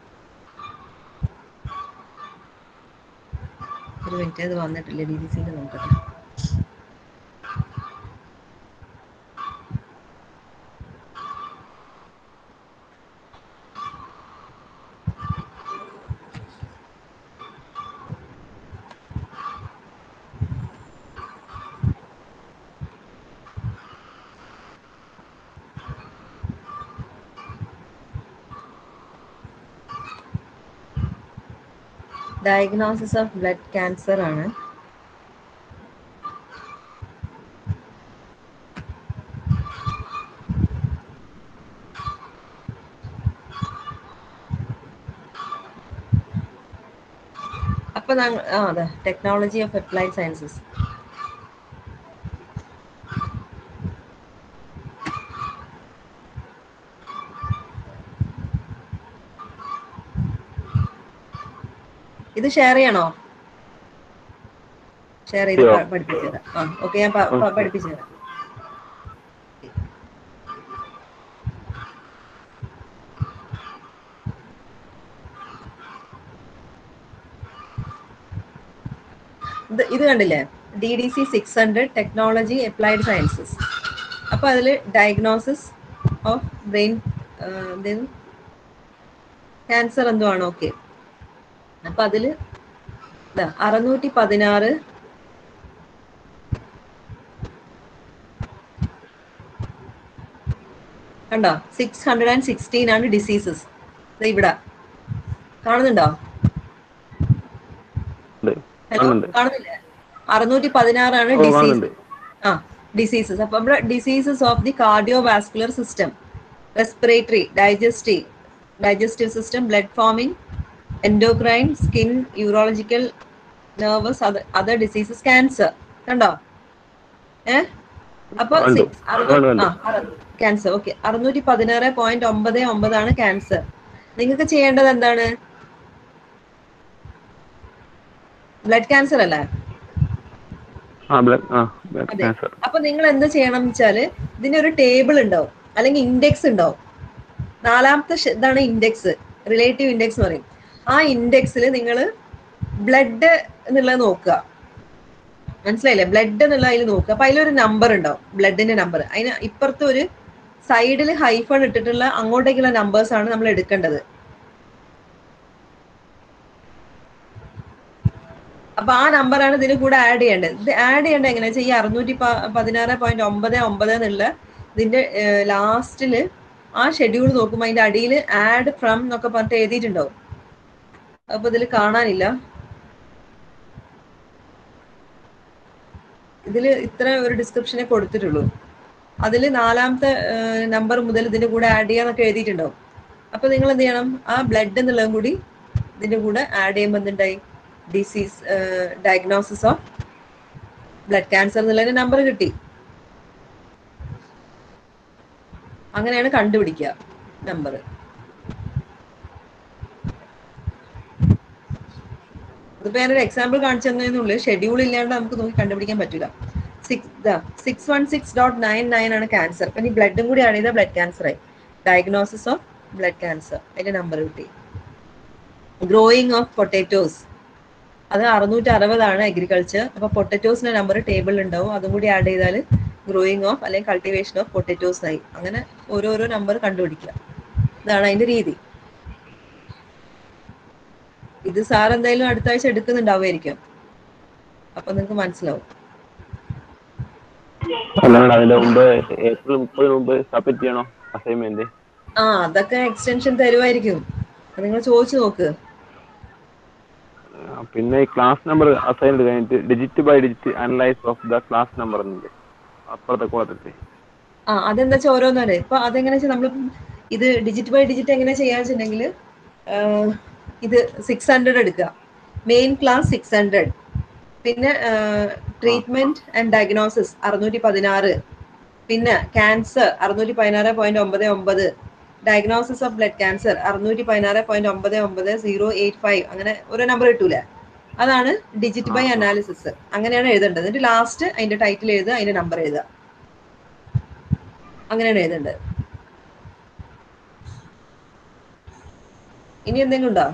ഒരു മിനിറ്റ് അത് വന്നിട്ടില്ല ഡി ഡി സിയിൽ നോക്കട്ടെ ഡയഗ്നോസിസ് ഓഫ് ബ്ലഡ് ക്യാൻസർ ആണ് അപ്പൊ ഞങ്ങൾ ആ അതെ ടെക്നോളജി ഓഫ് അപ്ലൈഡ് സയൻസസ് ഇത് ഷെയർ ചെയ്യണോ ഷെയർ ചെയ്ത് Sure. പ- പഠിപ്പിച്ചു തരാം ആ ഓക്കെ ഞാൻ പ- പ- പഠിപ്പിച്ചു തരാം ഇത് ഇത് കണ്ടില്ലേ D D C six hundred technology applied sciences അപ്പൊ അതിൽ ഡയഗ്നോസിസ് ഓഫ് ബ്രെയിൻ എന്തേലും ക്യാൻസർ എന്തോ ആണ് ഓക്കെ അപ്പൊ അതില് ഇതാ അറുന്നൂറ്റി പതിനാറ് കണ്ടോ സിക്സ് ഹൺഡ്രഡ് ആൻഡ് സിക്സ്റ്റീൻ ആണ് ഡിസീസസ് ഇവിടെ കാണുന്നുണ്ടോ ഉണ്ട്. ഹലോ കാണുന്നുണ്ട്. കാണുന്നില്ലേ അറുന്നൂറ്റി പതിനാറാണ് ഓ, ഡിസീസ് കാണുന്നുണ്ട്. ആ ഡിസീസസ് അപ്പൊ നമ്മുടെ diseases of the cardiovascular system respiratory digestive digestive system blood forming endocrine skin urological nervous other diseases cancer കണ്ടോ ഏ അപ്പൊ കണ്ടു. കണ്ടു, കണ്ടു. ക്യാൻസർ ഓക്കെ അറുന്നൂറ്റി പതിനാറ് പോയിന്റ് ഒമ്പത് ഒമ്പതാണ് ക്യാൻസർ നിങ്ങൾക്ക് ചെയ്യേണ്ടത് എന്താണ് ബ്ലഡ് ക്യാൻസർ അല്ലേ ആ ബ്ലഡ് ആ ബ്ലഡ് അതെ ക്യാൻസർ അപ്പൊ നിങ്ങൾ എന്ത് ചെയ്യണം എന്ന് വെച്ചാല് ഇതിന്റെ ഒരു ടേബിൾ ഉണ്ടാവും അല്ലെങ്കിൽ ഇൻഡെക്സ് ഉണ്ടാവും നാലാമത്തെ ശ- ഇതാണ് ഇൻഡെക്സ് റിലേറ്റീവ് ഇൻഡെക്സ് എന്ന് പറയും ആ ഇൻഡെക്സിൽ നിങ്ങൾ ബ്ലഡ് എന്നുള്ളത് നോക്കുക മനസ്സിലായില്ലേ ബ്ലഡ് എന്നുള്ള അതിൽ നോക്കുക അപ്പൊ അതിലൊരു നമ്പർ ഉണ്ടാവും ബ്ലഡിന്റെ നമ്പർ അതിന് ഇപ്പുറത്ത് ഒരു സൈഡിൽ ഹൈഫൺ ഇട്ടിട്ടുള്ള അങ്ങോട്ടേക്കുള്ള നമ്പേഴ്സ് ആണ് നമ്മൾ എടുക്കേണ്ടത് അപ്പൊ ആ നമ്പറാണ് ഇതിന് കൂടെ ആഡ് ചെയ്യേണ്ടത് ഇത് ആഡ് ചെയ്യേണ്ടത് എങ്ങനെയാ വെച്ചാൽ ഈ അറുന്നൂറ്റി പതിനാറ് പോയിന്റ് ഒമ്പത് ഒമ്പത് എന്നുള്ള ഇതിന്റെ ലാസ്റ്റില് ആ ഷെഡ്യൂൾ നോക്കുമ്പോൾ അതിന്റെ അടിയിൽ ആഡ് ഫ്രം എന്നൊക്കെ പറഞ്ഞിട്ട് എഴുതിയിട്ടുണ്ടാവും അപ്പൊ ഇതിൽ കാണാനില്ല ഇതിൽ ഇത്ര ഒരു ഡിസ്ക്രിപ്ഷനെ കൊടുത്തിട്ടുള്ളൂ അതിൽ നാലാമത്തെ നമ്പർ മുതൽ ഇതിന്റെ കൂടെ ആഡ് ചെയ്യാന്നൊക്കെ എഴുതിയിട്ടുണ്ടാവും അപ്പൊ നിങ്ങൾ എന്ത് ചെയ്യണം ആ ബ്ലഡ് എന്നുള്ളതും കൂടി ഇതിന്റെ കൂടെ ആഡ് ചെയ്യുമ്പോൾ എന്തുണ്ടായി disease diagnosis of blood cancer എന്നുള്ളതിന് നമ്പർ കിട്ടി അങ്ങനെയാണ് കണ്ടുപിടിക്കുക നമ്പർ ഇതിപ്പോ ഞാനൊരു എക്സാമ്പിൾ കാണിച്ചു തന്നതിനുള്ളിൽ ഷെഡ്യൂൾ ഇല്ലാണ്ട് നമുക്ക് നോക്കി കണ്ടുപിടിക്കാൻ പറ്റില്ല six six one six dot nine nine ആണ് ക്യാൻസർ ഇനി ബ്ലഡും കൂടി ആഡ് ചെയ്താൽ ബ്ലഡ് ക്യാൻസർ ആയി ഡയഗ്നോസിസ് ഓഫ് ബ്ലഡ് ക്യാൻസർ അതിന്റെ നമ്പർ കിട്ടി ഗ്രോയിങ് ഓഫ് പൊട്ടാറ്റോസ് അത് അറുന്നൂറ്റി അറുപതാണ് അഗ്രികൾച്ചർ അപ്പൊ പൊട്ടറ്റോസിന്റെ നമ്പർ ടേബിളിൽ ഉണ്ടാവും അതും കൂടി ആഡ് ചെയ്താൽ ഗ്രോയിങ് ഓഫ് അല്ലെങ്കിൽ കൾട്ടിവേഷൻ ഓഫ് പൊട്ടറ്റോസ് ആയി അങ്ങനെ ഓരോരോ നമ്പർ കണ്ടുപിടിക്കുക ഇതാണ് അതിന്റെ രീതി ഇത് സാർ എന്തായാലും അടുത്ത ആഴ്ച എടുക്കുന്നുണ്ടാവുമായിരിക്കും അപ്പൊ നിങ്ങൾക്ക് മനസ്സിലാവും അല്ലാണ്ട് അതിന്റെ മുമ്പ് ഏപ്രിൽ മുപ്പതിന് മുമ്പ് സബ്മിറ്റ് ചെയ്യണോ അസൈൻമെന്റ് ആ അതൊക്കെ എക്സ്റ്റൻഷൻ തരുമായിരിക്കും നിങ്ങൾ ചോദിച്ചു നോക്ക് പിന്നെ ഈ ക്ലാസ് നമ്പർ അസൈൻ കഴിഞ്ഞിട്ട് digit by digit analyse of the class number എന്നുണ്ട് അപ്പുറത്തെ കോളത്തിൽ ആ അതെന്താ വെച്ചാൽ ഓരോന്നല്ലേ ഇപ്പൊ അതെങ്ങനെ വെച്ചാൽ നമ്മൾ ഇത് ഡിജിറ്റ് ബൈ ഡിജിറ്റ് എങ്ങനെ ചെയ്യാന്ന് വെച്ചിട്ടുണ്ടെങ്കിൽ ഇത് സിക്സ് ഹൺഡ്രഡ് എടുക്കുക മെയിൻ ക്ലാസ് സിക്സ് ഹൺഡ്രഡ് പിന്നെ ട്രീറ്റ്മെന്റ് ആൻഡ് ഡയഗ്നോസിസ് അറുന്നൂറ്റി പതിനാറ് പിന്നെ ക്യാൻസർ അറുന്നൂറ്റി പതിനാറ് പോയിന്റ് ഒമ്പത് ഒമ്പത് ഡയഗ്നോസിസ് ഓഫ് ബ്ലഡ് ക്യാൻസർ അറുന്നൂറ്റി പതിനാറ് പോയിന്റ് ഒമ്പത് ഒമ്പത് സീറോ എയ്റ്റ് ഫൈവ് അങ്ങനെ ഓരോ നമ്പർ കിട്ടൂല അതാണ് ഡിജിറ്റ് ബൈ അനാലിസിസ് അങ്ങനെയാണ് എഴുതേണ്ടത് എന്നിട്ട് ലാസ്റ്റ് അതിന്റെ ടൈറ്റിൽ എഴുതുക അതിന്റെ നമ്പർ എഴുതുക അങ്ങനെയാണ് എഴുതേണ്ടത് ഇനി എന്തെങ്കിലും ഉണ്ടോ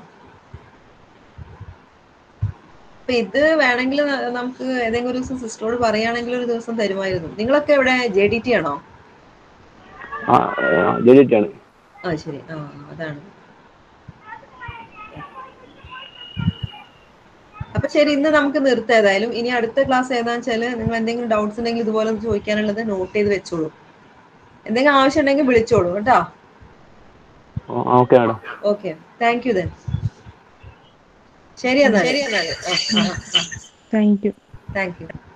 അപ്പൊ ഇത് വേണമെങ്കിൽ നമുക്ക് ഏതെങ്കിലും ഒരു ദിവസം സിസ്റ്ററോട് പറയുകയാണെങ്കിൽ ഒരു ദിവസം തരുമായിരുന്നു നിങ്ങളൊക്കെ ഇവിടെ ജെ ഡി ടി ആണോ ആ ഡിജിറ്റ് ആണ് ആ ശരി ആ അതാണ് അപ്പൊ ശരി ഇന്ന് നമുക്ക് നിർത്താം ഏതായാലും ഇനി അടുത്ത ക്ലാസ് ഏതാന്ന് വെച്ചാല് നിങ്ങൾ എന്തെങ്കിലും ഡൗട്ട്സ് ഉണ്ടെങ്കിൽ ഇതുപോലെ ഒന്ന് ചോദിക്കാനുള്ളത് നോട്ട് ചെയ്ത് വെച്ചോളൂ എന്തെങ്കിലും ആവശ്യം ഉണ്ടെങ്കിൽ വിളിച്ചോളൂ കേട്ടോ okay madam okay thank you then ശരി എന്നാൽ ശരി എന്നാല് ആ, ആ, ആ. Thank you thank you